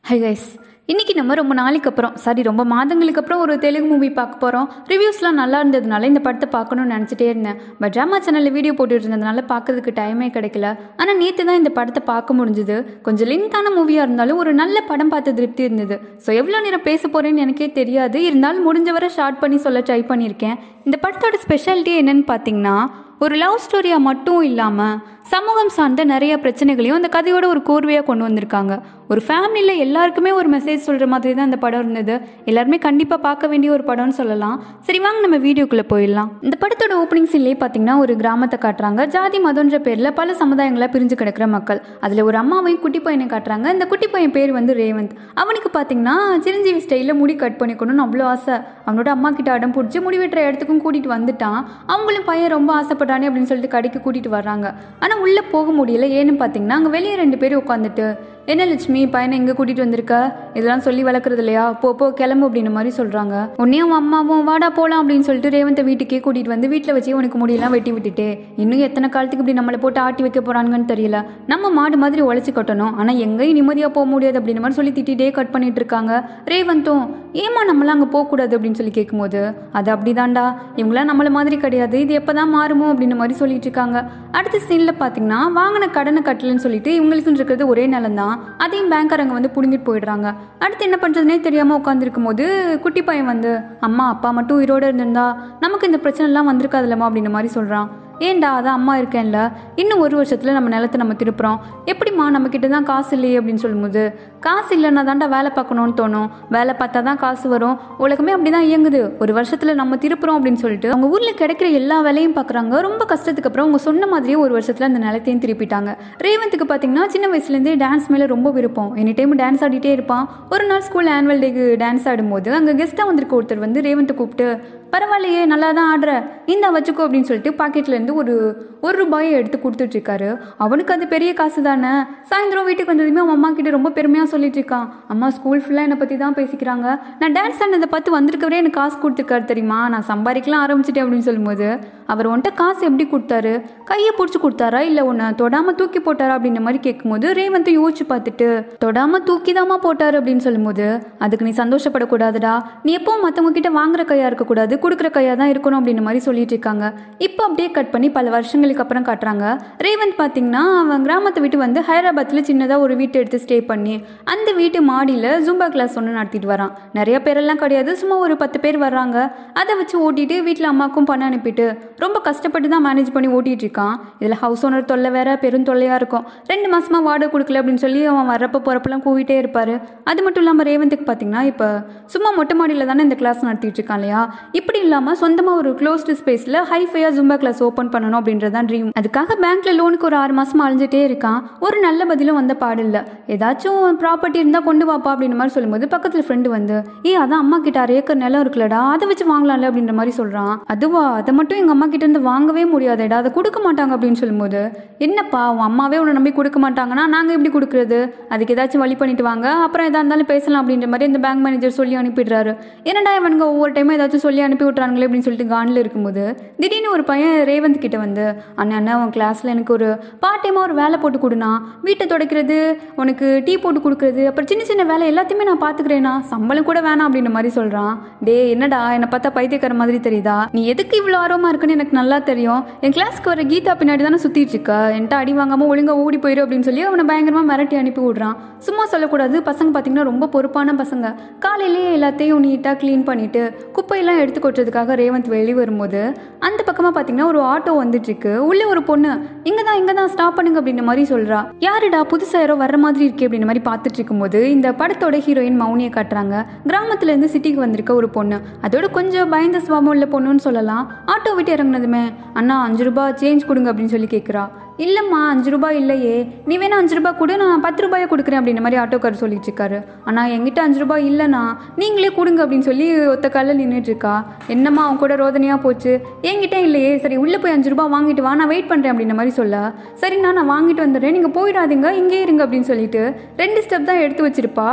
hi guys இன்னைக்கு நம்ம ரொம்ப நாளைக்கு அப்புறம் சாரி ரொம்ப மாதங்களுக்கு அப்புறம் ஒரு தெலுங்கு மூவி பார்க்க போகிறோம் ரிவ்யூஸ்லாம் நல்லா இருந்ததுனால இந்த படத்தை பார்க்கணும்னு நினச்சிட்டே இருந்தேன் பட் ட்ராமா சேனலில் வீடியோ போட்டுட்டு இருந்ததுனால பார்க்கறதுக்கு டைமே கிடைக்கல ஆனால் நேற்று தான் இந்த படத்தை பார்க்க முடிஞ்சுது கொஞ்சம் லென்த்தான மூவியாக இருந்தாலும் ஒரு நல்ல படம் பார்த்த திருப்தி இருந்தது ஸோ எவ்வளோ நேரம் பேச போகிறேன்னு எனக்கே தெரியாது இருந்தாலும் முடிஞ்ச வரை ஷார்ட் பண்ணி சொல்ல ட்ரை பண்ணியிருக்கேன் இந்த படத்தோட ஸ்பெஷாலிட்டி என்னன்னு பார்த்தீங்கன்னா ஒரு லவ் ஸ்டோரியாக மட்டும் இல்லாமல் சமூகம் சார்ந்த நிறைய பிரச்சனைகளையும் அந்த கதையோட ஒரு கோர்வையாக கொண்டு வந்திருக்காங்க ஒரு ஃபேமிலியில் எல்லாருக்குமே ஒரு மெசேஜ் சொல்கிற மாதிரி தான் அந்த படம் இருந்தது எல்லாருமே கண்டிப்பாக பார்க்க வேண்டிய ஒரு படம்னு சொல்லலாம் சரி வாங்க நம்ம வீடியோக்குள்ளே போயிடலாம் இந்த படத்தோட ஓப்பனிங் சீன்லேயே பார்த்தீங்கன்னா ஒரு கிராமத்தை காட்டுறாங்க ஜாதி மதன்ற பேரில் பல சமுதாயங்களை பிரிஞ்சு கிடக்கிற மக்கள் அதில் ஒரு அம்மாவையும் குட்டி பையனை காட்டுறாங்க இந்த குட்டி பையன் பேர் வந்து ரேவந்த் அவனுக்கு பார்த்தீங்கன்னா சிரஞ்சீவி ஸ்டைலில் முடி கட் பண்ணிக்கணும்னு அவ்வளோ ஆசை அவனோட அம்மா கிட்ட அடம் பிடிச்சி முடி வெட்டுற இடத்துக்கும் கூட்டிகிட்டு வந்துட்டான் அவங்களும் பையன் ரொம்ப ஆசைப்படுறானே அப்படின்னு சொல்லிட்டு கடைக்கு கூட்டிகிட்டு வர்றாங்க ஆனால் உள்ளே போக முடியல ஏன்னு பார்த்தீங்கன்னா அங்கே வெளியே ரெண்டு பேரும் உட்காந்துட்டு என்ன லட்சுமி பையனை எங்கே கூட்டிகிட்டு வந்திருக்க இதெல்லாம் சொல்லி வளர்க்குறது இல்லையா போ போ கிளம்பு அப்படின்னு மாதிரி சொல்கிறாங்க உடனே அவன் அம்மாவும் வாடா போகலாம் அப்படின்னு சொல்லிட்டு ரேவந்தை வீட்டுக்கே கூட்டிகிட்டு வந்து வீட்டில் வச்சு உனக்கு முடியெல்லாம் வெட்டி விட்டுட்டே இன்னும் எத்தனை காலத்துக்கு இப்படி நம்மளை போட்டு ஆட்டி வைக்க போகிறாங்கன்னு தெரியல நம்ம மாடு மாதிரி உழைச்சி கட்டணும் ஆனால் எங்கேயும் நிம்மதியாக போக முடியாது அப்படின்னு மாதிரி சொல்லி திட்டிகிட்டே கட் பண்ணிட்டு இருக்காங்க ரேவந்தும் ஏமா நம்மளாம் அங்கே போகக்கூடாது அப்படின்னு சொல்லி கேட்கும்போது அது அப்படிதான்டா இவங்களாம் நம்மள மாதிரி கிடையாது இது எப்போ தான் மாறுமோ அப்படின்னு மாதிரி சொல்லிட்டு இருக்காங்க அடுத்த சீனில் பார்த்தீங்கன்னா வாங்கின கடனை கட்டலன்னு சொல்லிட்டு இவங்களுக்குன்னு இருக்கிறது ஒரே நிலம் தான் அதையும் பேங்க்காரங்க வந்து பிடுங்கிட்டு போயிடுறாங்க அடுத்து என்ன பண்ணுறதுனே தெரியாமல் உட்காந்துருக்கும் போது குட்டி பையன் வந்து அம்மா அப்பா மட்டும் உயிரோடு இருந்திருந்தா நமக்கு இந்த பிரச்சனைலாம் வந்திருக்காதுல்லம்மா அப்படின்ற மாதிரி சொல்கிறான் ஏன்டா அதான் அம்மா இருக்கேன்ல இன்னும் ஒரு வருஷத்தில் நம்ம நிலத்தை நம்ம திருப்புறோம் எப்படிம்மா நம்மக்கிட்ட தான் காசு இல்லையே அப்படின்னு சொல்லும்போது காசு இல்லைன்னா தான்டா வேலை பார்க்கணும்னு தோணும் வேலை பார்த்தா தான் காசு வரும் உலகமே அப்படி தான் இயங்குது ஒரு வருஷத்தில் நம்ம திருப்புறோம் அப்படின்னு சொல்லிட்டு அவங்க ஊரில் கிடைக்கிற எல்லா வேலையும் பார்க்குறாங்க ரொம்ப கஷ்டத்துக்கு அப்புறம் அவங்க சொன்ன மாதிரியே ஒரு வருஷத்தில் அந்த நிலத்தையும் திருப்பிட்டாங்க ரேவந்துக்கு பார்த்தீங்கன்னா சின்ன வயசுலேருந்தே டான்ஸ் மேலே ரொம்ப விருப்பம் எனி டைம் டான்ஸ் ஆடிட்டே இருப்பான் ஒரு நாள் ஸ்கூல் ஆனுவல் டேக்கு டான்ஸ் ஆடும்போது அங்கே கெஸ்ட்டாக வந்திருக்க ஒருத்தர் வந்து ரேவந்தை கூப்பிட்டு பரவாயில்லையே நல்லா தான் ஆடுற இந்த வச்சுக்கோ அப்படின்னு சொல்லிட்டு பாக்கெட்லேருந்து ஒரு ஒரு ரூபாயை எடுத்து கொடுத்துட்ருக்காரு அவனுக்கு அது பெரிய காசு தானே சாயந்தரம் வீட்டுக்கு வந்ததுமே அவன் அம்மா கிட்ட ரொம்ப பெருமையாக சொல்லிட்டு இருக்கான் அம்மா ஸ்கூல் ஃபுல்லாக என்னை பற்றி தான் பேசிக்கிறாங்க நான் டான்ஸ் ஆனதை பார்த்து வந்திருக்கவரே எனக்கு காசு கொடுத்துருக்காரு தெரியுமா நான் சம்பாதிக்கலாம் ஆரம்பிச்சிட்டேன் அப்படின்னு சொல்லும்போது அவர் உன்ட்ட காசு எப்படி கொடுத்தாரு கையை பிடிச்சி கொடுத்தாரா இல்லை உன்னை தொடாமல் தூக்கி போட்டாரா அப்படின்ற மாதிரி கேட்கும்போது ரேவந்த் யோசிச்சு பார்த்துட்டு தொடாமல் தூக்கி தாமா போட்டாரு அப்படின்னு சொல்லும்போது அதுக்கு நீ சந்தோஷப்படக்கூடாதுடா நீ எப்பவும் மற்றவங்க கிட்ட வாங்குற கையாக இருக்கக்கூடாது கொடுக்குற கையாக தான் இருக்கணும் அப்படின்ற மாதிரி சொல்லிட்டு இருக்காங்க இப்போ அப்படியே கட் பண்ணி பல வருஷங்களுக்கு அப்புறம் காட்டுறாங்க ரேவந்த் பார்த்தீங்கன்னா அவன் கிராமத்தை விட்டு வந்து ஹைதராபாத்தில் சின்னதாக ஒரு வீட்டை எடுத்து ஸ்டே பண்ணி அந்த வீட்டு மாடியில் ஜூம்பா கிளாஸ் ஒன்று நடத்திட்டு வரான் நிறைய பேரெல்லாம் கிடையாது சும்மா ஒரு பத்து பேர் வர்றாங்க அதை வச்சு ஓட்டிட்டு வீட்டில் அம்மாக்கும் பணம் அனுப்பிட்டு ரொம்ப கஷ்டப்பட்டு தான் மேனேஜ் பண்ணி ஓட்டிட்டு இருக்கான் இதில் ஹவுஸ் ஓனர் தொல்லை வேற பெரும் தொல்லையாக இருக்கும் ரெண்டு மாசமா வாடகை கொடுக்கல அப்படின்னு சொல்லி அவன் வர்றப்ப போகிறப்பெல்லாம் கூவிட்டே இருப்பார் அது மட்டும் இல்லாமல் ரேவந்துக்கு பார்த்தீங்கன்னா இப்போ சும்மா மொட்டை மாடியில் தானே இந்த கிளாஸ் நடத்திட்டு இருக்கான் இல்லையா இப்படி இல்லாமல் சொந்தமாக ஒரு க்ளோஸ்டு ஸ்பேஸில் ஹைஃபையாக ஜும்பா கிளாஸ் ஓப்பன் பண்ணணும் அப்படின்றதான் ட்ரீம் அதுக்காக பேங்க்ல லோனுக்கு ஒரு ஆறு மாசமா அழிஞ்சிட்டே இருக்கான் ஒரு நல்ல பதிலும் வந்த பாடு இல்லை ஏதாச்சும் ப்ராப்பர்ட்டி இருந்தால் கொண்டு வாப்பா அப்படின்ற மாதிரி சொல்லும்போது பக்கத்தில் ஃப்ரெண்டு வந்து ஏ அதான் அம்மா கிட்ட அரை ஏக்கர் நிலம் இருக்குல்லடா அதை வச்சு வாங்கலாம்ல அப்படின்ற மாதிரி சொல்கிறான் அதுவா அதை மட்டும் எங்கள் அம்மா கிட்ட இருந்து வாங்கவே முடியாதேடா அதை கொடுக்க மாட்டாங்க அப்படின்னு சொல்லும்போது என்னப்பா உன் அம்மாவே உன்னை நம்பி கொடுக்க மாட்டாங்கன்னா நாங்கள் எப்படி கொடுக்குறது அதுக்கு ஏதாச்சும் வழி பண்ணிட்டு வாங்க அப்புறம் எதா இருந்தாலும் பேசலாம் அப்படின்ற மாதிரி இந்த பேங்க் மேனேஜர் சொல்லி அனுப்பிடுறாரு என்னடா இவனுங்க ஒவ்வொரு டைமும் ஏதாச்சும் சொல்லி அனுப்பி விட்றாங்களே அப்படின்னு சொல்லிட்டு காண்டில் இருக்கும்போது திடீர்னு ஒரு பையன் ரேவந்த் கிட்ட வந்து அண்ணா அண்ணா உன் கிளாஸில் எனக்கு ஒரு பார்ட் டைமாக ஒரு வேலை போட்டு கொடுண்ணா வீட்டை துடைக்கிறது உனக்கு டீ போட்டு கொடுக்குறது அப்புறம் சின்ன சின்ன வேலை எல்லாத்தையுமே நான் பார்த்துக்கிறேண்ணா சம்பளம் கூட வேணாம் அப்படின்ற மாதிரி சொல்கிறான் டே என்னடா என்னை பார்த்தா பைத்தியக்கார மாதிரி தெரியுதா நீ எதுக்கு இவ்வளோ ஆர்வமாக இருக்குன்னு எனக்கு நல்லா தெரியும் என் கிளாஸ்க்கு வர கீதா பின்னாடி தானே சுற்றிட்டு இருக்க என்கிட்ட அடி வாங்காமல் ஒழுங்காக ஓடி போயிடும் அப்படின்னு சொல்லி அவனை பயங்கரமாக மிரட்டி அனுப்பி விட்றான் சும்மா சொல்லக்கூடாது பசங்க பார்த்தீங்கன்னா ரொம்ப பொறுப்பான பசங்க காலையிலேயே எல்லாத்தையும் நீட்டாக க்ளீன் பண்ணிட்டு குப்பையெல்லாம் எடுத்து கொட்டுறதுக்காக ரேவந்த் வெளியே வரும்போது அந்த பக்கமாக பார்த்தீங்கன்னா ஒரு ஆட்டோ வந்துட்டு இருக்கு உள்ளே ஒரு பொண்ணு இங்கே தான் இங்கே தான் ஸ்டாப் பண்ணுங்க அப்படின்ற மாதிரி சொல்கிறா யாருடா புதுசாக யாரோ வர மாதிரி இருக்கே அப்படின்ற மாதிரி பார்த்துட்டு இருக்கும்போது இந்த படத்தோட ஹீரோயின் மௌனியை காட்டுறாங்க கிராமத்துலேருந்து சிட்டிக்கு வந்திருக்க ஒரு பொண்ணு அதோட கொஞ்சம் பயந்த சுவாபம் உள்ள பொண்ணுன்னு சொல்லலாம் ஆட்டோ விட்டு இறங்குனதுமே அண்ணா அஞ்சு ரூபாய் சேஞ்ச் கொடுங்க அப்படின்னு சொல்லி கேட்குறா இல்லைம்மா அஞ்சு ரூபாய் இல்லையே நீ வேணா அஞ்சு ரூபாய் கொடு நான் பத்து ரூபாயை கொடுக்குறேன் அப்படின்ற மாதிரி ஆட்டோக்காரர் சொல்லிட்டு இருக்காரு ஆனால் என்கிட்ட அஞ்சு ரூபாய் இல்லைண்ணா நீங்களே கொடுங்க அப்படின்னு சொல்லி ஒத்த காலில் நின்றுட்டு இருக்கா என்னம்மா அவன் கூட ரோதனையாக போச்சு என்கிட்ட இல்லையே சரி உள்ளே போய் அஞ்சு ரூபாய் வாங்கிட்டு வா நான் வெயிட் பண்ணுறேன் அப்படின்ற மாதிரி சொல்ல சரிண்ணா நான் வாங்கிட்டு வந்துடுறேன் நீங்கள் போயிடாதீங்க இங்கே இருங்க அப்படின்னு சொல்லிட்டு ரெண்டு ஸ்டெப் தான் எடுத்து வச்சிருப்பா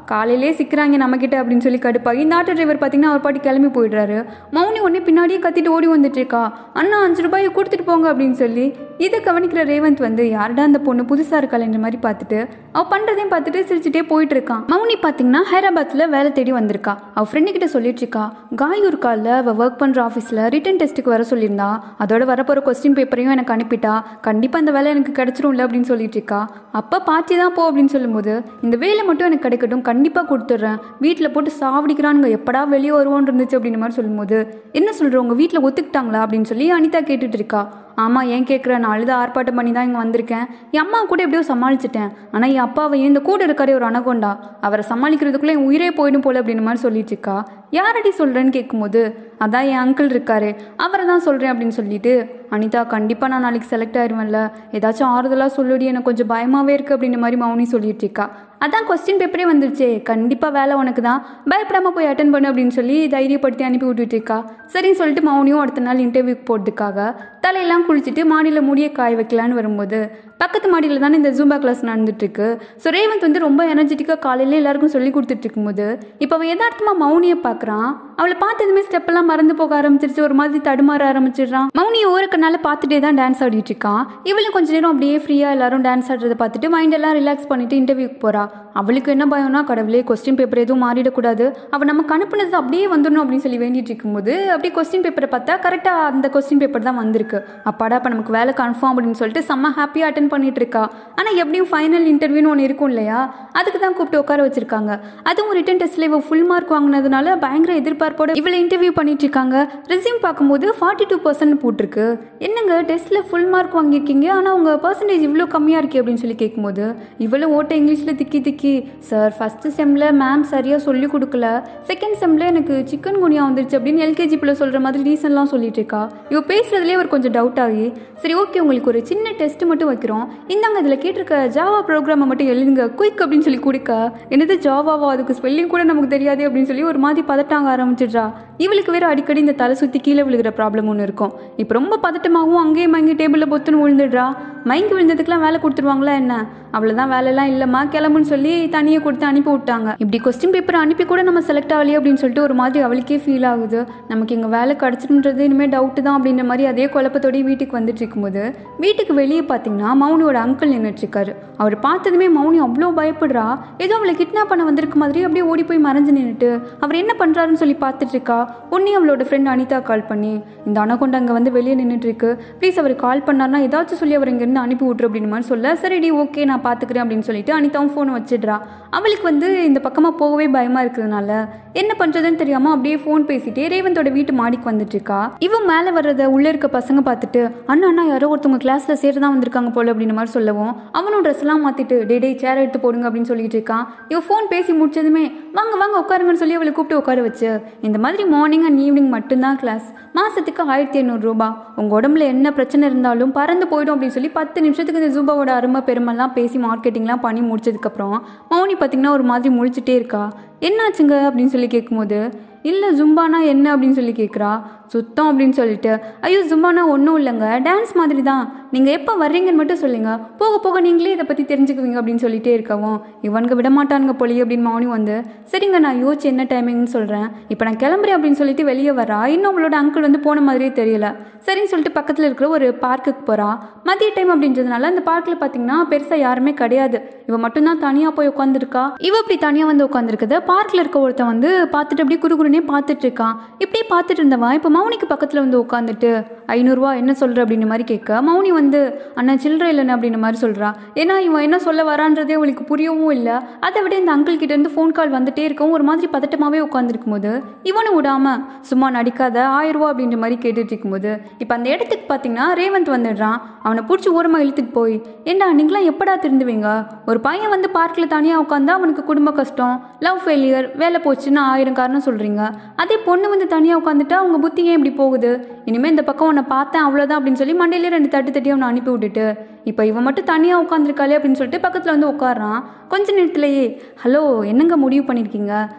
காலையிலே சிக்கிறாங்க நம்மக்கிட்ட அப்படின்னு சொல்லி கடுப்பாகி இந்த ஆட்டோ டிரைவர் பார்த்தீங்கன்னா அவர் பாட்டி கிளம்பி போயிடுறாரு மௌனி உடனே பின்னாடியே கத்திட்டு ஓடி வந்துட்டு இருக்கா அண்ணா அஞ்சு ரூபாயை கொடுத்துட்டு போங்க அப்படின்னு சொல்லி இதை கவனிக்கிற ரேவந்த் வந்து யாருடா அந்த பொண்ணு புதுசாக இருக்காளன்ற மாதிரி பார்த்துட்டு அவ பண்ணுறதையும் பார்த்துட்டு சிரிச்சுட்டே போயிட்டு இருக்கான் மௌனி பார்த்தீங்கன்னா ஹைதராபாத்தில் வேலை தேடி வந்திருக்கா அவ ஃப்ரெண்டு கிட்ட சொல்லிட்டு இருக்கா காயூர் காலில் அவள் ஒர்க் பண்ணுற ஆஃபீஸில் ரிட்டன் டெஸ்ட்டுக்கு வர சொல்லியிருந்தா அதோட வரப்போகிற கொஸ்டின் பேப்பரையும் எனக்கு அனுப்பிட்டா கண்டிப்பாக அந்த வேலை எனக்கு கிடைச்சிரும்ல அப்படின்னு சொல்லிட்டு இருக்கா அப்போ பார்த்து தான் போ அப்படின்னு சொல்லும்போது இந்த வேலை மட்டும் எனக்கு கிடைக்கட்டும் கண்டிப்பாக கொடுத்துட்றேன் வீட்டில் போட்டு சாவடிக்கிறானுங்க எப்படா வெளியே வருவோன்னு இருந்துச்சு அப்படின்ற மாதிரி சொல்லும்போது என்ன சொல்கிற உங்கள் வீட்டில் ஒத்துக்கிட்டாங்களா அப்படின்னு சொல்லி அனிதா கேட்டுட்டு இருக்கா ஆமாம் ஏன் கேட்குற நான் அழுத ஆர்ப்பாட்டம் பண்ணி தான் இங்கே வந்திருக்கேன் என் அம்மா கூட எப்படியோ சமாளிச்சிட்டேன் ஆனால் என் அப்பாவையும் இந்த கூட இருக்காரே ஒரு அனகொண்டா அவரை சமாளிக்கிறதுக்குள்ளே என் உயிரே போயிடும் போல அப்படின்னு மாதிரி சொல்லிட்டு இருக்கா யாரடி சொல்கிறேன்னு கேட்கும்போது அதான் என் அங்கிள் இருக்காரு அவரை தான் சொல்கிறேன் அப்படின்னு சொல்லிட்டு அனிதா கண்டிப்பாக நான் நாளைக்கு செலக்ட் ஆயிடுவேன்ல ஏதாச்சும் ஆறுதலாக சொல்லுடி எனக்கு கொஞ்சம் பயமாகவே இருக்குது அப்படின்ற மாதிரி மௌனி சொல்லிட்டு இருக்கா அதான் கொஸ்டின் பேப்பரே வந்துருச்சே கண்டிப்பாக வேலை உனக்கு தான் பயப்படாமல் போய் அட்டன் பண்ணு அப்படின்னு சொல்லி தைரியப்படுத்தி அனுப்பி விட்டுட்டு இருக்கா சரின்னு சொல்லிட்டு மௌனியும் அடுத்த நாள் இன்டர்வியூக்கு போகிறதுக்காக தலையெல்லாம் குளிச்சுட்டு மாடியில் முடியை காய வைக்கலான்னு வரும்போது பக்கத்து மாடியில் தானே இந்த ஜூம்பா கிளாஸ் நடந்துட்டு இருக்கு ஸோ ரேவந்த் வந்து ரொம்ப எனர்ஜெட்டிக்காக காலையில் எல்லாருக்கும் சொல்லி கொடுத்துட்டு இருக்கும்போது இப்போ அவன் யதார்த்தமாக மௌனியை பார்க்குறான் அவளை பார்த்ததுமே ஸ்டெப்பெல்லாம் மறந்து போக ஆரம்பிச்சிருச்சு ஒரு மாதிரி தடுமாற ஆரம்பிச்சிடுறான் மௌனியை ஊருக்கனால பார்த்துட்டே தான் டான்ஸ் ஆடிட்டு இருக்கான் இவளும் கொஞ்ச நேரம் அப்படியே ஃப்ரீயாக எல்லாரும் டான்ஸ் ஆடுறதை பார்த்துட்டு மைண்ட் எல்லாம் ரிலாக்ஸ் பண்ணிட்டு இன்டர்வியூக்கு போறா அவளுக்கு என்ன பயம்னா கடவுளே கொஸ்டின் பேப்பர் எதுவும் மாறிடக்கூடாது அவள் நமக்கு அனுப்புனது அப்படியே வந்துடணும் அப்படின்னு சொல்லி வேண்டிட்டு இருக்கும்போது அப்படியே கொஸ்டின் பேப்பரை பார்த்தா கரெக்டாக அந்த கொஸ்டின் பேப்பர் தான் வந்திருக்கு அப்பாடா இப்போ நமக்கு வேலை கன்ஃபார்ம் அப்படின்னு சொல்லிட்டு செம்ம ஹாப்பியாக அட்டன் பண்ணிட்டு இருக்கா ஆனால் எப்படியும் ஃபைனல் இன்டர்வியூன்னு ஒன்று இருக்கும் இல்லையா அதுக்கு தான் கூப்பிட்டு உட்கார வச்சிருக்காங்க அதுவும் ரிட்டன் டெஸ்ட்ல இவ ஃபுல் மார்க் வாங்கினதுனால பயங்கர எதிர்பார்ப்போட இவளை இன்டர்வியூ பண்ணிட்டு இருக்காங்க ரெசியூம் பார்க்கும்போது ஃபார்ட்டி டூ பர்சன்ட் போட்டிருக்கு என்னங்க டெஸ்ட்ல ஃபுல் மார்க் வாங்கியிருக்கீங்க ஆனால் உங்க பர்சன்டேஜ் இவ்வளோ கம்மியாக இருக்கே அப்படின்னு சொல்லி கேட்கும்போது இவ்வளோ ஓட்ட இங்கிலீஷில் திக்கி திக்கி சார் ஃபஸ்ட்டு செம்மில் மேம் சரியாக சொல்லி கொடுக்கல செகண்ட் செம்மில் எனக்கு சிக்கன் குனியா வந்துருச்சு அப்படின்னு எல்கேஜி பிள்ளை சொல்கிற மாதிரி ரீசன்லாம் சொல்லிட்டு இருக்கா இவ பேசுறதுலேயே ஒரு கொஞ்சம் டவுட் ஆகி சரி ஓகே உங்களுக்கு ஒரு சின்ன டெஸ்ட் மட்டும் வைக்கிறோம் இந்தாங்க இதில் கேட்டிருக்க ஜாவா ப்ரோக்ராமை மட்டும் எழுதுங்க குயிக் அப்படின்னு சொல்லி கொடுக்க என்னது ஜாவாவா அதுக்கு ஸ்பெல்லிங் கூட நமக்கு தெரியாது அப்படின்னு சொல்லி ஒரு மாதிரி பதட்டாங்க ஆரம்பிச்சிடுறா இவளுக்கு வேற அடிக்கடி இந்த தலை சுற்றி கீழே விழுகிற ப்ராப்ளம் ஒன்று இருக்கும் இப்போ ரொம்ப பதட்டமாகவும் அங்கேயும் அங்கே டேபிளில் பொத்துன்னு விழுந்துடுறா மயங்கி விழுந்ததுக்கெல்லாம் வேலை கொடுத்துருவாங்களா என்ன அவ்வளோதான் வேலைலாம் இல்லைம்மா கிளம்புன்னு சொல்லி தனியை கொடுத்து அனுப்பி விட்டாங்க இப்படி கொஸ்டின் பேப்பர் அனுப்பி கூட நம்ம செலக்ட் ஆகலையே அப்படின்னு சொல்லிட்டு ஒரு மாதிரி அவளுக்கே ஃபீல் ஆகுது நமக்கு இங்கே வேலை கிடச்சிருன்றது இனிமேல் டவுட்டு தான் அப்படின்ற மாதிரி அதே குழப்பத்தோடய வீட்டுக்கு வந்துட்டு இருக்கும்போது வீட்டுக்கு வெளியே பார்த்தீங்கன்னா மௌனியோட அங்கிள் நின்றுட்டு இருக்காரு அவர் பார்த்ததுமே மௌனி அவ்வளோ பயப்படுறா ஏதோ அவளை கிட்னாப் பண்ண வந்திருக்க மாதிரி அப்படியே ஓடி போய் மறைஞ்சு நின்றுட்டு அவர் என்ன பண்ணுறாருன்னு சொல்லி பார்த்துட்டு இருக்கா உடனே அவளோட ஃப்ரெண்ட் அனிதா கால் பண்ணி இந்த அணக்கொண்டு அங்கே வந்து வெளியே நின்றுட்டு இருக்கு ப்ளீஸ் அவர் கால் பண்ணார்னா ஏதாச்சும் சொல்லி அவர் இங்கேருந்து அனுப்பி விட்ரு அப்படின்னு மாதிரி சொல்ல சரிடி ஓகே நான் பார்த்துக்கிறேன் அப்படின்னு சொல்லிட்டு அனிதாவும் ஃபோன் வச்சிடுறா அவளுக்கு வந்து இந்த பக்கமாக போகவே பயமாக இருக்கிறதுனால என்ன பண்ணுறதுன்னு தெரியாமல் அப்படியே ஃபோன் பேசிட்டே ரேவந்தோட வீட்டு மாடிக்கு வந்துட்டு இருக்கா இவன் மேலே வர்றத உள்ளே இருக்க பசங்க பார்த்துட்டு அண்ணா அண்ணா யாரோ ஒருத்தவங்க கிளாஸில் சேர தான் வந்திருக்காங்க போல அப்படின்னு மாதிரி சொல்லவும் அவனும் ட்ரெஸ் எல்லாம் மாற்றிட்டு டே டே சேர் எடுத்து போடுங்க அப்படின்னு சொல்லிட்டு இருக்கான் இவன் ஃபோன் பேசி முடிச்சதுமே வாங்க வாங்க உட்காருங்கன்னு சொல்லி அவளை கூப்பிட்டு உட்கார வச்சு இந்த மாதிரி மார்னிங் அண்ட் ஈவினிங் மட்டும்தான் கிளாஸ் மாதத்துக்கு ஆயிரத்தி ஐநூறுரூபா உங்கள் உடம்புல என்ன பிரச்சனை இருந்தாலும் பறந்து போயிடும் அப்படின்னு சொல்லி பத்து நிமிஷத்துக்கு இந்த ஜூபாவோட அருமை பெருமெல்லாம் பேசி மார்க்கெட்டிங்லாம் பண்ணி முடிச்சதுக்கப்புறம் மௌனி பார்த்திங்கன்னா ஒரு மாதிரி முழிச்சிட்டே இருக்கா என்னாச்சுங்க அப்படின்னு சொல்லி கேட்கும்போது இல்லை ஜும்பானா என்ன அப்படின்னு சொல்லி கேட்குறா சுத்தம் அப்படின்னு சொல்லிட்டு ஐயோ ஜும்பானா ஒன்றும் இல்லைங்க டான்ஸ் மாதிரி தான் நீங்கள் எப்போ வர்றீங்கன்னு மட்டும் சொல்லுங்க போக போக நீங்களே இதை பற்றி தெரிஞ்சுக்குவீங்க அப்படின்னு சொல்லிட்டே இருக்கவும் இவனுக்கு விட மாட்டானுங்க போலி அப்படின்னு மௌனி வந்து சரிங்க நான் யோசிச்சு என்ன டைமிங்னு சொல்கிறேன் இப்போ நான் கிளம்புறேன் அப்படின்னு சொல்லிட்டு வெளியே வரா இன்னும் அவளோட அங்கிள் வந்து போன மாதிரியே தெரியல சரின்னு சொல்லிட்டு பக்கத்தில் இருக்கிற ஒரு பார்க்குக்கு போகிறா மதிய டைம் அப்படின்றதுனால அந்த பார்க்கில் பார்த்தீங்கன்னா பெருசாக யாருமே கிடையாது இவ மட்டும்தான் தனியாக போய் உட்காந்துருக்கா இவ இப்படி தனியாக வந்து உட்காந்துருக்குது பார்க்கில் இருக்க ஒருத்தன் வந்து பார்த்துட்டு அப்படியே குறுகுறுனே பார்த்துட்டு இருக்கான் இப்படியே பார்த்துட்டு இருந்தவன் இப்போ மௌனிக்கு பக்கத்தில் வந்து உட்காந்துட்டு ஐநூறுரூவா என்ன சொல்கிற அப்படின்ற மாதிரி கேட்க மௌனி வந்து அண்ணா சில்லற இல்லைன்னு அப்படின்ற மாதிரி சொல்கிறா ஏன்னா இவன் என்ன சொல்ல வரான்றதே அவளுக்கு புரியவும் இல்லை அதை விட இந்த அங்கிள் கிட்ட இருந்து ஃபோன் கால் வந்துட்டே இருக்கும் ஒரு மாதிரி பதட்டமாகவே உட்காந்துருக்கும் போது இவனும் விடாம சும்மா நடிக்காத ஆயிரம் ரூபா அப்படின்ற மாதிரி கேட்டுட்டு இருக்கும்போது இப்போ அந்த இடத்துக்கு பார்த்தீங்கன்னா ரேவந்த் வந்துடுறான் அவனை பிடிச்சி ஓரமாக இழுத்துட்டு போய் ஏண்டா நீங்களாம் எப்படா திருந்துவீங்க ஒரு பையன் வந்து பார்க்கில் தனியாக உட்காந்தா அவனுக்கு குடும்ப கஷ்டம் லவ் ஃபெயிலியர் வேலை போச்சுன்னு ஆயிரம் காரணம் சொல்கிறீங்க அதே பொண்ணு வந்து தனியாக உட்காந்துட்டா அவங்க புத்தி ஏன் இப்படி போகுது இனிமேல் இந்த பக்கம் உன்னை பார்த்தேன் அவ்வளோதான் அப்படின்னு சொல்லி மண்டையிலே ரெண்டு தட்டு தட்டி அவனை அனுப்பி விட்டுட்டு இப்போ இவன் மட்டும் தனியாக உட்காந்துருக்காளே அப்படின்னு சொல்லிட்டு பக்கத்தில் வந்து உட்காடுறான் கொஞ்ச நேரத்திலேயே ஹலோ என்னங்க முடிவு பண்ணியிருக்கீங்க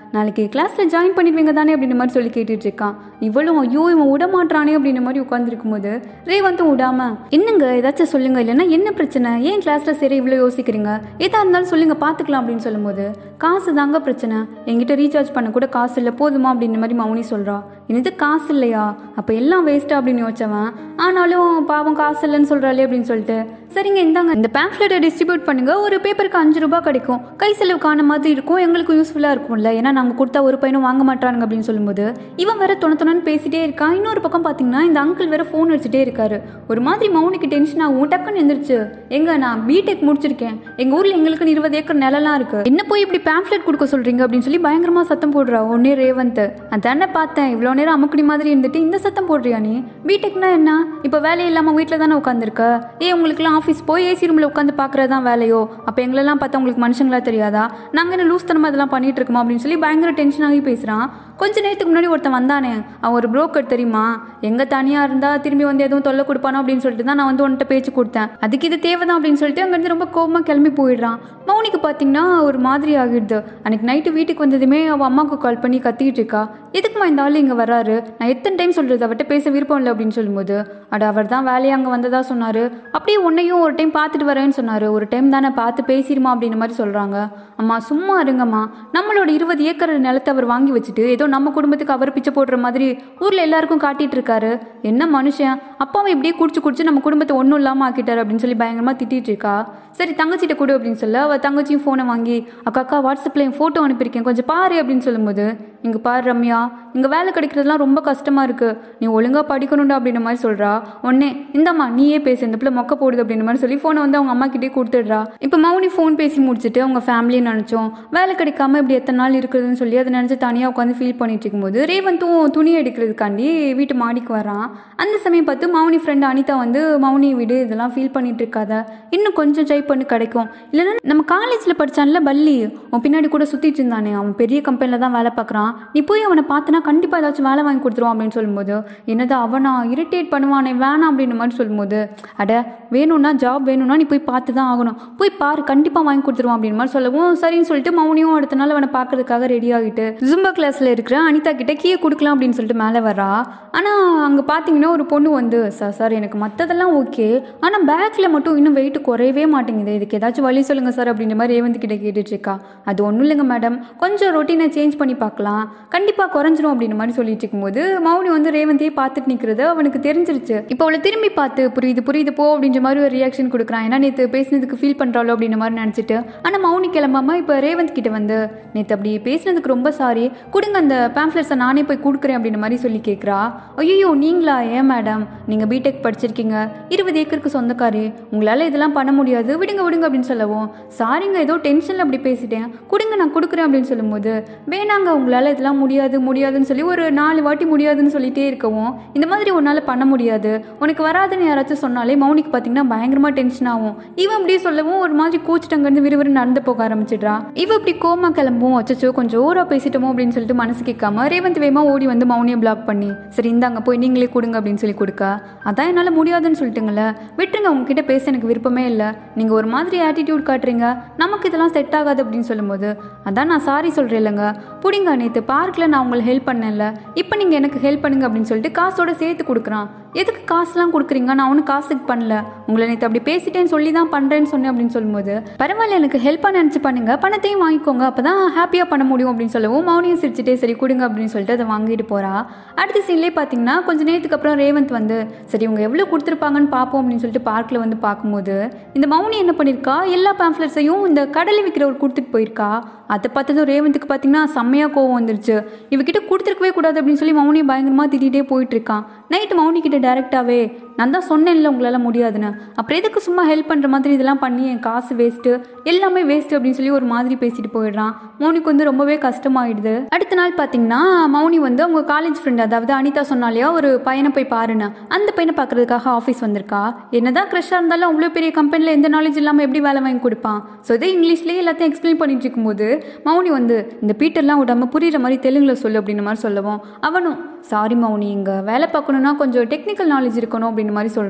நாளைக்கு கிளாஸில் ஜாயின் பண்ணிடுவீங்க தானே அப்படின்ற மாதிரி சொல்லி கேட்டுட்டு இருக்கான் இவளும் ஐயோ இவன் விட மாட்டானே அப்படின்ற மாதிரி உட்காந்துருக்கும் போது ரேவந்தும் விடாம என்னங்க ஏதாச்சும் சொல்லுங்க இல்லைன்னா என்ன பிரச்சனை ஏன் கிளாஸில் சரி இவ்வளோ யோசிக்கிறீங்க எதா இருந்தாலும் சொல்லுங்க பார்த்துக்கலாம் அப்படின்னு சொல்லும்போது காசு தாங்க பிரச்சனை என்கிட்ட ரீசார்ஜ் பண்ண கூட காசு இல்லை போதுமா அப்படின்ற மாதிரி மௌனி சொல்கிறா என்னது காசு இல்லையா அப்போ எல்லாம் வேஸ்ட்டா அப்படின்னு யோசிச்சவன் ஆனாலும் பாவம் காசு இல்லைன்னு சொல்கிறாளே அப்படின்னு சொல்லிட்டு சரிங்க இந்தாங்க இந்த பேம்ப்ளெட்டை டிஸ்ட்ரிபியூட் பண்ணுங்க ஒரு பேப்பருக்கு அஞ்சு ரூபாய் கிடைக்கும் கை செலவுக்கான மாதிரி இருக்கும் எங்களுக்கு யூஸ்ஃபுல்லாக இருக்கும்ல ஏன்னா நாங்கள் கொடுத்தா ஒரு பையனும் வாங்க மாட்டானுங்க அப்படின்னு சொல்லும்போது இவன் வேற தொண தொணன்னு பேசிட்டே இருக்கான் இன்னொரு பக்கம் பார்த்தீங்கன்னா இந்த அங்கிள் வேற ஃபோன் வச்சுட்டே இருக்காரு ஒரு மாதிரி மௌனிக்கு டென்ஷன் ஆகும் டக்குன்னு எந்திரிச்சு எங்க நான் பிடெக் முடிச்சிருக்கேன் எங்க ஊர்ல எங்களுக்கு இருபது ஏக்கர் நிலம்லாம் இருக்கு என்ன போய் இப்படி பேம்ப்ளெட் கொடுக்க சொல்றீங்க அப்படின்னு சொல்லி பயங்கரமா சத்தம் போடுறா ஒன்னே ரேவந்த் அதானே பார்த்தேன் இவ்வளோ நேரம் அமுக்குடி மாதிரி இருந்துட்டு இந்த சத்தம் போடுறியா நீ பிடெக்னா என்ன இப்போ வேலை இல்லாமல் வீட்டில் தானே உட்காந்துருக்க ஏ உங்களுக்குலாம் ஆஃபீஸ் போய் ஏசி ரூமில் உட்காந்து பார்க்குறது தான் வேலையோ அப்போ எங்களெல்லாம் பார்த்தா உங்களுக்கு மனுஷங்களா தெரியாதா நாங்கள் என்ன லூஸ் தனமாக இதெல்லாம் பண்ணிட்டு இருக்கோமா அப்படின்னு சொல்லி பயங்கர டென்ஷன் ஆகி பேசுகிறான் கொஞ்ச நேரத்துக்கு முன்னாடி ஒருத்தன் வந்தானே அவன் ஒரு புரோக்கர் தெரியுமா எங்கே தனியாக இருந்தால் திரும்பி வந்து எதுவும் தொல்லை கொடுப்பானோ அப்படின்னு சொல்லிட்டு தான் நான் வந்து உன்கிட்ட பேச்சு கொடுத்தேன் அதுக்கு இது தேவைதான் அப்படின்னு சொல்லிட்டு அங்கேருந்து ரொம்ப கோபமாக கிளம்பி போயிடுறான் மௌனிக்கு பார்த்தீங்கன்னா ஒரு மாதிரி ஆகிடுது அன்னைக்கு நைட்டு வீட்டுக்கு வந்ததுமே அவள் அம்மாவுக்கு கால் பண்ணி கத்திட்டு இருக்கா எதுக்குமா இந்த ஆள் இங்கே வராரு நான் எத்தனை டைம் சொல்கிறது அவர்கிட்ட பேச விருப்பம் இல்லை அப்படின்னு சொல்லும்போது அட அவர் தான் வேலையை அங்கே வந்ததா சொன்னார் அப்படியே உன்னையும் ஒரு டைம் பார்த்துட்டு வரேன்னு சொன்னார் ஒரு டைம் தானே பார்த்து பேசிடுமா அப்படின்ற மாதிரி சொல்கிறாங்க அம்மா சும்மா இருங்கம்மா நம்மளோட இருபது ஏக்கர் நிலத்தை அவர் வாங்கி வச்சுட்டு ஏதோ நம்ம குடும்பத்துக்கு அவர் பிச்சை போடுற மாதிரி ஊரில் எல்லாருக்கும் காட்டிட்டு இருக்காரு என்ன மனுஷன் அப்பாவை இப்படியே குடிச்சு குடிச்சு நம்ம குடும்பத்தை ஒன்றும் இல்லாமல் ஆக்கிட்டாரு அப்படின்னு சொல்லி பயங்கரமாக திட்டிட்டு இருக்கா சரி தங்கச்சிட்ட கொடு அப்படின்னு சொல்ல அவள் தங்கச்சியும் ஃபோனை வாங்கி அக்கா அக்கா வாட்ஸ்அப்பில் என் ஃபோட்டோ அனுப்பியிருக்கேன் கொஞ்சம் பாரு அப்படின்னு சொல்லும்போது இங்கே பாரு ரம்யா இங்கே வேலை கிடைக்கிறதுலாம் ரொம்ப கஷ்டமாக இருக்குது நீ ஒழுங்காக படிக்கணும்டா அப்படின்ற மாதிரி சொல்கிறா உடனே இந்தாம்மா நீயே பேசு இந்த பிள்ளை மொக்க போடுது அப்படின்ற மாதிரி சொல்லி ஃபோனை வந்து அவங்க அம்மா கிட்டே கொடுத்துடுறா இப்போ மௌனி ஃபோன் பேசி முடிச்சுட்டு அவங்க ஃபேமிலியை நினச்சோம் வேலை கிடைக்காம இப்படி எத்தனை நாள் இருக்குதுன்னு சொல்லி அதை நினச்சி தனியாக உட்காந்து ஃபீல் பண்ணிட்டு இருக்கும்போது ரேவந்தும் துணி எடுக்கிறதுக்காண்டி வீட்டு மாடிக்கு வரான் அந்த சமயம் பார்த்து மௌனி ஃப்ரெண்ட் அனிதா வந்து மௌனி வீடு இதெல்லாம் ஃபீல் பண்ணிட்டு இருக்காத இன்னும் கொஞ்சம் ட்ரை பண்ணி கிடைக்கும் இல்லைன்னா நம்ம காலேஜில் படித்தான்ல பள்ளி அவன் பின்னாடி கூட சுற்றிட்டு இருந்தானே அவன் பெரிய கம்பெனியில் தான் வேலை பார்க்குறான் நீ போய் அவனை பார்த்தனா கண்டிப்பாக ஏதாச்சும் வேலை வாங்கி கொடுத்துருவான் அப்படின்னு சொல்லும்போது என்னது அவனா இரிட்டேட் பண்ணுவானே வேணாம் அப்படின்ற மாதிரி சொல்லும்போது அட வேணும்னா ஜாப் வேணும்னா நீ போய் பார்த்து தான் ஆகணும் போய் பாரு கண்டிப்பாக வாங்கி கொடுத்துருவான் அப்படின்ற மாதிரி சொல்லவும் சரின்னு சொல்லிட்டு மௌனியும் அடுத்த நாள் அவனை பார்க்கறதுக்காக ரெடி ஆகிட்டு ஜும்பா கிளாஸில் இருக்கிற அனிதா கிட்ட கீழே கொடுக்கலாம் அப்படின்னு சொல்லிட்டு மேலே வரா ஆனால் அங்கே பார்த்தீங்கன்னா ஒரு பொண்ணு வந்து சார் சார் எனக்கு மற்றதெல்லாம் ஓகே ஆனால் பேக்கில் மட்டும் இன்னும் வெயிட் குறையவே மாட்டேங்குது இதுக்கு ஏதாச்சும் வழி சொல்லுங்கள் சார் அப்படின்ற மாதிரி ரேவந்த் கிட்ட கேட்டுட்டு இருக்கா அது ஒன்றும் இல்லைங்க மேடம் கொஞ்சம் ரொட்டீனை சேஞ்ச் பண்ணி பார்க்கலாம் கண்டிப்பாக குறைஞ்சிரும் அப்படின்ற மாதிரி சொல்லிட்டு இருக்கும்போது மௌனி வந்து ரேவந்தையே பார்த்துட்டு நிற்கிறது அவனுக்கு தெரிஞ்சிருச்சு இப்போ அவளை திரும்பி பார்த்து புரியுது புரியுது போ அப்படின்ற மாதிரி ஒரு ரியாக்ஷன் கொடுக்குறான் ஏன்னா நேற்று பேசினதுக்கு ஃபீல் பண்ணுறாளோ அப்படின்ற மாதிரி நினச்சிட்டு ஆனால் மௌனி கிளம்பாம இப்போ ரேவந்த் கிட்ட வந்து நேற்று அப்படி பேசினதுக்கு ரொம்ப சாரி கொடுங்க அந்த பேம்ப்ளெட்ஸை நானே போய் கொடுக்குறேன் அப்படின்ற மாதிரி சொல்லி கேட்குறா ஐயோ நீங்களா ஏன் மேடம் நீங்கள் பிடெக் படிச்சிருக்கீங்க இருபது ஏக்கருக்கு சொந்தக்காரி உங்களால் இதெல்லாம் பண்ண முடியாது விடுங்க விடுங்க அப்படின்னு சொல்லவும் சாரிங்க ஏதோ டென்ஷனில் அப்படி பேசிட்டேன் கொடுங்க நான் கொடுக்குறேன் அப்படின்னு சொல்லும்போது வேணாங்க உங்களால் இதெல்லாம் முடியாது முடியாதுன்னு சொல்லி ஒரு நாலு வாட்டி முடியாதுன்னு சொல்லிட்டே இருக்கவும் இந்த மாதிரி உன்னால் பண்ண முடியாது உனக்கு வராதுன்னு யாராச்சும் சொன்னாலே மௌனிக்கு பார்த்தீங்கன்னா பயங்கரமாக டென்ஷன் ஆகும் இவன் அப்படியே சொல்லவும் ஒரு மாதிரி கூச்சிட்டு அங்கேருந்து விறுவிறு நடந்து போக ஆரம்பிச்சிடுறா இவ இப்படி கோமா கிளம்பும் அச்சச்சோ கொஞ்சம் ஓரா பேசிட்டோமோ அப்படின்னு சொல்லிட்டு மனசு கேட்காம ரேவந்த் வேமா ஓடி வந்து மௌனியை பிளாக் பண்ணி சரி இந்தாங்க போய் நீங்களே கொடுங்க அப்படின்னு சொல்லி கொடுக்க அதான் என்னால் முடியாதுன்னு சொல்லிட்டுங்களே விட்டுருங்க உங்ககிட்ட பேச எனக்கு விருப்பமே இல்லை நீங்கள் ஒரு மாதிரி ஆட்டிடியூட் காட்டுறீங்க நமக்கு இதெல்லாம் செட் ஆகாது அப்படின்னு சொல்லும்போது அதான் நான் சாரி சொல்கிறேன் இல்லைங்க புடிங்க நேற்று பார்க்கில் நான் உங்களுக்கு ஹெல்ப் பண்ணல இப்போ நீங்கள் எனக்கு ஹெல்ப் பண்ணுங்க அப்படின்னு சொல்லிட்டு காசோட சேர்த்து கொடுக்குறான் எதுக்கு காசுலாம் கொடுக்குறீங்க நான் ஒன்றும் காசுக்கு பண்ணல உங்களை நேற்று அப்படி பேசிட்டேன்னு சொல்லி தான் பண்ணுறேன்னு சொன்னேன் அப்படின்னு சொல்லும்போது பரவாயில்ல எனக்கு ஹெல்ப்பாக நினச்சி பண்ணுங்க பணத்தையும் வாங்கிக்கோங்க அப்போ தான் ஹாப்பியாக பண்ண முடியும் அப்படின்னு சொல்லவும் மௌனியும் சிரிச்சிட்டே சரி கொடுங்க அப்படின்னு சொல்லிட்டு அதை வாங்கிட்டு போகிறா அடுத்த சீன்லேயே பார்த்தீங்கன்னா கொஞ்சம் நேரத்துக்கு அப்புறம் ரேவந்த் வந்து சரி இவங்க எவ்வளோ கொடுத்துருப்பாங்கன்னு பார்ப்போம் அப்படின்னு சொல்லிட்டு பார்க்கில் வந்து பார்க்கும்போது இந்த மௌனி என்ன பண்ணியிருக்கா எல்லா பேம்ப்ளெட்ஸையும் இந்த கடலை விற்கிறவர் கொடுத்துட்டு போயிருக்கா அதை பார்த்ததும் ரேவந்துக்கு பார்த்தீங்கன்னா செம்மையாக கோவம் வந்துருச்சு இவகிட்ட கொடுத்துருக்கவே கூடாது அப்படின்னு சொல்லி மௌனியை பயங்கரமாக திட்டிகிட்டே போயிட்டு இருக்கான் நைட்டு மௌனி கிட்ட டேரெக்டாகவே நான் தான் சொன்னேன்ல உங்களால் முடியாதுன்னு அப்புறம் எதுக்கு சும்மா ஹெல்ப் பண்ணுற மாதிரி இதெல்லாம் பண்ணி என் காசு வேஸ்ட்டு எல்லாமே வேஸ்ட்டு அப்படின்னு சொல்லி ஒரு மாதிரி பேசிட்டு போயிடுறான் மௌனிக்கு வந்து ரொம்பவே கஷ்டமாயிடுது அடுத்த நாள் பார்த்தீங்கன்னா மௌனி வந்து அவங்க காலேஜ் ஃப்ரெண்ட் அதாவது அனிதா சொன்னாலையா ஒரு பையனை போய் பாருன்னு அந்த பையனை பார்க்கறதுக்காக ஆஃபீஸ் வந்திருக்கா என்னதான் க்ரஷ்ஷாக இருந்தாலும் அவ்வளோ பெரிய கம்பெனியில் எந்த நாலேஜ் இல்லாமல் எப்படி வேலை வாங்கி கொடுப்பான் ஸோ இதே இங்கிலீஷ்லேயே எல்லாத்தையும் எக்ஸ்பிளைன் பண்ணிட்டு இருக்கும்போது மௌனி வந்து இந்த பீட்டர்லாம் விடாம புரியுற மாதிரி தெலுங்குல சொல்லு அப்படின்ற மாதிரி சொல்லவும் அவனும் சாரி மௌனி இங்கே வேலை பார்க்கணுன்னா கொஞ்சம் டெக்னிக்கல் நாலேஜ் இருக்கணும் அப்படின்ற மாதிரி சொல்கிறான்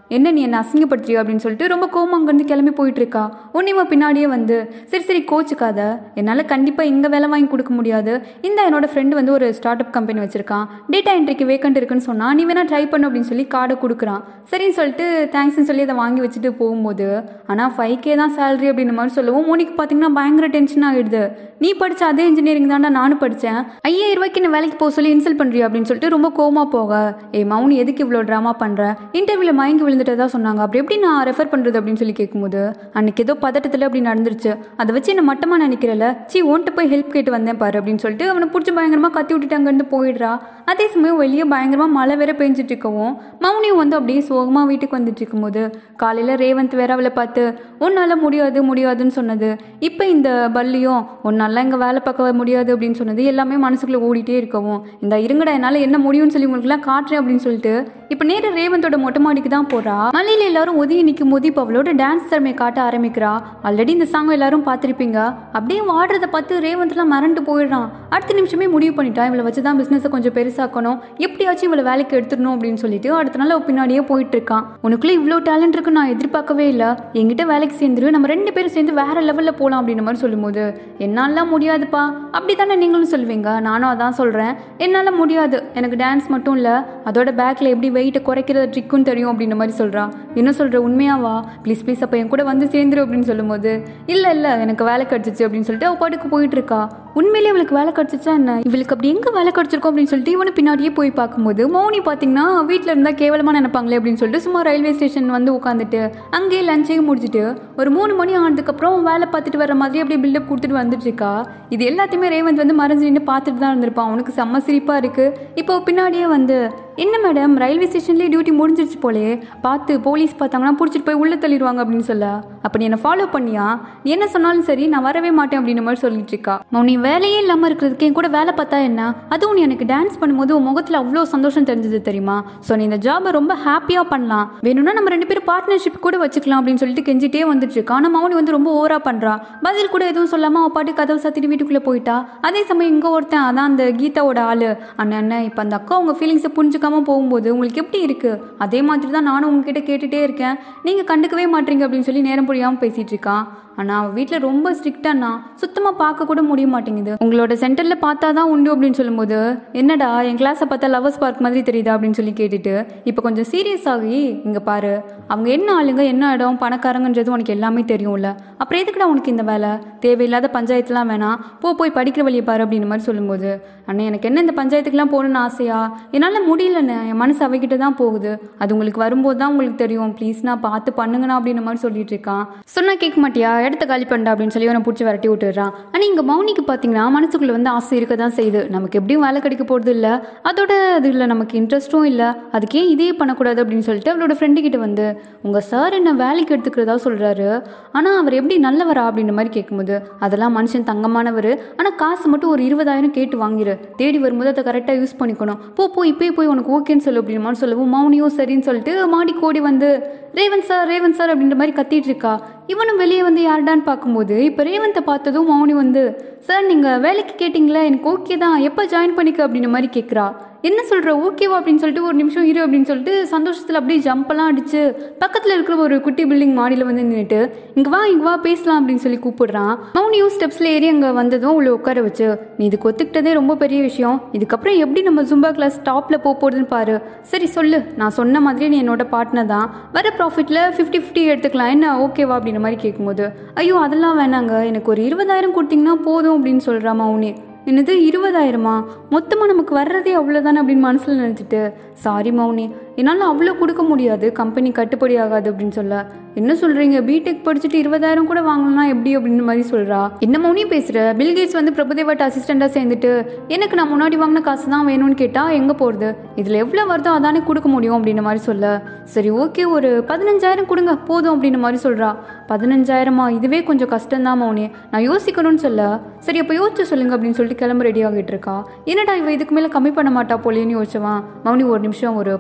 என்ன நீ என்ன அசிங்கப்படுத்துறியா அப்படின்னு சொல்லிட்டு ரொம்ப கோவம் அங்கேருந்து கிளம்பி போயிட்டு இருக்கா உன்னிமா பின்னாடியே வந்து சரி சரி கோச்சுக்காத என்னால் கண்டிப்பாக இங்கே வேலை வாங்கி கொடுக்க முடியாது இந்த என்னோட ஃப்ரெண்டு வந்து ஒரு ஸ்டார்ட் அப் கம்பெனி வச்சிருக்கான் டேட்டா என்ட்ரிக்கு வேக்கண்ட் இருக்குன்னு சொன்னால் நீ வேணா ட்ரை பண்ணு அப்படின்னு சொல்லி கார்டை கொடுக்குறான் சரின்னு சொல்லிட்டு தேங்க்ஸ்னு சொல்லி அதை வாங்கி வச்சுட்டு போகும்போது ஆனால் ஃபைவ் கே தான் சேலரி அப்படின்ற மாதிரி சொல்லவும் மோனிக்கு பார்த்தீங்கன்னா பயங்கர டென்ஷன் ஆகிடுது நீ படித்த அதே இன்ஜினியரிங் தாண்டா நானும் படித்தேன் ஐயாயிரம் ரூபாய்க்கு என்ன வேலைக்கு போக சொல்லி இன்சல்ட் பண்ணுறியா அப்படின்னு சொல்லிட்டு ரொம்ப கோமா போக ஏ மௌனி எதுக்கு இவ்வளோ ட்ராமா பண்ணுற இன்டர்வியூவில் மயங்கி விழுந்துட்டதா சொன்னாங்க அப்படி எப்படி நான் ரெஃபர் பண்ணுறது அப்படின்னு சொல்லி கேட்கும்போது அன்னைக்கு ஏதோ பதட்டத்தில் அப்படி நடந்துருச்சு அதை வச்சு என்ன மட்டமாக நினைக்கிறல சி ஓன்ட்டு போய் ஹெல்ப் கேட்டு வந்தேன் பாரு அப்படின்னு சொல்லிட்டு அவனை பிடிச்சி பயங்கரமாக கத்தி விட்டுட்டு அங்கேருந்து போயிடுறா அதே சமயம் வெளியே பயங்கரமாக மழை வேற பெஞ்சிட்டு இருக்கவும் மௌனியும் வந்து அப்படியே சோகமாக வீட்டுக்கு வந்துட்டு இருக்கும்போது காலையில் ரேவந்த் வேற அவளை பார்த்து உன்னால் முடியாது முடியாதுன்னு சொன்னது இப்போ இந்த பல்லியும் உன்னால இங்கே வேலை பார்க்க முடியாது அப்படின்னு சொன்னது எல்லாமே மனசுக்குள்ளே ஓடிட்டே இருக்கவும் இந்த இருங்கடா என்னால் என்ன முடியும்னு சொல்லி உங்களுக்குலாம் காட்டுறேன் அப்படின்னு சொல்லிட்டு இப்போ நேர ரேவந்தோட மொட்டை மாடிக்கு தான் போறா மலையில எல்லாரும் ஒதுங்கி நிற்கும் போது இப்போ அவளோட டான்ஸ் திறமையை காட்ட ஆரம்பிக்கிறா ஆல்ரெடி இந்த சாங் எல்லாரும் பார்த்துருப்பீங்க அப்படியே வாடுறத பார்த்து ரேவந்த்லாம் மறந்து போயிடுறான் அடுத்த நிமிஷமே முடிவு பண்ணிட்டா இவளை வச்சு தான் பிஸ்னஸை கொஞ்சம் பெருசாக்கணும் எப்படியாச்சும் இவளை வேலைக்கு எடுத்துடணும் அப்படின்னு சொல்லிட்டு அடுத்த நாள் அவ பின்னாடியே போயிட்டு இருக்கான் உனக்குள்ள இவ்வளோ டேலண்ட் இருக்கு நான் எதிர்பார்க்கவே இல்லை என்கிட்ட வேலைக்கு சேர்ந்துரு நம்ம ரெண்டு பேரும் சேர்ந்து வேற லெவலில் போகலாம் அப்படின்ற மாதிரி சொல்லும்போது என்னாலாம் முடியாதுப்பா அப்படி தானே நீங்களும் சொல்லுவீங்க நானும் அதான் சொல்கிறேன் என்னால் முடியாது எனக்கு டான்ஸ் மட்டும் இல்லை அதோட பேக்கில் எப்படி வெயிட்டை குறைக்கிற ட்ரிக்கும் தெரியும் அப்படின்ற மாதிரி சொல்கிறா என்ன சொல்கிற உண்மையாவா ப்ளீஸ் ப்ளீஸ் அப்போ என் கூட வந்து சேர்ந்துரு அப்படின்னு சொல்லும்போது இல்லை இல்லை எனக்கு வேலை கிடச்சிச்சு அப்படின்னு சொல்லிட்டு அவள் பாட்டுக்கு போயிட்டு இருக்கா உண்மையிலேயே அவளுக்கு வேலை கிடச்சிச்சா என்ன இவளுக்கு அப்படி எங்கே வேலை கிடச்சிருக்கோம் அப்படின்னு சொல்லிட்டு இவனு பின்னாடியே போய் பார்க்கும்போது மௌனி பார்த்தீங்கன்னா வீட்டில் இருந்தால் கேவலமாக நினைப்பாங்களே அப்படின்னு சொல்லிட்டு சும்மா ரயில்வே ஸ்டேஷன் வந்து உட்காந்துட்டு அங்கேயே லஞ்சையும் முடிச்சுட்டு ஒரு மூணு மணி ஆனதுக்கப்புறம் வேலை பார்த்துட்டு வர மாதிரி அப்படியே பில்டப் கொடுத்துட்டு வந்துட்டு இருக்கா இது எல்லாத்தையுமே ரேவந்த் வந்து மறைஞ்சு நின்று பார்த்துட்டு தான் இருந்திருப்பான் அவனுக்கு செம்ம சிரிப்பாக இருக்குது இப்போ பின்னாடியே வந்து என்ன மேடம் ரயில்வே ஸ்டேஷன்லேயே டியூட்டி முடிஞ்சிருச்சு போலே பார்த்து போலீஸ் பார்த்தாங்கன்னா பிடிச்சிட்டு போய் உள்ளே தள்ளிடுவாங்க அப்படின்னு சொல்ல அப்போ நீ என்னை ஃபாலோ பண்ணியா நீ என்ன சொன்னாலும் சரி நான் வரவே மாட்டேன் அப்படின்ற மாதிரி சொல்லிட்டு இருக்கா மௌனி வேலையே இல்லாமல் இருக்கிறதுக்கு என் கூட வேலை பார்த்தா என்ன அதுவும் நீ எனக்கு டான்ஸ் பண்ணும்போது உன் முகத்தில் அவ்வளோ சந்தோஷம் தெரிஞ்சது தெரியுமா ஸோ நீ இந்த ஜாபை ரொம்ப ஹாப்பியாக பண்ணலாம் வேணும்னா நம்ம ரெண்டு பேரும் பார்ட்னர்ஷிப் கூட வச்சுக்கலாம் அப்படின்னு சொல்லிட்டு கெஞ்சிட்டே வந்துட்டு இருக்கா ஆனால் மௌனி வந்து ரொம்ப ஓவரா பண்ணுறா பதில் கூட எதுவும் சொல்லாமல் அவள் பாட்டு கதவு சாத்திட்டு வீட்டுக்குள்ளே போயிட்டா அதே சமயம் இங்கே ஒருத்தன் அதான் அந்த கீதாவோட ஆளு அண்ணன் அண்ணன் இப்போ அந்த அக்கா உங்கள் ஃபீலிங்ஸை புரிஞ்சுக்காம போகும்போது உங்களுக்கு எப்படி இருக்கு அதே மாதிரி தான் நானும் உங்ககிட்ட கேட்டுட்டே இருக்கேன் நீங்கள் கண்டுக்கவே மாட்டீங்க அப்படின்னு சொல்லி நேரம் புரியாமல் பேசிட்டு இருக்கான் ஆனால் அவள் வீட்டில் ரொம்ப ஸ்ட்ரிக்டானா சுத்தமாக பார்க்க கூட முடிய மாட்டேங்குது உங்களோட சென்டரில் பார்த்தா தான் உண்டு அப்படின்னு சொல்லும்போது என்னடா என் கிளாஸை பார்த்தா லவர்ஸ் பார்க் மாதிரி தெரியுதா அப்படின்னு சொல்லி கேட்டுட்டு இப்போ கொஞ்சம் சீரியஸ் ஆகி இங்கே பாரு அவங்க என்ன ஆளுங்க என்ன இடம் பணக்காரங்கன்றது உனக்கு எல்லாமே தெரியும்ல அப்புறம் எதுக்குடா உனக்கு இந்த வேலை தேவையில்லாத பஞ்சாயத்துலாம் வேணாம் போ போய் படிக்கிற வழியை பாரு அப்படின்ற மாதிரி சொல்லும்போது அண்ணே எனக்கு என்ன இந்த பஞ்சாயத்துக்குலாம் போகணும்னு ஆசையா என்னால் முடியலண்ணே என் மனசு அவகிட்ட தான் போகுது அது உங்களுக்கு வரும்போது தான் உங்களுக்கு தெரியும் ப்ளீஸ் நான் பார்த்து பண்ணுங்கண்ணா அப்படின்ற மாதிரி சொல்லிட்டு இருக்கான் சொன்னா கேட்க மாட்டியா இடத்த காலி பண்ணா அப்படின்னு சொல்லி அவனை பிடிச்சி விரட்டி விட்டுறான் ஆனால் இங்கே மௌனிக்கு பார்த்தீங்கன்னா மனசுக்குள்ள வந்து ஆசை இருக்க தான் செய்யுது நமக்கு எப்படியும் வேலை கிடைக்க போகிறது இல்லை அதோட அது இல்லை நமக்கு இன்ட்ரெஸ்ட்டும் இல்லை அதுக்கே இதே பண்ணக்கூடாது அப்படின்னு சொல்லிட்டு அவளோட ஃப்ரெண்டு கிட்ட வந்து உங்கள் சார் என்ன வேலைக்கு எடுத்துக்கிறதா சொல்கிறாரு ஆனால் அவர் எப்படி நல்லவரா அப்படின்ற மாதிரி கேட்கும்போது அதெல்லாம் மனுஷன் தங்கமானவர் ஆனால் காசு மட்டும் ஒரு இருபதாயிரம் கேட்டு வாங்கிரு தேடி வரும்போது அதை கரெக்டாக யூஸ் பண்ணிக்கணும் போ போ இப்போயே போய் உனக்கு ஓகேன்னு சொல்லு அப்படின்ற மாதிரி சொல்லவும் மௌனியும் சரின்னு சொல்லிட்டு மாடி கோடி வந்து ரேவன் சார் ரேவன் சார் அப்படின்ற மாதிரி கத்திட்டு இருக்கா இவனும் வெளியே வந்து யாருடான்னு பார்க்கும்போது இப்போ ரேவந்தை பார்த்ததும் மௌனி வந்து சார் நீங்கள் வேலைக்கு கேட்டிங்களா எனக்கு ஓகே தான் எப்போ ஜாயின் பண்ணிக்க அப்படின்ற மாதிரி கேட்குறா என்ன சொல்கிற ஓகேவா அப்படின்னு சொல்லிட்டு ஒரு நிமிஷம் இரு அப்படின்னு சொல்லிட்டு சந்தோஷத்தில் அப்படியே ஜம்பெல்லாம் அடிச்சு பக்கத்தில் இருக்கிற ஒரு குட்டி பில்டிங் மாடியில் வந்து நின்றுட்டு இங்கே வா இங்கே வா பேசலாம் அப்படின்னு சொல்லி கூப்பிடுறான் மௌனியும் ஸ்டெப்ஸில் ஏறி அங்கே வந்ததும் உள்ள உட்கார வச்சு நீ இதுக்கு ஒத்துக்கிட்டதே ரொம்ப பெரிய விஷயம் இதுக்கப்புறம் எப்படி நம்ம ஜும்பா கிளாஸ் டாப்பில் போக போகுதுன்னு பாரு சரி சொல்லு நான் சொன்ன மாதிரி நீ என்னோட பார்ட்னர் தான் வர ப்ராஃபிட்டில் ஃபிஃப்டி ஃபிஃப்டி எடுத்துக்கலாம் என்ன ஓகேவா அப்படின்ற மாதிரி கேட்கும்போது ஐயோ அதெல்லாம் வேணாங்க எனக்கு ஒரு இருபதாயிரம் கொடுத்தீங்கன்னா போதும் அப்படின்னு சொல்கிறா மௌனி என்னது இருபதாயிரமா மொத்தமாக நமக்கு வர்றதே அவ்வளோதானே அப்படின்னு மனசில் நினச்சிட்டு சாரி மௌனி என்னால் அவ்வளோ கொடுக்க முடியாது கம்பெனி கட்டுப்படி ஆகாது அப்படின்னு சொல்ல என்ன சொல்கிறீங்க பிடெக் படிச்சுட்டு இருபதாயிரம் கூட வாங்கலாம் எப்படி அப்படின்னு மாதிரி சொல்கிறா என்ன மௌனி பேசுகிற பில்கேட்ஸ் வந்து பிரபுதேவாட்ட அசிஸ்டண்ட்டாக சேர்ந்துட்டு எனக்கு நான் முன்னாடி வாங்கின காசு தான் வேணும்னு கேட்டால் எங்கே போகிறது இதில் எவ்வளோ வருதோ அதானே கொடுக்க முடியும் அப்படின்ற மாதிரி சொல்ல சரி ஓகே ஒரு பதினஞ்சாயிரம் கொடுங்க போதும் அப்படின்ற மாதிரி சொல்கிறா பதினஞ்சாயிரமா இதுவே கொஞ்சம் கஷ்டம்தான் மௌனி நான் யோசிக்கணும்னு சொல்ல சரி அப்போ யோசிச்சு சொல்லுங்க அப்படின்னு சொல்லிட்டு கிளம்ப ரெடி ஆகிட்டு இருக்கா என்னடா இவ இதுக்கு மேலே கம்மி பண்ண மாட்டா போலேன்னு யோசிச்சவன் மௌனி ஒரு நிமிஷம் ஒரு பத்தாயிரம்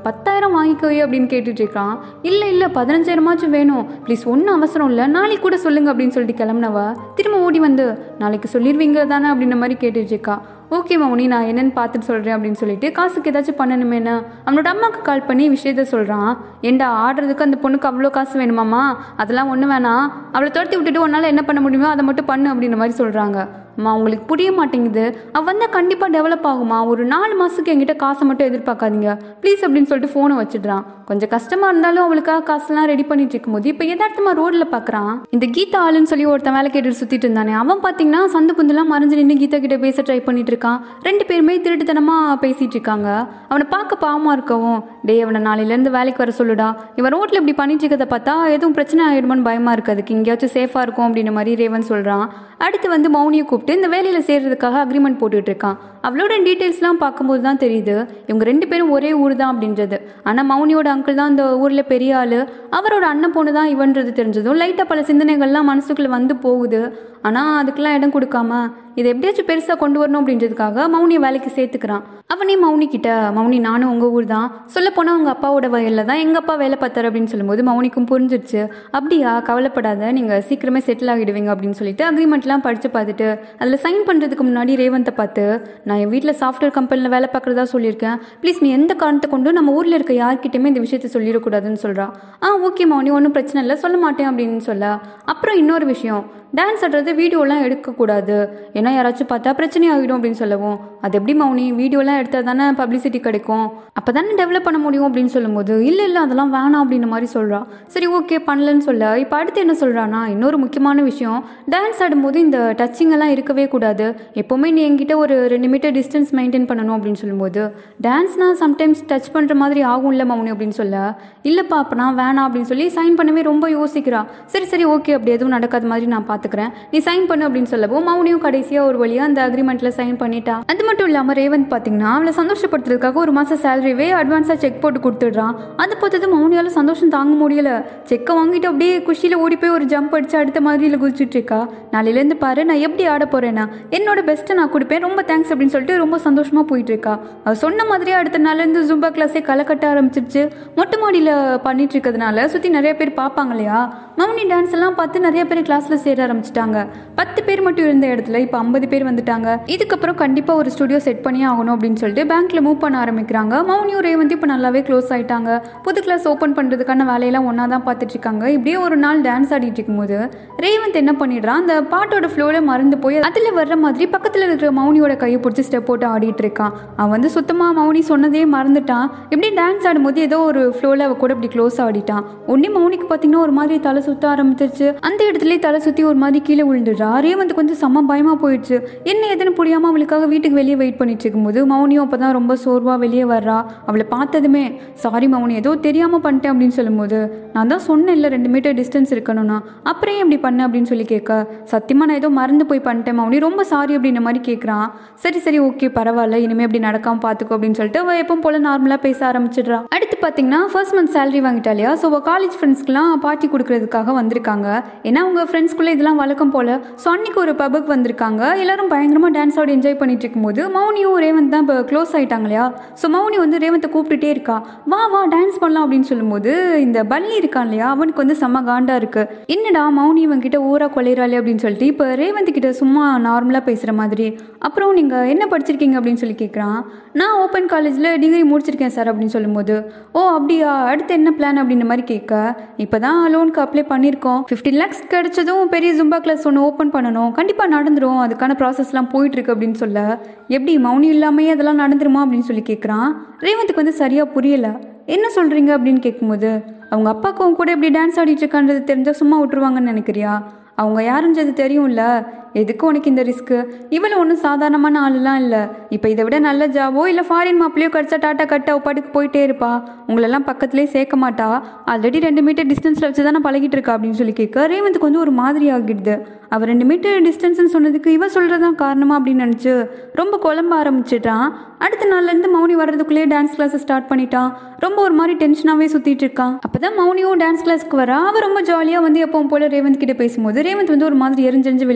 வேணாலும் வாங்கிக்கோயே அப்படின்னு கேட்டுட்டு இருக்கான் இல்லை இல்லை பதினஞ்சாயிரமாச்சும் வேணும் ப்ளீஸ் ஒன்றும் அவசரம் இல்லை நாளைக்கு கூட சொல்லுங்க அப்படின்னு சொல்லிட்டு கிளம்புனவா திரும்ப ஓடி வந்து நாளைக்கு சொல்லிடுவீங்க தானே அப்படின்ற மாதிரி கேட்டுட்டு இருக்கா ஓகே மௌனி நான் என்னன்னு பார்த்துட்டு சொல்கிறேன் அப்படின்னு சொல்லிட்டு காசுக்கு ஏதாச்சும் பண்ணணுமேனா அவனோட அம்மாவுக்கு கால் பண்ணி விஷயத்த சொல்கிறான் ஏண்டா ஆடுறதுக்கு அந்த பொண்ணுக்கு அவ்வளோ காசு வேணுமாம்மா அதெல்லாம் ஒன்றும் வேணாம் அவளை துரத்தி விட்டுட்டு உன்னால் என்ன பண்ண முடியுமோ அதை மட்டும் பண்ணு அப்படின்ற மாதிரி சொல்கிறாங்க அம்மா உங்களுக்கு புரிய மாட்டேங்குது அவள் வந்தால் கண்டிப்பாக டெவலப் ஆகுமா ஒரு நாலு மாதத்துக்கு என்கிட்ட காசை மட்டும் எதிர்பார்க்காதீங்க ப்ளீஸ் அப்படின்னு சொல்லிட்டு ஃபோனை வச்சிடுறான் கொஞ்சம் கஷ்டமாக இருந்தாலும் அவளுக்காக காசுலாம் ரெடி பண்ணிட்டு இருக்கும்போது இப்போ எதார்த்தமாக ரோட்டில் பார்க்குறான் இந்த கீதா ஆளுன்னு சொல்லி ஒருத்தன் வேலை கேட்டுட்டு சுற்றிட்டு இருந்தானே அவன் பார்த்தீங்கன்னா சந்து புந்தெல்லாம் மறைஞ்சு நின்று கீதா கிட்ட பேச ட்ரை பண்ணிட்டு இருக்கான் ரெண்டு பேருமே திருட்டுத்தனமாக பேசிட்டு இருக்காங்க அவனை பார்க்க பாவமாக இருக்கவும் டேய் அவனை நாளையிலேருந்து வேலைக்கு வர சொல்லுடா இவன் ரோட்டில் இப்படி பண்ணிட்டு இருக்கிறத பார்த்தா எதுவும் பிரச்சனை ஆயிடுமோன்னு பயமாக இருக்கு அதுக்கு எங்கேயாச்சும் சேஃபாக இருக்கும் அப்படின்ற மாதிரி ரேவன் சொல்கிறான் அடுத்து வந்து மௌனியை கூப்பிட்டு இந்த வேலையில் சேர்றதுக்காக அக்ரிமெண்ட் போட்டுட்டு இருக்கான் அவளோட டீட்டெயில்ஸ்லாம் பார்க்கும்போது தான் தெரியுது இவங்க ரெண்டு பேரும் ஒரே ஊர் தான் அப்படின்றது ஆனால் மௌனியோட அங்கிள் தான் இந்த ஊரில் பெரிய ஆள் அவரோட அண்ணன் பொண்ணு தான் இவன்றது தெரிஞ்சதும் லைட்டாக பல சிந்தனைகள்லாம் மனசுக்குள்ளே வந்து போகுது ஆனால் அதுக்கெல்லாம் இடம் கொடுக்காம இதை எப்படியாச்சும் பெருசாக கொண்டு வரணும் அப்படின்றதுக்காக மௌனியை வேலைக்கு சேர்த்துக்கிறான் அவனே மௌனி கிட்ட மௌனி நானும் உங்கள் ஊர் தான் சொல்லப்போனால் உங்கள் அப்பாவோட வயலில் தான் எங்கள் அப்பா வேலை பார்த்தாரு அப்படின்னு சொல்லும்போது மௌனிக்கும் புரிஞ்சிருச்சு அப்படியா கவலைப்படாத நீங்கள் சீக்கிரமே செட்டில் ஆகிடுவீங்க அப்படின்னு சொல்லிட்டு அக்ரிமெண்ட்லாம் படித்து பார்த்துட்டு அதில் சைன் பண்ணுறதுக்கு முன்னாடி ரேவந்தை பார்த்து நான் என் வீட்டில் சாஃப்ட்வேர் கம்பெனியில் வேலை பார்க்குறதா சொல்லியிருக்கேன் ப்ளீஸ் நீ எந்த காரணத்தை கொண்டு நம்ம ஊரில் இருக்க யார்கிட்டயுமே இந்த விஷயத்த சொல்லிடக்கூடாதுன்னு சொல்கிறா ஆ ஓகே மௌனி ஒன்றும் பிரச்சனை இல்லை சொல்ல மாட்டேன் அப்படின்னு சொல்ல அப்புறம் இன்னொரு விஷயம் டான்ஸ் ஆடுறது வீடியோலாம் எடுக்கக்கூடாது ஏன்னா யாராச்சும் பார்த்தா பிரச்சனை ஆகிடும் அப்படின்னு சொல்லவும் அது எப்படி மௌனி வீடியோலாம் எடுத்தால் தானே பப்ளிசிட்டி கிடைக்கும் அப்போ தானே டெவலப் பண்ண முடியும் அப்படின்னு சொல்லும்போது இல்லை இல்லை அதெல்லாம் வேணாம் அப்படின்ற மாதிரி சொல்கிறா சரி ஓகே பண்ணலன்னு சொல்ல இப்போ அடுத்து என்ன சொல்கிறான்னா இன்னொரு முக்கியமான விஷயம் டான்ஸ் ஆடும்போது இந்த டச்சிங் எல்லாம் இருக்கவே கூடாது எப்போவுமே நீ என்கிட்ட ஒரு ரெண்டு மீட்டர் டிஸ்டன்ஸ் மெயின்டைன் பண்ணணும் அப்படின்னு சொல்லும்போது டான்ஸ்னால் சம்டைம்ஸ் டச் பண்ணுற மாதிரி ஆகும்ல மௌனி அப்படின்னு சொல்ல இல்லைப்பா அப்போ நான் வேணாம் அப்படின்னு சொல்லி சைன் பண்ணவே ரொம்ப யோசிக்கிறா சரி சரி ஓகே அப்படி எதுவும் நடக்காத மாதிரி நான் பார்த்துக்கிறேன் நீ சைன் பண்ணு அப்படின்னு சொல்லவும் மௌனியும் கடைசியாக ஒரு வழியாக அந்த அக்ரிமெண்ட்டில் சைன் பண்ணிட்டா அது மட்டும் இல்லாமல் ரேவந்த் பார்த்தீங்கன்னா அவளை சந்தோஷப்படுத்துறதுக்காக ஒரு மாதம் சேலரிவே அட்வான்ஸாக செக் போட்டு கொடுத்துடுறான் அதை பார்த்தது மௌனியால் சந்தோஷம் தாங்க முடியல செக்கை வாங்கிட்டு அப்படியே குஷியில் ஓடி போய் ஒரு ஜம்ப் அடிச்சு அடுத்த மாதிரியில் குதிச்சுட்டு இருக்கா நாளையிலேருந்து பாரு நான் எப்படி ஆட போறேன்னா என்னோட பெஸ்ட்டை நான் கொடுப்பேன் ரொம்ப தேங்க்ஸ் அப்படின்னு சொல்லிட்டு ரொம்ப சந்தோஷமாக போயிட்டு இருக்கா அவ சொன்ன மாதிரியே அடுத்த நாள்லேருந்து ஜும்பா கிளாஸே களை கட்ட ஆரம்பிச்சிருச்சு மொட்டை மாடியில் பண்ணிட்டு இருக்கிறதுனால சுற்றி நிறைய பேர் பார்ப்பாங்க இல்லையா மௌனி டான்ஸ் எல்லாம் பார்த்து நிறைய பேர் கிளாஸில் சேர ஆரம்பிச்சிட்டாங்க பத்து பேர் மட்டும் இருந்த இடத்துல இப்போ ஐம்பது பேர் வந்துட்டாங்க இதுக்கப்புறம் கண்டிப்பாக ஒரு ஸ்டுடியோ செட் பண்ணி ஆகணும் அப்படின்னு சொல்லிட்டு பேங்க்ல மூவ் பண்ண ஆரம்பிக்கிறாங்க மௌனியும் ரேவந்தி இப்போ நல்லாவே க்ளோஸ் ஆயிட்டாங்க புது கிளாஸ் ஓப்பன் பண்ணுறதுக்கான வேலையெல்லாம் ஒன்றா தான் பார்த்துட்டு இருக்காங்க இப்படியே ஒரு நாள் டான்ஸ் ஆடிட்டு இருக்கும்போது ரேவந்த் என்ன பண்ணிடுறான் அந்த பாட்டோட ஃப்ளோவில் மறந்து போய் அதில் வர்ற மாதிரி பக்கத்தில் இருக்கிற மௌனியோட கையை பிடிச்சி ஸ்டெப் போட்டு ஆடிட்டு இருக்கான் அவன் வந்து சுத்தமாக மௌனி சொன்னதே மறந்துட்டான் இப்படி டான்ஸ் ஆடும்போது ஏதோ ஒரு ஃப்ளோவில் அவ கூட இப்படி க்ளோஸ் ஆடிட்டான் உடனே மௌனிக்கு பார்த்தீங்கன்னா ஒரு மாதிரி தலை சுத்த ஆரம்பிச்சிருச்சு அந்த இடத்துலயே தலை சுற்றி ஒரு மாதிரி கீழே விழுந்துடுறா ரேவந்த் கொஞ்சம் செம்ம பயமாக போயிடுச்சு என்ன எதுன்னு புரியாமல் அவளுக்காக வீட்டுக்கு வெளியே வெயிட் பண்ணிட்டு இருக்கும்போது மௌனியும் அப்போ தான் ரொம்ப சோர்வாக வெளியே வர்றா அவளை பார்த்ததுமே சாரி மௌனி ஏதோ தெரியாமல் பண்ணிட்டேன் அப்படின்னு சொல்லும்போது நான் தான் சொன்னேன்ல ரெண்டு மீட்டர் டிஸ்டன்ஸ் இருக்கணும்னா அப்புறம் ஏன் இப்படி பண்ண அப்படின்னு சொல்லி கேட்க சத்தியமாக நான் ஏதோ மறந்து போய் பண்ணிட்டேன் மௌனி ரொம்ப சாரி அப்படின்ற மாதிரி கேட்குறான் சரி சரி ஓகே பரவாயில்ல இனிமேல் அப்படி நடக்காம பார்த்துக்கோ அப்படின்னு சொல்லிட்டு அவள் எப்பவும் போல நார்மலாக பேச ஆரம்பிச்சிடுறா அடுத்து பார்த்தீங்கன்னா ஃபர்ஸ்ட் மந்த் சேலரி வாங்கிட்டா இல்லையா ஸோ அவள் காலேஜ் ஃப்ரெண்ட்ஸ்க்குலாம் பார்ட்டி கொடுக்கறதுக்காக வந்திருக்காங்க ஏன்னா அவங்க ஃப்ரெண்ட்ஸ்குள்ளே இதெல்லாம் வழக்கம் போல ஸோ அன்னைக்கு ஒரு பப்புக்கு வந்திருக்காங்க எல்லாரும் பயங்கரமாக டான்ஸ் ஆடி என்ஜாய் பண்ணிட்டு இருக்கும்போது மௌனியும் ரேவந்த் தான் இப்போ க்ளோஸ் ஆயிட்டாங்க இல்லையா ஸோ மௌனி வந்து ரேவந்தை கூப்பிட்டுட்டே இருக்கா வா வா டான்ஸ் பண்ணலாம் அப்படின்னு சொல்லும்போது இந்த பல்லி இருக்கான் இல்லையா அவனுக்கு வந்து செம்ம காண்டா இருக்கு என்னடா மௌனி இவன் கிட்ட ஊரா கொலையிறாளே அப்படின்னு சொல்லிட்டு இப்போ ரேவந்த் கிட்ட சும்மா நார்மலாக பேசுகிற மாதிரி அப்புறம் நீங்கள் என்ன படிச்சிருக்கீங்க அப்படின்னு சொல்லி கேட்குறான் நான் ஓப்பன் காலேஜில் டிகிரி முடிச்சிருக்கேன் சார் அப்படின்னு சொல்லும்போது ஓ அப்படியா அடுத்து என்ன பிளான் அப்படின்ற மாதிரி கேட்க இப்போ தான் லோனுக்கு அப்ளை பண்ணியிருக்கோம் ஃபிஃப்டீன் லேக்ஸ் கிடைச்சதும் பெரிய ஜும்பா கிளாஸ் ஒன்று ஓப்பன் பண்ணணும் கண்டிப்பாக நடந்துரும் அதுக்கான ப்ராசஸ்லாம் போயிட்டுருக்கு அப்படின்னு சொல்ல எப்படி மௌனி இல்லாமையே அதெல்லாம் நடந்துருமா அப்படின்னு சொல்லி கேட்குறான் ரேவந்துக்கு வந்து சரியாக புரியலை என்ன சொல்கிறீங்க அப்படின்னு கேட்கும்போது அவங்க அப்பாவுக்கு அவங்க கூட எப்படி டான்ஸ் ஆடிட்டு இருக்கான்றது தெரிஞ்சால் சும்மா விட்டுருவாங்கன்னு நினைக்கிறியா அவங்க யாருன்றது தெரியும்ல எதுக்கு உனக்கு இந்த ரிஸ்க்கு இவளை ஒன்றும் சாதாரணமான ஆளுலாம் இல்லை இப்போ இதை விட நல்ல ஜாபோ இல்லை ஃபாரின் மாப்பிளையோ கிடச்சா டாட்டா கட்ட அவ பாட்டுக்கு போயிட்டே இருப்பா உங்களெல்லாம் பக்கத்துலேயே சேர்க்க மாட்டா ஆல்ரெடி ரெண்டு மீட்டர் டிஸ்டன்ஸில் வச்சு தானே பழகிட்டு இருக்கா அப்படின்னு சொல்லி கேட்க ரேவந்துக்கு வந்து ஒரு மாதிரி ஆகிடுது அவள் ரெண்டு மீட்டர் டிஸ்டன்ஸ்னு சொன்னதுக்கு இவ சொல்கிறதான் காரணமா அப்படின்னு நினச்சி ரொம்ப குழம்ப ஆரம்பிச்சிட்டான் அடுத்த நாள்லேருந்து மௌனி வர்றதுக்குள்ளேயே டான்ஸ் கிளாஸை ஸ்டார்ட் பண்ணிட்டான் ரொம்ப ஒரு மாதிரி டென்ஷனாகவே சுற்றிட்டு இருக்கான் அப்போ தான் மௌனியும் டான்ஸ் கிளாஸ்க்கு வரா அவள் ரொம்ப ஜாலியாக வந்து எப்பவும் போல ரேவந்த் கிட்ட பேசும்போது ரேவந்த் வந்து ஒரு மாதிரி எரிஞ்செறிஞ்சு விழுகிறான்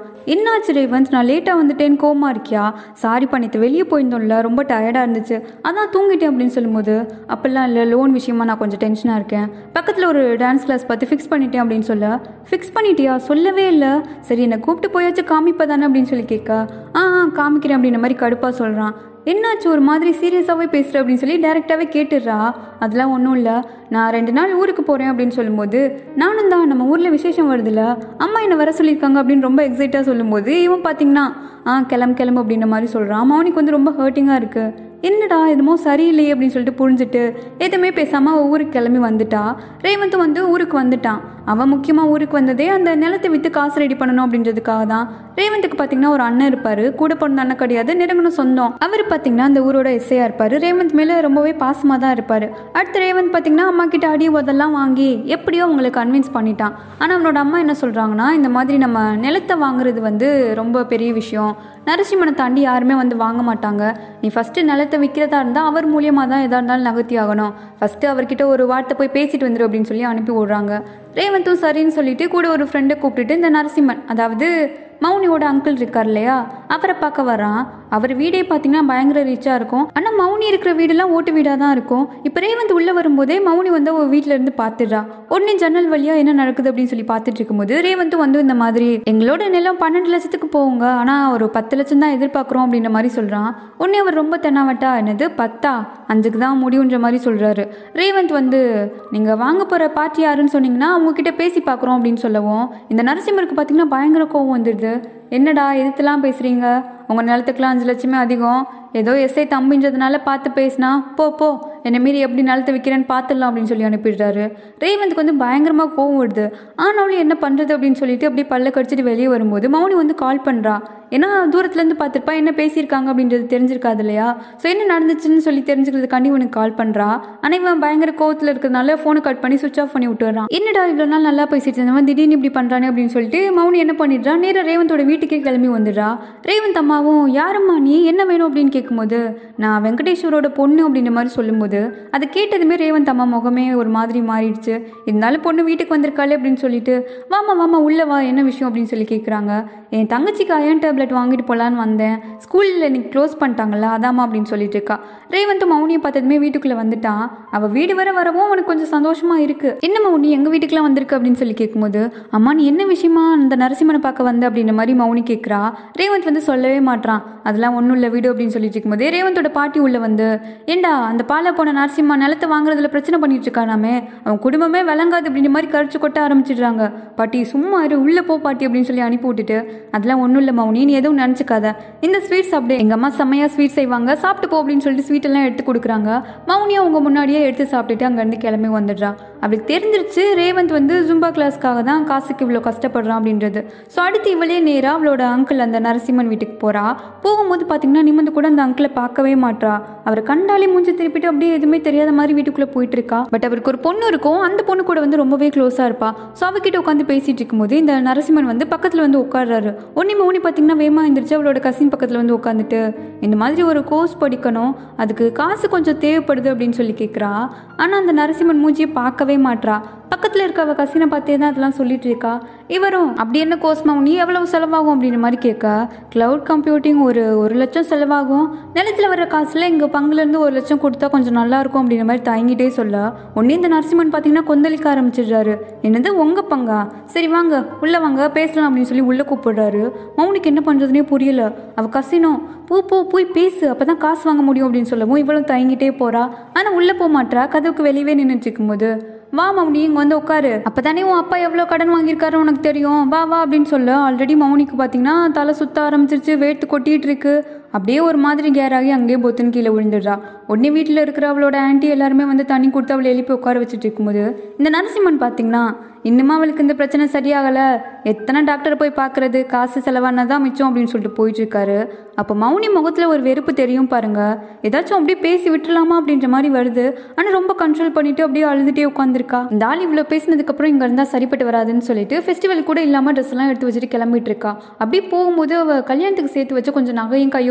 என்னாச்சு ரேவந்த் நான் லேட்டாக வந்துட்டேன்னு கோமா இருக்கியா சாரி பண்ணிட்டு வெளியே போயிருந்தோம்ல ரொம்ப டயர்டாக இருந்துச்சு அதான் தூங்கிட்டேன் அப்படின்னு சொல்லும்போது அப்போல்லாம் இல்லை லோன் விஷயமா நான் கொஞ்சம் டென்ஷனாக இருக்கேன் பக்கத்தில் ஒரு டான்ஸ் கிளாஸ் பார்த்து ஃபிக்ஸ் பண்ணிட்டேன் அப்படின்னு சொல்ல ஃபிக்ஸ் பண்ணிட்டியா சொல்லவே இல்லை சரி என்னை கூப்பிட்டு போயாச்சும் காமிப்ப தானே அப்படின்னு சொல்லி கேட்க ஆ ஆ, காமிக்கிறேன் அப்படின்ற மாதிரி கடுப்பாக சொல்கிறான் என்னாச்சு ஒரு மாதிரி சீரியஸாகவே பேசுகிற அப்படின்னு சொல்லி டேரெக்டாகவே கேட்டுடுறா அதெல்லாம் ஒன்றும் இல்லை நான் ரெண்டு நாள் ஊருக்கு போகிறேன் அப்படின்னு சொல்லும்போது நானும் தான் நம்ம ஊரில் விசேஷம் வருதுல்ல அம்மா என்னை வர சொல்லியிருக்காங்க அப்படின்னு ரொம்ப எக்ஸைட்டாக சொல்லும்போது இவன் பார்த்தீங்கன்னா ஆ கிளம்பு கிளம்பு அப்படின்ற மாதிரி சொல்கிறான் மௌனிக்கு வந்து ரொம்ப ஹர்ட்டிங்காக இருக்குது என்னடா என்னமோ சரியில்லையே அப்படின்னு சொல்லிட்டு புரிஞ்சுட்டு எதுவுமே பேசாமல் அவள் ஊருக்கு கிளம்பி வந்துட்டா ரேவந்த் வந்து ஊருக்கு வந்துட்டான் அவன் முக்கியமாக ஊருக்கு வந்ததே அந்த நிலத்தை விற்று காசு ரெடி பண்ணணும் அப்படின்றதுக்காக தான் ரேவந்துக்கு பார்த்தீங்கன்னா ஒரு அண்ணன் இருப்பார் கூட பிறந்த அண்ணன் கிடையாது நெருங்கின சொந்தம் அவர் பார்த்தீங்கன்னா அந்த ஊரோட எஸ்ஐயா இருப்பார் ரேவந்த் மேலே ரொம்பவே பாசமாக தான் இருப்பார் அடுத்து ரேவந்த் பார்த்தீங்கன்னா அம்மா கிட்ட அடி உதெல்லாம் வாங்கி எப்படியோ அவங்களை கன்வின்ஸ் பண்ணிட்டான் ஆனால் அவனோட அம்மா என்ன சொல்கிறாங்கன்னா இந்த மாதிரி நம்ம நிலத்தை வாங்குறது வந்து ரொம்ப பெரிய விஷயம் நரசிம்மனை தாண்டி யாருமே வந்து வாங்க மாட்டாங்க நீ ஃபஸ்ட்டு நிலத்தை விற்கிறதா இருந்தால் அவர் மூலியமாக தான் எதாக இருந்தாலும் நகர்த்தி ஆகணும் ஃபஸ்ட்டு அவர்கிட்ட ஒரு வார்த்தை போய் பேசிட்டு வந்துரு அப்படின்னு சொல்லி அனுப்பி விடுறாங்க ரேவந்தும் சரின்னு சொல்லிட்டு கூட ஒரு ஃப்ரெண்டை கூப்பிட்டுட்டு இந்த நரசிம்மன் அதாவது மௌனியோட அங்கிள் இருக்கார் இல்லையா அவரை பார்க்க வரான் அவர் வீடே பார்த்தீங்கன்னா பயங்கர ரிச்சாக இருக்கும் ஆனால் மௌனி இருக்கிற வீடெல்லாம் ஓட்டு வீடாக தான் இருக்கும் இப்போ ரேவந்த் உள்ளே வரும்போதே மௌனி வந்து அவள் வீட்டில் இருந்து பார்த்துடுறா உடனே ஜன்னல் வழியாக என்ன நடக்குது அப்படின்னு சொல்லி பார்த்துட்டு இருக்கும்போது ரேவந்த் வந்து இந்த மாதிரி எங்களோட நிலம் பன்னெண்டு லட்சத்துக்கு போகுங்க ஆனால் ஒரு பத்து லட்சம் தான் எதிர்பார்க்குறோம் அப்படின்ற மாதிரி சொல்கிறான் உடனே அவர் ரொம்ப தென்னாவட்டா என்னது பத்தா அஞ்சுக்கு தான் முடியுன்ற மாதிரி சொல்கிறாரு ரேவந்த் வந்து நீங்கள் வாங்க போகிற பார்ட்டி யாருன்னு சொன்னீங்கன்னா அவங்கக்கிட்ட பேசி பார்க்குறோம் அப்படின்னு சொல்லவும் இந்த நரசிம்மருக்கு பார்த்தீங்கன்னா பயங்கர கோவம் வந்துடுது என்னடா எதுத்தெல்லாம் பேசுகிறீங்க உங்கள் நிலத்துக்குலாம் அஞ்சு லட்சமே அதிகம் ஏதோ எஸ்ஐ தம்பின்றதுனால பார்த்து பேசினா போ போ என்னை மீறி எப்படி நிலத்தை விற்கிறேன்னு பார்த்துடலாம் அப்படின்னு சொல்லி அனுப்பிடுறாரு ரேவந்துக்கு வந்து பயங்கரமாக கோவம் வருது ஆனாலும் என்ன பண்ணுறது அப்படின்னு சொல்லிட்டு அப்படியே பல்ல கடிச்சிட்டு வெளியே வரும்போது மௌனி வந்து கால் பண்ணுறா ஏன்னா தூரத்துலேருந்து பார்த்துருப்பா என்ன பேசியிருக்காங்க அப்படின்றது தெரிஞ்சிருக்காது இல்லையா ஸோ என்ன நடந்துச்சுன்னு சொல்லி தெரிஞ்சுக்கிறதுக்காண்டி உனக்கு கால் பண்ணுறா ஆனால் இவன் பயங்கர கோவத்தில் இருக்கிறதுனால ஃபோனை கட் பண்ணி சுவிச் ஆஃப் பண்ணி விட்டுறான் என்னடா இவ்வளோ நாள் நல்லா பேசிட்டு இருந்தவன் திடீர்னு இப்படி பண்ணுறானே அப்படின்னு சொல்லிட்டு மௌனி என்ன பண்ணிடுறா நேராக ரேவந்தோட வீட்டுக்கே கிளம்பி வந்துடுறா ரேவந்த் அம்மாவும் யாரம்மா நீ என்ன வேணும் அப்படின்னு கேட்கும்போது நான் வெங்கடேஸ்வரோட பொண்ணு அப்படின்ற மாதிரி சொல்லும்போது அதை கேட்டதுமே ரேவந்த் அம்மா முகமே ஒரு மாதிரி மாறிடுச்சு இருந்தாலும் பொண்ணு வீட்டுக்கு வந்திருக்காளே அப்படின்னு சொல்லிட்டு வாமா வாமா உள்ள வா என்ன விஷயம் அப்படின்னு சொல்லி கேட்குறாங்க என் தங்கச்சிக்கு அயன் டேப்லெட் வாங்கிட்டு போகலான்னு வந்தேன் ஸ்கூலில் இன்னைக்கு க்ளோஸ் பண்ணிட்டாங்கல்ல அதாம்மா அப்படின்னு சொல்லிட்டு இருக்கா ரேவந்த் மௌனியை பார்த்ததுமே வீட்டுக்குள்ளே வந்துட்டான் அவள் வீடு வர வரவும் அவனுக்கு கொஞ்சம் சந்தோஷமா இருக்கு என்ன மௌனி எங்கள் வீட்டுக்குலாம் வந்திருக்கு அப்படின்னு சொல்லி கேட்கும்போது அம்மா நீ என்ன விஷயமா அந்த நரசிம்மனை பார்க்க வந்த அப்படின்ற மாதிரி மௌனி கேட்குறா ரேவந்த் வந்து சொல்லவே மாட்றான் அதெல்லாம் ஒன்றும் இல்லை வீடு அப்படின்னு சொல்லிட்டு இருக்கும்போது ரேவந்தோட பாட்டி உள்ள வந்து ஏண்டா அந்த பாலை போன நரசிம்மா நிலத்தை வாங்குறதுல பிரச்சனை பண்ணிட்டு இருக்கானாமே அவன் குடும்பமே விளங்காது அப்படின்ற மாதிரி கழிச்சு கொட்ட ஆரம்பிச்சிடுறாங்க பாட்டி சும்மா இரு உள்ள போ பாட்டி அப்படின்னு சொல்லி அனுப்பி விட்டுட்டு அதெல்லாம் ஒன்றும் இல்லை மௌனி நீ எதுவும் நினச்சிக்காத இந்த ஸ்வீட்ஸ் அப்படியே எங்கள் அம்மா செம்மையாக ஸ்வீட் செய்வாங்க சாப்பிட்டு போ அப்படின்னு சொல்லிட்டு ஸ்வீட் எல்லாம் எடுத்து கொடுக்குறாங்க மௌனியும் அவங்க முன்னாடியே எடுத்து சாப்பிட்டுட்டு அங்கேருந்து கிளம்பி வந்துடுறா அவளுக்கு தெரிஞ்சிருச்சு ரேவந்த் வந்து ஜும்பா கிளாஸ்க்காக தான் காசுக்கு இவ்வளோ கஷ்டப்படுறான் அப்படின்றது ஸோ அடுத்து இவளே நேராக அவளோட அங்கிள் அந்த நரசிம்மன் வீட்டுக்கு போகிறா போகும்போது பார்த்தீங்கன்னா நிமிந்து கூட அந்த அங்கிளை பார்க்கவே மாட்றா அவரை கண்டாலே மூஞ்சி திருப்பிட்டு அப்படியே எதுவுமே தெரியாத மாதிரி வீட்டுக்குள்ளே போயிட்டு இருக்கா பட் அவருக்கு ஒரு பொண்ணு இருக்கும் அந்த பொண்ணு கூட வந்து ரொம்பவே க்ளோஸாக இருப்பா ஸோ அவகிட்ட உட்காந்து பேசிட்டு இருக்கும்போது இந்த நரசிம்மன் வந்து பக்கத்தில் வந்து உட்காடுறாரு ஒன்னே மௌனி பார்த்தீங்கன்னா வேமா எந்திரிச்சு அவளோட கசின் பக்கத்தில் வந்து உட்காந்துட்டு இந்த மாதிரி ஒரு கோர்ஸ் படிக்கணும் அதுக்கு காசு கொஞ்சம் தேவைப்படுது அப்படின்னு சொல்லி கேட்குறா ஆனால் அந்த நரசிம்மன் மூஞ்சியை பார்க்கவே மாட்றா பக்கத்தில் இருக்க அவ கசினை பார்த்தே தான் அதெல்லாம் சொல்லிட்டு இருக்கா இவரும் அப்படி என்ன கோர்ஸ் மௌனி எவ்வளவு செலவாகும் அப்படின்ற மாதிரி கேட்க க்ளவுட் கம்ப்யூட்டிங் ஒரு ஒரு லட்சம் செலவாகும் நிலத்தில் வர காசுல எங்கள் பங்குலேருந்து ஒரு லட்சம் கொடுத்தா கொஞ்சம் நல்லா இருக்கும் அப்படின்ற மாதிரி தயங்கிட்டே சொல்ல உடனே இந்த நரசிம்மன் பார்த்தீங்கன்னா கொந்தளிக்க ஆரம்பிச்சிடுறாரு என்னது உங்கள் பங்கா சரி வாங்க உள்ளே வாங்க பேசலாம் அப்படின்னு சொல்லி உள்ளே கூப்பிடுறாரு மௌனிக்கு என்ன பண்ணுறதுனே புரியல அவ கசினும் போ போ போய் பேசு அப்போ தான் காசு வாங்க முடியும் அப்படின்னு சொல்லவும் இவளும் தயங்கிட்டே போறா ஆனால் உள்ளே போக மாட்றா கதவுக்கு வெளியவே நின்றுட்டு இருக்கும்போது வா மௌனி இங்கே வந்து உட்காரு அப்போ தானே உன் அப்பா எவ்வளோ கடன் வாங்கியிருக்காரு உனக்கு தெரியும் வா வா அப்படின்னு சொல்ல ஆல்ரெடி மௌனிக்கு பார்த்தீங்கன்னா தலை சுத்த ஆரம்பிச்சிருச்சு வேர்த்து கொட்டிட்டு இருக்கு அப்படியே ஒரு மாதிரி கேர் ஆகி அங்கேயே பொத்துன்னு கீழே விழுந்துடுறா உடனே வீட்டில் இருக்கிற அவளோட ஆன்ட்டி எல்லாருமே வந்து தண்ணி கொடுத்து அவளை எழுப்பி உட்கார வச்சுட்டு இருக்கும்போது இந்த நரசிம்மன் பார்த்தீங்கன்னா இன்னுமா அவளுக்கு இந்த பிரச்சனை சரியாகலை எத்தனை டாக்டர் போய் பார்க்கறது காசு செலவானதான் மிச்சம் அப்படின்னு சொல்லிட்டு போயிட்டு இருக்காரு அப்போ மௌனி முகத்தில் ஒரு வெறுப்பு தெரியும் பாருங்க ஏதாச்சும் அப்படியே பேசி விட்டுலாமா அப்படின்ற மாதிரி வருது ஆனால் ரொம்ப கண்ட்ரோல் பண்ணிட்டு அப்படியே அழுதுகிட்டே உட்காந்துருக்கா இந்த ஆள் இவ்வளோ பேசினதுக்கப்புறம் இங்கே இருந்தால் சரிப்பட்டு வராதுன்னு சொல்லிட்டு ஃபெஸ்டிவல் கூட இல்லாமல் ட்ரெஸ் எல்லாம் எடுத்து வச்சுட்டு கிளம்பிட்டு இருக்கா அப்படியே போகும்போது அவள் கல்யாணத்துக்கு சேர்த்து வச்சு கொஞ்சம் நகையும் கையோட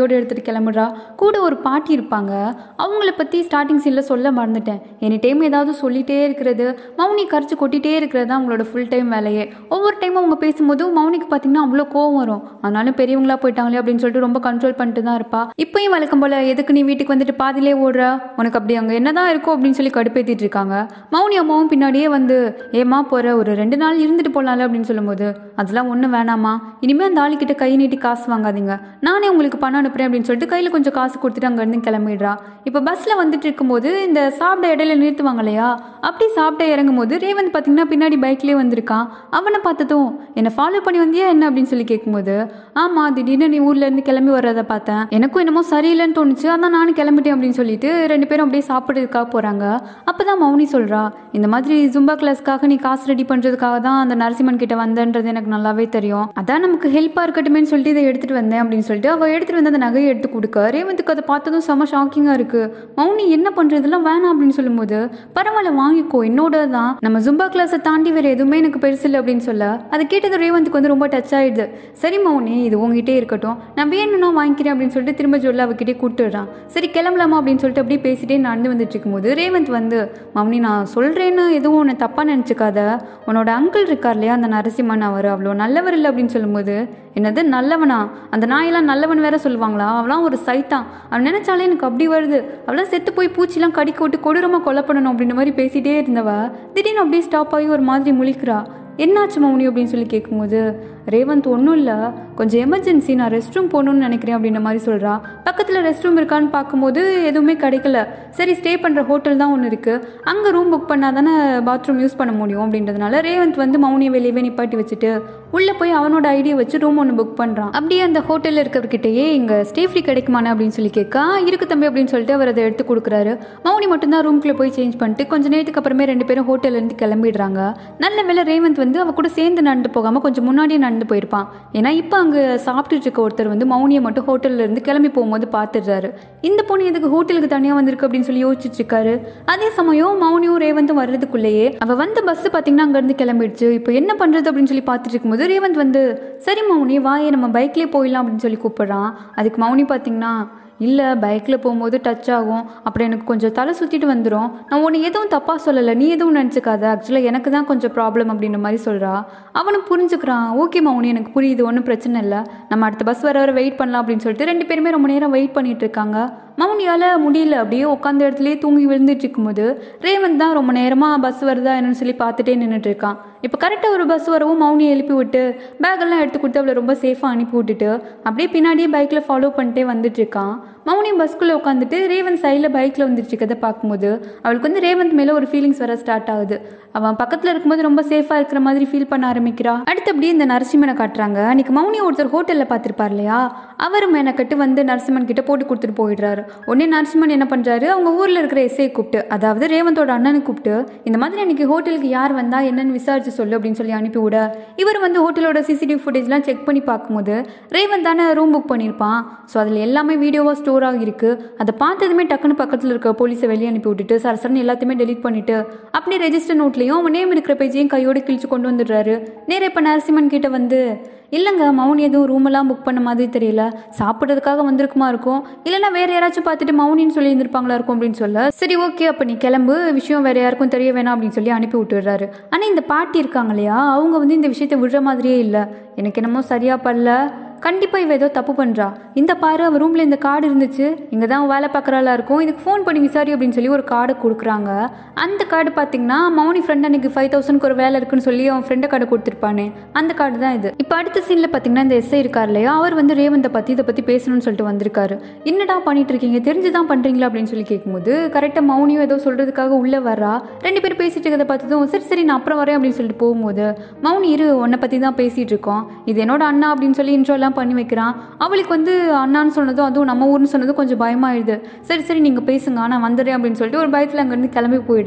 கையோடு எடுத்துகிட்டு கிளம்புறா கூட ஒரு பாட்டி இருப்பாங்க அவங்கள பற்றி ஸ்டார்டிங் சீனில் சொல்ல மறந்துட்டேன் எனி டைம் ஏதாவது சொல்லிகிட்டே இருக்கிறது மௌனி கரைச்சி கொட்டிகிட்டே இருக்கிறது தான் அவங்களோட ஃபுல் டைம் வேலையே ஒவ்வொரு டைமும் அவங்க பேசும்போது மௌனிக்கு பார்த்தீங்கன்னா அவ்வளோ கோவம் வரும் ஆனாலும் பெரியவங்களா போயிட்டாங்களே அப்படின்னு சொல்லிட்டு ரொம்ப கண்ட்ரோல் பண்ணிட்டு தான் இருப்பா இப்பயும் வழக்கம் போல் எதுக்கு நீ வீட்டுக்கு வந்துட்டு பாதிலே ஓடுற உனக்கு அப்படி அங்கே என்னதான் இருக்கும் அப்படின்னு சொல்லி கடுப்பேற்றிட்டு இருக்காங்க மௌனி அம்மாவும் பின்னாடியே வந்து ஏமா போகிற ஒரு ரெண்டு நாள் இருந்துட்டு போகலாம்ல அப்படின்னு சொல்லும்போது அதெல்லாம் ஒன்றும் வேணாமா இனிமேல் அந்த ஆளுக்கிட்ட கை நீட்டி காசு வாங்காதீங்க நானே உங்களுக்கு பணம் அனுப்புறேன் அப்படின்னு சொல்லிட்டு கையில் கொஞ்சம் காசு கொடுத்துட்டு அங்கேருந்து கிளம்பிடுறா இப்போ பஸ்ஸில் வந்துட்டு இருக்கும்போது இந்த சாப்பிட இடையில நிறுத்துவாங்க இல்லையா அப்படி சாப்பிட இறங்கும் போது ரேவந்த் பார்த்தீங்கன்னா பின்னாடி பைக்லேயே வந்திருக்கான் அவனை பார்த்ததும் என்னை ஃபாலோ பண்ணி வந்தியா என்ன அப்படின்னு சொல்லி கேட்கும்போது ஆமாம் திடீர்னு நீ ஊர்ல இருந்து கிளம்பி வர்றதை பார்த்தேன் எனக்கும் என்னமோ சரியில்லைன்னு தோணுச்சு அதான் நானும் கிளம்பிட்டேன் அப்படின்னு சொல்லிட்டு ரெண்டு பேரும் அப்படியே சாப்பிட்றதுக்காக போகிறாங்க அப்போ தான் மௌனி சொல்கிறா இந்த மாதிரி ஜும்பா கிளாஸ்க்காக நீ காசு ரெடி பண்ணுறதுக்காக தான் அந்த நரசிம்மன் கிட்ட வந்தேன்றது எனக்கு நல்லாவே தெரியும் அதான் நமக்கு ஹெல்ப்பாக இருக்கட்டுமேன்னு சொல்லிட்டு இதை எடுத்துகிட்டு வந்தேன் அப்படின்னு சொல்லிட்டு அவள் எடுத்துகிட்டு வந்து அந்த நகையை எடுத்து கொடுக்க ரேவந்துக்கு அதை பார்த்ததும் செம ஷாக்கிங்காக இருக்குது மௌனி என்ன பண்ணுறதுலாம் வேணாம் அப்படின்னு சொல்லும்போது பரவாயில்ல வாங்கிக்கோ என்னோட தான் நம்ம ஜும்பா கிளாஸை தாண்டி வேறு எதுவுமே எனக்கு பெருசு இல்லை அப்படின்னு சொல்ல அதை கேட்டது ரேவந்துக்கு வந்து ரொம்ப டச் ஆயிடுது சரி மௌனி இது உங்ககிட்டே இருக்கட்டும் நான் வேணும்னா வாங்கிக்கிறேன் அப்படின்னு சொல்லிட்டு திரும்ப சொல்ல அவகிட்டே கூப்பிட்டுறான் சரி கிளம்பலாமா அப்படின்னு சொல்லிட்டு அப்படியே பேசிட்டே நடந்து வந்துட்டு இருக்கும்போது ரேவந்த் வந்து மௌனி நான் சொல்கிறேன்னு எதுவும் உன்னை தப்பாக நினச்சிக்காத உன்னோட அங்கிள் இருக்கார் இல்லையா அந்த நரசிம்மன் அவர் அவ்வளோ நல்லவர் இல்லை அப்படின்னு சொல்லும்போது என்னது நல்லவனா அந்த நாயெல்லாம் நல்லவன் வேற சொல்லுவாங்களா அவளாம் ஒரு சைத்தான் அவன் நினைச்சாலே எனக்கு அப்படி வருது அவளாம் செத்து போய் பூச்சிலாம் கடிக்க விட்டு கொடூரமாக கொலை பண்ணணும் அப்படின்ற மாதிரி பேசிட்டே இருந்தவ திடீர்னு அப்படியே ஸ்டாப் ஆகி ஒரு மாதிரி முழிக்கிறா என்னாச்சு மௌனி அப்படின்னு சொல்லி கேட்கும்போது ரேவந்த் ஒன்றும் இல்லை கொஞ்சம் எமர்ஜென்சி நான் ரெஸ்ட் ரூம் போகணும்னு நினைக்கிறேன் அப்படின்ற மாதிரி சொல்கிறா பக்கத்தில் ரெஸ்ட் ரூம் இருக்கான்னு பார்க்கும்போது எதுவுமே கிடைக்கல சரி ஸ்டே பண்ணுற ஹோட்டல் தான் ஒன்று இருக்குது அங்கே ரூம் புக் பண்ணால் தானே பாத்ரூம் யூஸ் பண்ண முடியும் அப்படின்றதுனால ரேவந்த் வந்து மௌனியை வெளியவே நிப்பாட்டி வச்சுட்டு உள்ளே போய் அவனோட ஐடியா வச்சு ரூம் ஒன்று புக் பண்ணுறான் அப்படியே அந்த ஹோட்டலில் இருக்கிறவர்கிட்டயே இங்கே ஸ்டே ஃப்ரீ கிடைக்குமானே அப்படின்னு சொல்லி கேட்க "ஆ, இருக்கு தம்பி அப்படின்னு சொல்லிட்டு அவர் அதை எடுத்து கொடுக்குறாரு மௌனி மட்டும்தான் ரூம்குள்ளே போய் சேஞ்ச் பண்ணிட்டு கொஞ்ச நேரத்துக்கு அப்புறமே ரெண்டு பேரும் ஹோட்டல்லேருந்து கிளம்பிடுறாங்க நல்ல வேளை ரேவந்த் வந்து அவ கூட சேர்ந்து நடந்து போகாமல் கொஞ்சம் முன்னாடியே நடந்து போயிருப்பான் ஏன்னா இப்போ அங்கே சாப்பிட்டுட்டு இருக்க ஒருத்தர் வந்து மௌனியை மட்டும் ஹோட்டல்ல இருந்து கிளம்பி போகும்போது பார்த்துடுறாரு இந்த பொண்ணு எதுக்கு ஹோட்டலுக்கு தனியாக வந்திருக்கு அப்படின்னு சொல்லி யோசிச்சுட்டு இருக்காரு அதே சமயம் மௌனியும் ரேவந்தும் வர்றதுக்குள்ளேயே அவ வந்த பஸ் பார்த்தீங்கன்னா அங்கேருந்து கிளம்பிடுச்சு இப்போ என்ன பண்ணுறது அப்படின்னு சொல்லி பார்த்துட்டு இருக்கும்போது ரேவந்த் வந்து சரி மௌனி வாயே நம்ம பைக்லேயே போயிடலாம் அப்படின்னு சொல்லி கூப்பிடுறான் அதுக்கு மௌனி பார்த்தீங்கன்னா இல்லை பைக்கில் போகும்போது டச் ஆகும் அப்புறம் எனக்கு கொஞ்சம் தலை சுற்றிட்டு வந்துடும் நான் உன்னை எதுவும் தப்பாக சொல்லலை நீ எதுவும் நினச்சிக்காத ஆக்சுவலாக எனக்கு தான் கொஞ்சம் ப்ராப்ளம் அப்படின்ற மாதிரி சொல்கிறா அவனும் புரிஞ்சுக்கிறான் ஓகே மௌனி எனக்கு புரியுது ஒன்றும் பிரச்சனை இல்லை நம்ம அடுத்த பஸ் வர வர வெயிட் பண்ணலாம் அப்படின்னு சொல்லிட்டு ரெண்டு பேருமே ரொம்ப நேரம் வெயிட் பண்ணிட்டு இருக்காங்க மௌனியால் முடியல அப்படியே உட்காந்த இடத்துலயே தூங்கி விழுந்துட்டு இருக்கும்போது ரேவந்த் தான் ரொம்ப நேரமாக பஸ் வருதா என்னன்னு சொல்லி பார்த்துட்டே நின்றுட்டு இருக்கான் இப்போ கரெக்டாக ஒரு பஸ் வரவும் மௌனியை எழுப்பி விட்டு பேக்கெல்லாம் எடுத்து கொடுத்து அவளை ரொம்ப சேஃபாக அனுப்பி விட்டுட்டு அப்படியே பின்னாடியே பைக்கில் ஃபாலோ பண்ணிட்டே வந்துட்டு இருக்கான் மௌனி பஸ்க்குள்ளே உட்காந்துட்டு ரேவந்த் சைடில் பைக்கில் வந்துட்டு இருக்கதை பார்க்கும்போது அவளுக்கு வந்து ரேவந்த் மேலே ஒரு ஃபீலிங்ஸ் வர ஸ்டார்ட் ஆகுது அவன் பக்கத்தில் இருக்கும்போது ரொம்ப சேஃபாக இருக்கிற மாதிரி ஃபீல் பண்ண ஆரம்பிக்கிறா அடுத்து அப்படியே இந்த நரசிம்மனை காட்டுறாங்க அன்னைக்கு மௌனி ஒருத்தர் ஹோட்டலில் பார்த்துருப்பார் இல்லையா அவர் மெனக்கட்டு வந்து நரசிம்மன் கிட்ட போட்டு கொடுத்துட்டு போயிடுறாரு உடனே நரசிம்மன் என்ன பண்ணுறாரு அவங்க ஊரில் இருக்கிற எஸ்ஐ கூப்பிட்டு அதாவது ரேவந்தோட அண்ணனை கூப்பிட்டு இந்த மாதிரி அன்னைக்கு ஹோட்டலுக்கு யார் வந்தா என்னன்னு விசாரிச்சு சொல்லு அப்படின்னு சொல்லி அனுப்பி விட இவர் வந்து ஹோட்டலோட சிசிடிவி ஃபுட்டேஜ்லாம் செக் பண்ணி பார்க்கும்போது ரேவந்த் தானே ரூம் புக் பண்ணியிருப்பான் ஸோ அதில் எல்லாமே வீடியோவாக ஸ்டோர் ஆகியிருக்கு அதை பார்த்ததுமே டக்குன்னு பக்கத்தில் இருக்க போலீஸை வெளியே அனுப்பி விட்டுட்டு சரசரன்னு எல்லாத்தையுமே டெலீட் பண்ணிட்டு அப்படியே ரெஜிஸ்டர் நோட்லேயும் அவன் நேம் இருக்கிற பேஜையும் கையோடு கிழிச்சு கொண்டு வந்துடுறாரு நேரா இப்போ நரசிம்மன் கிட்ட வந்து இல்லைங்க மௌனி எதுவும் ரூமெல்லாம் புக் பண்ண மாதிரி தெரியல சாப்பிட்றதுக்காக வந்திருக்குமா இருக்கும் இல்லைன்னா வேற யாராச்சும் பார்த்துட்டு மௌனின்னு சொல்லி இருந்திருப்பாங்களா இருக்கும் அப்படின்னு சொல்ல சரி ஓகே அப்போ நீ கிளம்பு விஷயம் வேற யாருக்கும் தெரிய வேணாம் அப்படின்னு சொல்லி அனுப்பி விட்டுடுறாரு ஆனால் இந்த பாட்டி இருக்காங்க இல்லையா அவங்க வந்து இந்த விஷயத்தை விடுற மாதிரியே இல்லை எனக்கு என்னமோ சரியா படல கண்டிப்பாக இவ ஏதோ தப்பு பண்ணுறா இந்த பாரு அவன் ரூமில் இந்த கார்டு இருந்துச்சு இங்கே தான் வேலை பார்க்குறாளா இருக்கும் இதுக்கு ஃபோன் பண்ணி விசாரி அப்படின்னு சொல்லி ஒரு கார்டை கொடுக்குறாங்க அந்த கார்டு பார்த்தீங்கன்னா மௌனி ஃப்ரெண்ட் அன்னைக்கு ஃபைவ் தௌசண்ட்க்கு ஒரு வேலை இருக்குன்னு சொல்லி அவன் ஃப்ரெண்டை கார்டு கொடுத்துருப்பானே அந்த கார்டு தான் இது இப்போ அடுத்த சீனில் பார்த்தீங்கன்னா இந்த எஸ்ஐ இருக்கார் இல்லையா அவர் வந்து ரேவந்தை பற்றி இதை பற்றி பேசணும்னு சொல்லிட்டு வந்திருக்காரு என்னடா பண்ணிட்டு இருக்கீங்க தெரிஞ்சு தான் பண்ணுறீங்களா அப்படின்னு சொல்லி கேட்கும்போது கரெக்டாக மௌனியும் ஏதோ சொல்கிறதுக்காக உள்ளே வரா ரெண்டு பேரும் பேசிட்டு இருக்கிறத பார்த்ததும் சரி சரி நான் அப்புறம் வரேன் அப்படின்னு சொல்லிட்டு போகும்போது மௌனி இரு உன்னை பற்றி தான் பேசிகிட்டு இருக்கோம் இது என்னோட அண்ணா அப்படின்னு சொல்லி intro எல்லாம் பண்ணி வைக்கிறான் அவளுக்கு வந்து அண்ணான்னு சொன்னதும் அதுவும் நம்ம ஊர்னு சொன்னதும் கொஞ்சம் பயமாயிடுது சரி சரி நீங்கள் பேசுங்க நான் வந்துடுறேன் அப்படின்னு சொல்லிட்டு ஒரு பயத்தில் அங்கேருந்து கிளம்பி போயிடுறா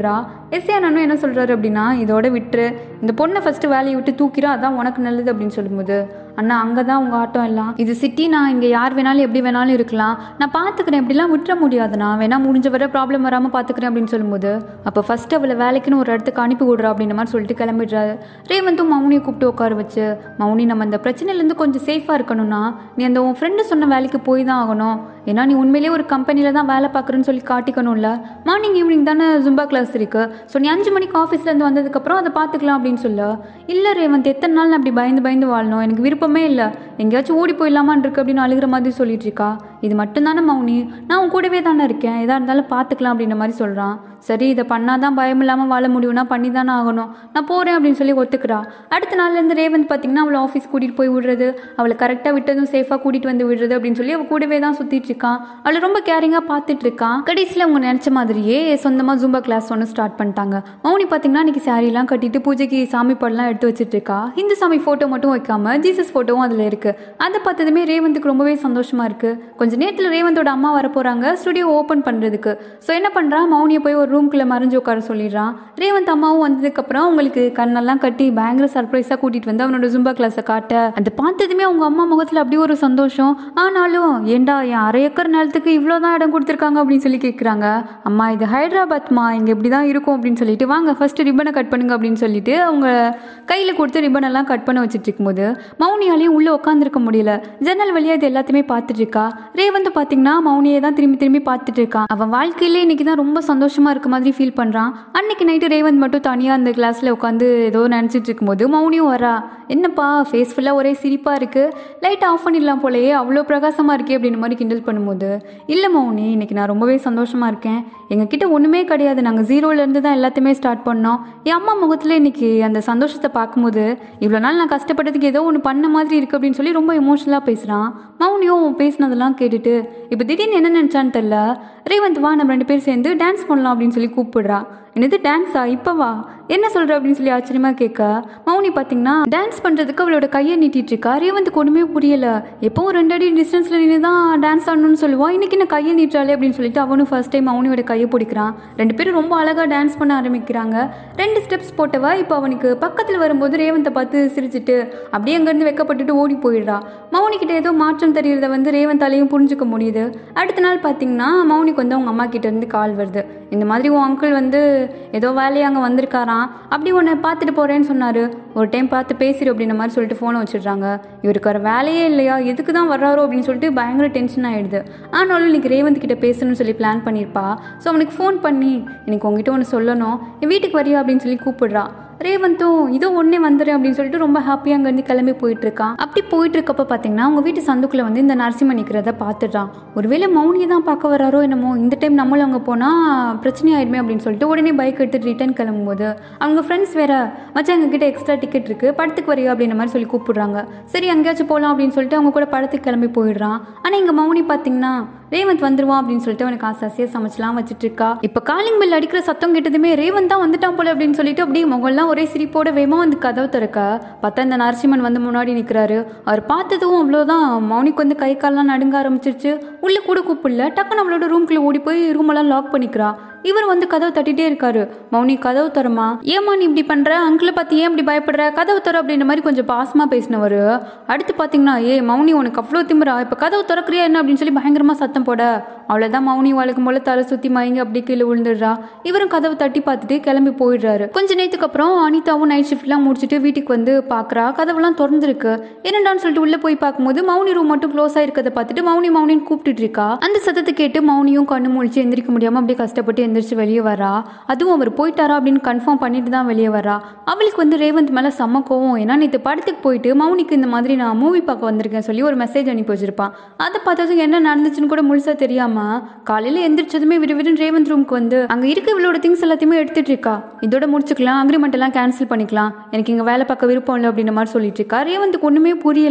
எஸ்ஏ அண்ணனும் என்ன சொல்கிறாரு அப்படின்னா இதோட விட்டுரு இந்த பொண்ணை ஃபஸ்ட்டு வேலையை விட்டு தூக்கிறா அதான் உனக்கு நல்லது அப்படின்னு சொல்லும்போது அண்ணா அங்கே தான் உங்கள் ஆட்டம் எல்லாம் இது சிட்டி நான் இங்கே யார் வேணாலும் எப்படி வேணாலும் இருக்கலாம் நான் பார்த்துக்கிறேன் இப்படிலாம் விட்டுற முடியாதுண்ணா வேணா முடிஞ்ச வரை ப்ராப்ளம் வராமல் பார்த்துக்கிறேன் அப்படின்னு சொல்லும்போது அப்போ ஃபஸ்ட்டு அவளை வேலைக்குன்னு ஒரு இடத்துக்கு அனுப்பி விடுறா அப்படின்ற மாதிரி சொல்லிட்டு கிளம்பிடுறாரு ரேவந்தும் மௌனியை கூப்பிட்டு உட்கார வச்சு மௌனி நம்ம அந்த பிரச்சனையிலேருந்து கொஞ்சம் சேஃபாக இருக்கணும்னா நீ அந்த உன் ஃப்ரெண்டு சொன்ன வேலைக்கு போய் தான் ஆகணும் ஏன்னா நீ உண்மையிலேயே ஒரு கம்பெனியில் தான் வேலை பார்க்குறேன்னு சொல்லி காட்டிக்கணும்ல மார்னிங் ஈவினிங் தானே ஜும்பா கிளாஸ் இருக்கு ஸோ நீ அஞ்சு மணிக்கு ஆஃபீஸ்லேருந்து வந்ததுக்கப்புறம் அதை பார்த்துக்கலாம் அப்படின்னு சொல்ல இல்லை ரேவந்த் எத்தனை நாள் நான் அப்படி பயந்து பயந்து வாழணும் எனக்கு விருப்பமே இல்லை எங்கேயாச்சும் ஓடி போயிடலாமான் இருக்கு அப்படின்னு அழுகிற மாதிரி சொல்லிட்டு இருக்கா இது மட்டும் தானே மௌனி நான் உன் கூடவே தானே இருக்கேன் எதாக இருந்தாலும் பார்த்துக்கலாம் அப்படின்ற மாதிரி சொல்கிறான் சரி இதை பண்ணாதான் பயம் இல்லாமல் வாழ முடியும்னா பண்ணி தானே ஆகணும் நான் போகிறேன் அப்படின்னு சொல்லி ஒத்துக்கிறா அடுத்த நாள்லேருந்து ரேவந்த் பார்த்தீங்கன்னா அவளை ஆஃபீஸ் கூட்டிகிட்டு போய் விடுறது அவளை கரெக்டாக விட்டதும் சேஃபாக கூட்டிகிட்டு வந்து விடுறது அப்படின்னு சொல்லி அவள் கூடவே தான் சுற்றிட்டு இருக்கான் அவளை ரொம்ப கேரிங்காக பார்த்துட்டு இருக்கான் கடைசியில் அவங்க நினச்ச மாதிரியே சொந்தமாக ஜூம்பா கிளாஸ் ஒன்று ஸ்டார்ட் பண்ணிட்டாங்க மௌனி பார்த்தீங்கன்னா இன்னைக்கு சாரீலாம் கட்டிட்டு பூஜைக்கு சாமி படம்லாம் எடுத்து வச்சுட்டு இருக்கா ஹிந்து சாமி ஃபோட்டோ மட்டும் வைக்காம ஜீசஸ் ஃபோட்டோவும் அதில் இருக்குது அதை பார்த்ததுமே ரேவந்துக்கு ரொம்பவே சந்தோஷமாக இருக்குது கொஞ்ச நேரத்தில் ரேவந்தோட அம்மா வர போகிறாங்க ஸ்டுடியோ ஓப்பன் பண்ணுறதுக்கு ஸோ என்ன பண்ணுறா மௌனியை போய் ஒரு ரூம்குள்ளே மறைஞ்சு உட்கார சொல்லிடுறான் ரேவந்த் அம்மாவும் வந்ததுக்கப்புறம் அவங்களுக்கு கண்ணெல்லாம் கட்டி பயங்கர சர்ப்ரைஸாக கூட்டிகிட்டு வந்து அவனோட ஜும்பா கிளாஸை காட்ட அதை பார்த்ததுமே அவங்க அம்மா முகத்தில் அப்படியே ஒரு சந்தோஷம் ஆனாலும் ஏண்டா என் அரை ஏக்கர் நிலத்துக்கு இவ்வளோ தான் இடம் கொடுத்துருக்காங்க அப்படின்னு சொல்லி கேட்குறாங்க அம்மா இது ஹைதராபாத்மா இங்கே இப்படி தான் இருக்கும் அப்படின்னு சொல்லிட்டு வாங்க ஃபர்ஸ்ட் ரிப்பனை கட் பண்ணுங்க அப்படின்னு சொல்லிட்டு அவங்க கையில் கொடுத்து ரிப்பன் எல்லாம் கட் பண்ண வச்சுட்டு இருக்கும்போது மௌனியாலையும் உள்ளே உட்காந்துருக்க முடியல ஜன்னல் வழியாக இது எல்லாத்தையுமே பார்த்துட்டு இருக்கா ரேவந்த் பார்த்தீங்கன்னா மௌனியை தான் திரும்பி திரும்பி பார்த்துட்டு இருக்கான் அவன் வாழ்க்கையிலே இன்னைக்கு தான் ரொம்ப சந்தோஷமா இருக்க மாதிரி ஃபீல் பண்ணுறான் அன்னைக்கு நைட்டு ரேவந்த் மட்டும் தனியாக அந்த கிளாஸில் உட்காந்து ஏதோ நினச்சிட்டு இருக்கும்போது மௌனியும் வரா என்னப்பா ஃபேஸ் ஃபுல்லாக ஒரே சிரிப்பாக இருக்குது லைட் ஆஃப் பண்ணிடலாம் போலயே அவ்வளோ பிரகாசமாக இருக்கே அப்படின்னு மாதிரி கிண்டல் பண்ணும்போது இல்லை மௌனி இன்னைக்கு நான் ரொம்பவே சந்தோஷமாக இருக்கேன் எங்ககிட்ட ஒன்றுமே கிடையாது நாங்கள் ஜீரோலேருந்து தான் எல்லாத்தையுமே ஸ்டார்ட் பண்ணோம் என் அம்மா முகத்தில் இன்னைக்கு அந்த சந்தோஷத்தை பார்க்கும்போது இவ்வளோ நாள் நான் கஷ்டப்பட்டதுக்கு ஏதோ ஒன்று பண்ண மாதிரி இருக்குது அப்படின்னு சொல்லி ரொம்ப எமோஷனலாக பேசுகிறான் மௌனியும் பேசினதெல்லாம் கேட்டுட்டு இப்போ திடீர்னு என்ன நினச்சான்னு தெரில ரேவந்த் வா நம்ம ரெண்டு பேரும் சேர்ந்து டான்ஸ் பண்ணலாம் அப்படின்னு சொல்லி கூப்பிடுறா என்னது டான்ஸா இப்போ வா என்ன சொல்ற அப்படின்னு சொல்லி ஆச்சரியமா கேட்க மௌனி பார்த்தீங்கன்னா டான்ஸ் பண்ணுறதுக்கு அவளோட கையை நீட்டிட்டு இருக்கா ரேவந்துக்கு ஒன்றுமே புரியல எப்பவும் ரெண்டு அடி டிஸ்டன்ஸில் நின்று தான் டான்ஸ் ஆடணும்னு சொல்லுவான் இன்னைக்கு என்ன கையை நீட்டுறாளே அப்படின்னு சொல்லிட்டு அவனும் ஃபர்ஸ்ட் டைம் மௌனியோட கையை பிடிக்கிறான் ரெண்டு பேரும் ரொம்ப அழகாக டான்ஸ் பண்ண ஆரம்பிக்கிறாங்க ரெண்டு ஸ்டெப்ஸ் போட்டவ இப்போ அவனுக்கு பக்கத்தில் வரும்போது ரேவந்தை பார்த்து சிரிச்சிட்டு அப்படியே அங்கேருந்து வெக்கப்பட்டுட்டு ஓடி போயிடுறா மௌனிக்கிட்ட ஏதோ மாற்றம் தெரியறத வந்து ரேவந்தாலையும் புரிஞ்சுக்க முடியுது அடுத்த நாள் பார்த்தீங்கன்னா மௌனிக்கு வந்து அவங்க அம்மா கிட்ட இருந்து கால் வருது இந்த மாதிரி உன் அங்கிள் வந்து ஏதோ வேலையை அங்கே வந்திருக்காராம் அப்படி உன்னை பார்த்துட்டு போகிறேன்னு சொன்னார் ஒரு டைம் பார்த்து பேசிடு அப்படின்ற மாதிரி சொல்லிட்டு ஃபோனை வச்சிடுறாங்க இவருக்கு வர வேலையே இல்லையா எதுக்கு தான் வர்றாரோ அப்படின்னு சொல்லிட்டு பயங்கர டென்ஷன் ஆகிடுது ஆனாலும் இன்னைக்கு ரேவந்த் கிட்ட பேசணும்னு சொல்லி பிளான் பண்ணியிருப்பா ஸோ அவனுக்கு ஃபோன் பண்ணி இன்னைக்கு உங்ககிட்ட ஒன்று சொல்லணும் என் வீட்டுக்கு வரியா அப்படின்னு சொல்லி கூப்பிடுறா ரேவந்தும் இதோ ஒன்னே வந்துடு அப்படின்னு சொல்லிட்டு ரொம்ப ஹாப்பியாக அங்கேருந்து கிளம்பி போயிட்டு இருக்கான் அப்படி போயிட்டு இருக்கப்ப பார்த்தீங்கன்னா அவங்க வீட்டு சந்துக்குள்ள வந்து இந்த நரசிம்மன் நிற்கிறத பார்த்துடுறான் ஒருவேளை மௌனியை தான் பார்க்க வராரோ என்னமோ இந்த டைம் நம்மளும் அங்கே போனால் பிரச்சனை ஆயிடுமே அப்படின்னு சொல்லிட்டு உடனே பைக் எடுத்துட்டு ரிட்டர்ன் கிளம்பும்போது அவங்க ஃப்ரெண்ட்ஸ் வேற மச்சான் எங்ககிட்ட எக்ஸ்ட்ரா டிக்கெட் இருக்கு படத்துக்கு வரியா அப்படின்ற மாதிரி சொல்லி கூப்பிடுறாங்க சரி எங்கேயாச்சும் போகலாம் அப்படின்னு சொல்லிட்டு அவங்க கூட படத்துக்கு கிளம்பி போயிடுறான் ஆனால் இங்கே மௌனி பார்த்தீங்கன்னா ரேவந்த் வந்துருவான் அப்படின்னு சொல்லிட்டு அவனுக்கு ஆசை ஆசையாக சமைச்சலாம் வச்சுட்டு இருக்கா இப்போ காலிங் பெல் அடிக்கிற சத்தம் கேட்டதுமே ரேவந்த் தான் வந்துட்டான் போல அப்படின்னு சொல்லிட்டு அப்படியே முகம்லாம் ஒரே சிரிப்போட வேகமா வந்து கதவு திறக்க பார்த்தா இந்த நரசிம்மன் வந்து முன்னாடி நிற்கிறாரு அவர் பார்த்ததும் அவ்வளோதான் மௌனிக்கு வந்து கை கால்லாம் நடுங்க ஆரம்பிச்சிருச்சு உள்ள கூட கூப்பிடல டக்குன்னு அவளோட ரூம்குள்ள ஓடி போய் ரூமெல்லாம் லாக் பண்ணிக்கிறா இவர் வந்து கதவு தட்டிட்டே இருக்காரு மௌனி கதவு தரமா ஏமா நீ இப்படி பண்ற அங்கிளை பார்த்து ஏன் இப்படி பயப்படுற கதவு தர அப்படின்ற மாதிரி கொஞ்சம் பாசமா பேசினவர் அடுத்து பார்த்தீங்கன்னா ஏ மௌனி உனக்கு அவ்வளோ திமிரா இப்போ கதவு திறக்கிறியா என்ன அப்படின்னு சொல்லி பயங்கரமா சத்தம் போட அவ்வளோதான் மௌனி வழக்கம் போல தலை சுத்தி மயங்கி அப்படி கீழே விழுந்துடுறா இவரும் கதவு தட்டி பார்த்துட்டு கிளம்பி போயிடுறாரு கொஞ்ச நேரத்துக்கு அப்புறம் அனிதாவும் நைட் ஷிஃப்ட்லாம் முடிச்சுட்டு வீட்டுக்கு வந்து பார்க்குறா கதவுலாம் திறந்துருக்கு என்னடான்னு சொல்லிட்டு உள்ள போய் பார்க்கும்போது மௌனி ரூம் மட்டும் க்ளோஸ் ஆயிருக்கதை பார்த்துட்டு மௌனி மௌனின்னு கூப்பிட்டுட்டு இருக்கா அந்த சத்தத்தை கேட்டு மௌனியும் கண்ணு முழிச்சு எந்திரிக்க முடியாம அப்படியே கஷ்டப்பட்டு எந்திரிச்சு வெளியே வரா அதுவும் அவர் போயிட்டாரா அப்படின்னு கன்ஃபார்ம் பண்ணிட்டு தான் வெளியே வரா அவளுக்கு வந்து ரேவந்த் மேலே செம்ம கோவம் ஏன்னா நேற்று படத்துக்கு போயிட்டு மௌனிக்கு இந்த மாதிரி நான் மூவி பார்க்க வந்திருக்கேன் சொல்லி ஒரு மெசேஜ் அனுப்பி வச்சிருப்பான் அதை பார்த்ததும் என்ன நடந்துச்சுன்னு கூட முழுசா தெரியாம காலையில எந்திரிச்சதுமே விறுவிறுன்னு ரேவந்த் ரூமுக்கு வந்து அங்க இருக்க இவளோட திங்ஸ் எல்லாத்தையுமே எடுத்துட்டு இருக்கா இதோட முடிச்சுக்கலாம் அக்ரிமெண்ட் எல்லாம் கேன்சல் பண்ணிக்கலாம் எனக்கு இங்க வேலை பார்க்க விருப்பம் இல்லை அப்படின்ற மாதிரி சொல்லிட்டு இருக்கா ரேவந்துக்கு ஒண்ணுமே புரியல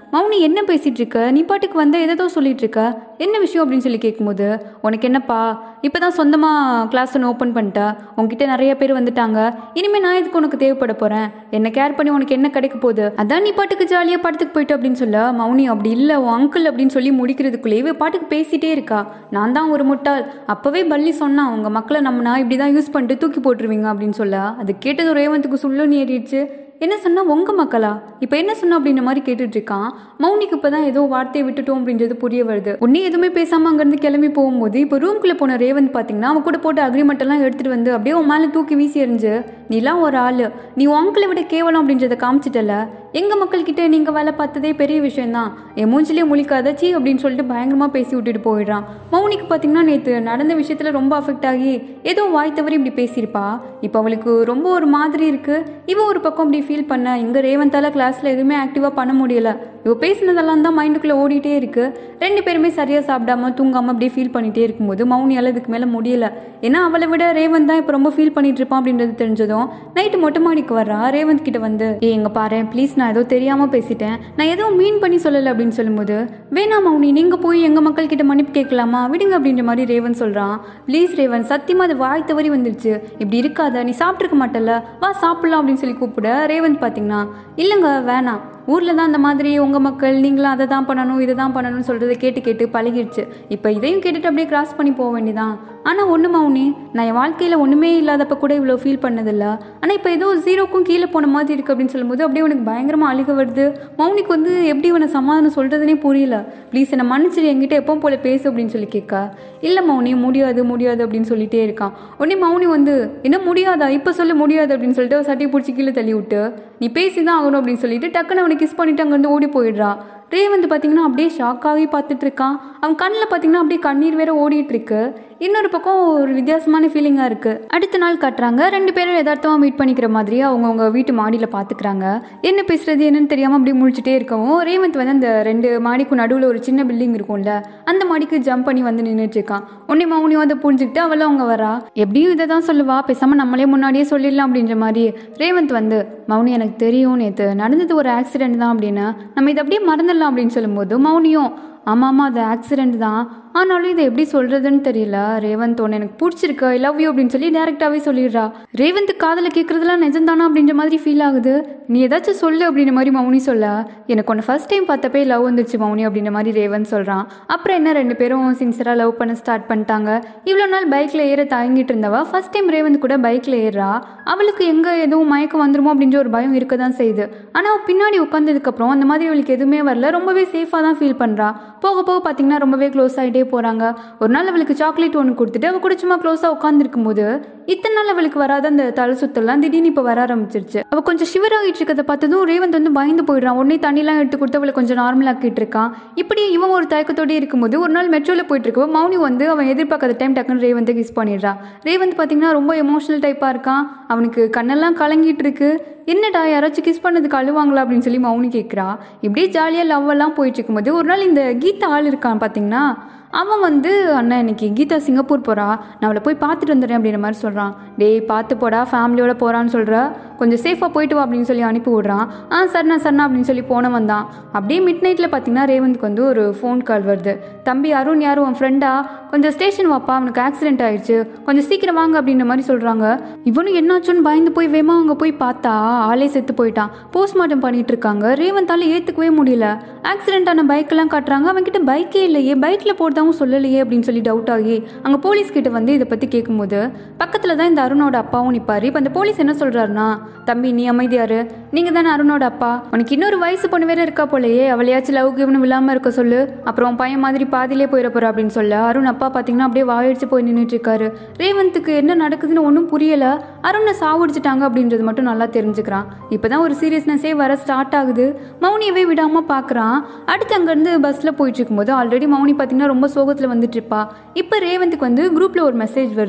மௌனி என்ன பேசிட்டு இருக்க நீ பாட்டுக்கு வந்த ஏதோ சொல்லிட்டு இருக்க என்ன விஷயம் அப்படின்னு சொல்லி கேட்கும்போது உனக்கு என்னப்பா இப்பதான் சொந்தமா கிளாஸ் ஒன்று ஓப்பன் பண்ணிட்டா உன்கிட்ட நிறைய பேர் வந்துட்டாங்க இனிமே நான் எதுக்கு உனக்கு தேவைப்பட போறேன் என்ன கேர் பண்ணி உனக்கு என்ன கிடைக்க போகுது அதான் நீ பாட்டுக்கு ஜாலியா படத்துக்கு போயிட்டு அப்படின்னு சொல்ல மௌனி அப்படி இல்ல உன் அங்கிள் அப்படின்னு சொல்லி முடிக்கிறதுக்குள்ளே இவ பாட்டுக்கு பேசிட்டே இருக்கா நான் தான் ஒரு முட்டாள் அப்பவே பள்ளி சொன்னா உங்க மக்களை நம்பினா இப்படிதான் யூஸ் பண்ணிட்டு தூக்கி போட்டுருவீங்க அப்படின்னு சொல்ல அது கேட்டது ரேவந்துக்கு சுள்ளுன்னு ஏறிடுச்சு என்ன சொன்னா உங்க மக்களா இப்போ என்ன சொன்ன அப்படின்ற மாதிரி கேட்டுட்டு இருக்கான் மௌனிக்கு இப்பதான் ஏதோ வார்த்தையை விட்டுட்டோம் அப்படின்றது புரிய வருது உடனே எதுவுமே பேசாம அங்கிருந்து கிளம்பி போகும்போது இப்போ ரூம்குள்ள போன ரேவந்த் பாத்தீங்கன்னா அவன் கூட போட்டு அக்ரிமெண்ட் எல்லாம் எடுத்துட்டு வந்து அப்படியே உன் மேல தூக்கி வீசி எறிஞ்சு நீலாம் ஒரு ஆளு நீ உன் அங்கிளை விட கேவலம் அப்படின்றத காமிச்சிட்டல எங்க மக்கள் கிட்ட நீங்க வேலை பார்த்ததே பெரிய விஷயம்தான் என் மூஞ்சிலே முழிக்காத சீ அப்படின்னு சொல்லிட்டு பயங்கரமா பேசி விட்டுட்டு போயிடுறான் மௌனிக்கு பாத்தீங்கன்னா நேத்து நடந்த விஷயத்துல ரொம்ப அஃபெக்ட் ஆகி ஏதோ வாய் தவறி இப்படி பேசியிருப்பா இப்போ அவளுக்கு ரொம்ப ஒரு மாதிரி இருக்கு இவ ஒரு பக்கம் இப்படி ஃபீல் பண்ண இங்க ரேவந்தால கிளாஸ்ல எதுவுமே ஆக்டிவா பண்ண முடியல இவ பேசினதெல்லாம் தான் மைண்டுக்குள்ள ஓடிட்டே இருக்கு ரெண்டு பேருமே சரியா சாப்பிடாம தூங்காம அப்படியே ஃபீல் பண்ணிட்டே இருக்கும்போது மௌனியால இதுக்கு மேல முடியல ஏன்னா அவளை விட ரேவந்த் தான் இப்போ ரொம்ப ஃபீல் பண்ணிட்டு இருப்பான் அப்படின்றது தெரிஞ்சதும் நைட்டு மொட்டை மாடிக்கு வர்றா ரேவந்த் கிட்ட வந்து ஏ எங்க பாரு ப்ளீஸ் நான் ஏதோ தெரியாம பேசிட்டேன் நான் எதுவும் மீன் பண்ணி சொல்லலை அப்படின்னு சொல்லும்போது வேணாம் மௌனி நீங்க போய் எங்க மக்கள் கிட்ட மன்னிப்பு கேட்கலாமா விடுங்க அப்படின்ற மாதிரி ரேவன் சொல்றான் ப்ளீஸ் ரேவன் சத்தியமா அது வாய் தவறி வந்துருச்சு இப்படி இருக்காத நீ சாப்பிட்ருக்க மாட்டல வா சாப்பிடலாம் அப்படின்னு சொல்லி கூப்பிட ரேவந்த் பாத்தீங்கன்னா இல்லைங்க வேணாம் ஊரில் தான் அந்த மாதிரி உங்கள் மக்கள் நீங்களும் அதை தான் பண்ணணும் இதை தான் பண்ணணும்னு சொல்கிறத கேட்டு கேட்டு பழகிடுச்சு இப்போ இதையும் கேட்டுட்டு அப்படியே கிராஸ் பண்ணி போக வேண்டியதான் ஆனால் ஒன்று மௌனி நான் என் வாழ்க்கையில் ஒன்றுமே இல்லாதப்ப கூட இவ்வளோ ஃபீல் பண்ணதில்ல ஆனால் இப்போ ஏதோ ஜீரோக்கும் கீழே போன மாதிரி இருக்குது அப்படின்னு சொல்லும்போது அப்படியே உனக்கு பயங்கரமாக அழுக வருது மௌனிக்கு வந்து எப்படி இவனை சமாதானம் சொல்கிறதுனே புரியல ப்ளீஸ் என்னை மன்னிச்சிரு என்கிட்ட எப்போ போல பேசு அப்படின்னு சொல்லி கேட்க இல்லை மௌனி முடியாது முடியாது அப்படின்னு சொல்லிட்டே இருக்கான் உடனே மௌனி வந்து என்ன முடியாதா இப்போ சொல்ல முடியாது அப்படின்னு சொல்லிட்டு சட்டையை பிடிச்சி கீழே தள்ளி விட்டு நீ பேசி தான் ஆகணும் அப்படின்னு சொல்லிட்டு டக்குன்னு அவனை கிஸ் பண்ணிட்டு அங்கேருந்து ஓடி போயிடுறா ரே வந்து பார்த்தீங்கன்னா அப்படியே ஷாக் ஆகி பார்த்துட்டு இருக்கான் அவன் கண்ணில் பார்த்தீங்கன்னா அப்படியே கண்ணீர் வேற ஓடிட்டு இருக்கு இன்னொரு பக்கம் ஒரு வித்தியாசமான ஃபீலிங்காக இருக்கு அடுத்த நாள் காட்டுறாங்க ரெண்டு பேரும் யதார்த்தமாக மீட் பண்ணிக்கிற மாதிரி அவங்கவுங்க வீட்டு மாடியில் பார்த்துக்கிறாங்க என்ன பேசுறது என்னன்னு தெரியாமல் அப்படியே முழிச்சிட்டே இருக்கவும் ரேவந்த் வந்து அந்த ரெண்டு மாடிக்கும் நடுவில் ஒரு சின்ன பில்டிங் இருக்கும்ல அந்த மாடிக்கு ஜம்ப் பண்ணி வந்து நின்றுட்டு இருக்கான் உடனே மௌனி வந்து புரிஞ்சுக்கிட்டு அவளும் அவங்க வரா எப்படியும் இதை தான் சொல்லுவா பேசாமல் நம்மளே முன்னாடியே சொல்லிடலாம் அப்படின்ற மாதிரி ரேவந்த் வந்து மௌனி எனக்கு தெரியும் நேற்று நடந்தது ஒரு ஆக்சிடென்ட் தான் அப்படின்னு நம்ம இதை அப்படியே மறந்துடலாம் அப்படின்னு சொல்லும்போது மௌனியும் ஆமாம் ஆமாம் அது ஆக்சிடென்ட் தான் ஆனாலும் இதை எப்படி சொல்கிறதுன்னு தெரியல ரேவந்த் ஒன்று எனக்கு பிடிச்சிருக்கு ஐ லவ் யூ அப்படின்னு சொல்லி டேரெக்டாகவே சொல்லிடுறா ரேவந்த் காதில் கேட்குறதுலாம் நிஜம்தானா அப்படின்ற மாதிரி ஃபீல் ஆகுது நீ ஏதாச்சும் சொல்லு அப்படின்ற மாதிரி மௌனி சொல்ல எனக்கு ஒன்று ஃபர்ஸ்ட் டைம் பார்த்தப்பே லவ் வந்துருச்சு மௌனி அப்படின்ற மாதிரி ரேவந்த் சொல்கிறான் அப்புறம் என்ன ரெண்டு பேரும் சின்சியராக லவ் பண்ண ஸ்டார்ட் பண்ணிட்டாங்க இவ்வளோ நாள் பைக்கில் ஏற தயங்கிட்டு இருந்தவ ஃபர்ஸ்ட் டைம் ரேவந்த் கூட பைக்கில் ஏறுறா அவளுக்கு எங்கே எதுவும் மயக்கம் வந்துருமோ அப்படின்ற ஒரு பயம் இருக்க தான் செய்யுது ஆனால் அவள் பின்னாடி உட்காந்ததுக்கப்புறம் அந்த மாதிரி அவளுக்கு எதுவுமே வரல ரொம்பவே சேஃபாக தான் ஃபீல் பண்ணுறா போக போக பார்த்தீங்கன்னா ரொம்பவே க்ளோஸ் ஆகிட்டே போகிறாங்க ஒரு நாள் அவளுக்கு சாக்லேட் ஒன்று கொடுத்துட்டு அவள் கூட சும்மா க்ளோஸாக உட்காந்துருக்கும் போது இத்தனை நாள் அவளுக்கு வராத அந்த தலை சுத்தெல்லாம் திடீர்னு இப்போ வர ஆரம்பிச்சிருச்சு அவள் கொஞ்சம் ஷிவர் ஆகிட்டு இருக்கிறத பார்த்ததும் ரேவந்த் வந்து பயந்து போயிடுறான் உடனே தண்ணிலாம் எடுத்து கொடுத்து அவளை கொஞ்சம் நார்மல் ஆக்கிட்டு இருக்கான் இப்படி இவன் ஒரு தயக்கத்தோடயே இருக்கும்போது ஒரு நாள் மெட்ரோவில் போயிட்டு இருக்கோ மௌனி வந்து அவன் எதிர்பார்க்காத டைம் டக்குன்னு ரேவந்தை கிஸ் பண்ணிடுறான் ரேவந்த் பார்த்தீங்கன்னா ரொம்ப எமோஷனல் டைப்பாக இருக்கான் அவனுக்கு கண்ணெல்லாம் கலங்கிட்டு இருக்கு என்னடா யாராச்சும் கிஸ் பண்ணதுக்கு அழுவாங்களா அப்படின்னு சொல்லி மௌனி கேட்குறா இப்படியே ஜாலியாக லவ் எல்லாம் போயிட்டு இருக்கும்போது ஒரு நாள் இந்த கீதா ஆள் இருக்கான் பார்த்தீங்கன்னா அவன் வந்து அண்ணன் இன்னைக்கு கீதா சிங்கப்பூர் போகிறா நான் அவளை போய் பார்த்துட்டு வந்துடுறேன் அப்படின்ற மாதிரி சொல்கிறான் டேய் பார்த்து போடா ஃபேமிலியோட போகிறான்னு சொல்கிற கொஞ்சம் சேஃபாக போயிட்டு வா அப்படின்னு சொல்லி அனுப்பி விட்றான் ஆ சரணா சரணா அப்படின்னு சொல்லி போனவன் தான் அப்படியே மிட் நைட்டில் பார்த்தீங்கன்னா ரேவந்த்க்கு வந்து ஒரு ஃபோன் கால் வருது தம்பி அருண் யாரும் உன் ஃப்ரெண்டா கொஞ்சம் ஸ்டேஷன் வாப்பா அவனுக்கு ஆக்சிடென்ட் ஆயிடுச்சு கொஞ்சம் சீக்கிரம் வாங்க அப்படின்ற மாதிரி சொல்கிறாங்க இவனும் என்னாச்சுன்னு பயந்து போய் வேமா அங்கே போய் பார்த்தா ஆளே செத்து போயிட்டான் போஸ்ட்மார்ட்டம் பண்ணிட்டு இருக்காங்க ரேவந்தால ஏற்றுக்கவே முடியல ஆக்சிடென்ட் ஆன பைக்கெல்லாம் காட்டுறாங்க அவன்கிட்ட பைக்கே இல்லையே பைக்கில் போட்டதாவும் சொல்லலையே அப்படின்னு சொல்லி டவுட் ஆகி அங்கே போலீஸ் கிட்ட வந்து இதை பற்றி கேட்கும்போது பக்கத்தில் தான் இந்த அருணோட அப்பாவும் நிற்பாரு இப்போ அந்த போலீஸ் என்ன சொல்கிறாருன்னா தம்பி நீ அமைதியாரு நீங்கள் தானே அருணோட அப்பா உனக்கு இன்னொரு வயசு பொண்ணு வேற இருக்கா போலயே அவளையாச்சும் லவ் இவனு விழாம இருக்க சொல்லு அப்புறம் உன் பையன் மாதிரி பாதியிலே போயிட போற அப்படின்னு சொல்ல அருண் அப்பா பார்த்தீங்கன்னா அப்படியே வாயடிச்சு போய் நின்றுட்டு இருக்காரு ரேவந்த்துக்கு என்ன நடக்குதுன்னு ஒன்றும் புரியல அருணை சாவடிச்சிட்டாங்க அப்படின்றது மட்டும் நல்லா தெரிஞ்சுக்கிறான் இப்போதான் ஒரு சீரியஸ்னஸே வர ஸ்டார்ட் ஆகுது மௌனியவே விடாம பார்க்குறான் அடுத்து அங்கேருந்து பஸ்ஸில் போயிட்டு இருக்கும்போது ஆல்ரெடி மௌனி பார்த்தீங்கன்னா ரொம்ப சோகத்தில் வந்துட்டு இருப்பா இப்போ ரேவந்த்துக்கு வந்து குரூப்பில் ஒரு மெசேஜ் வருது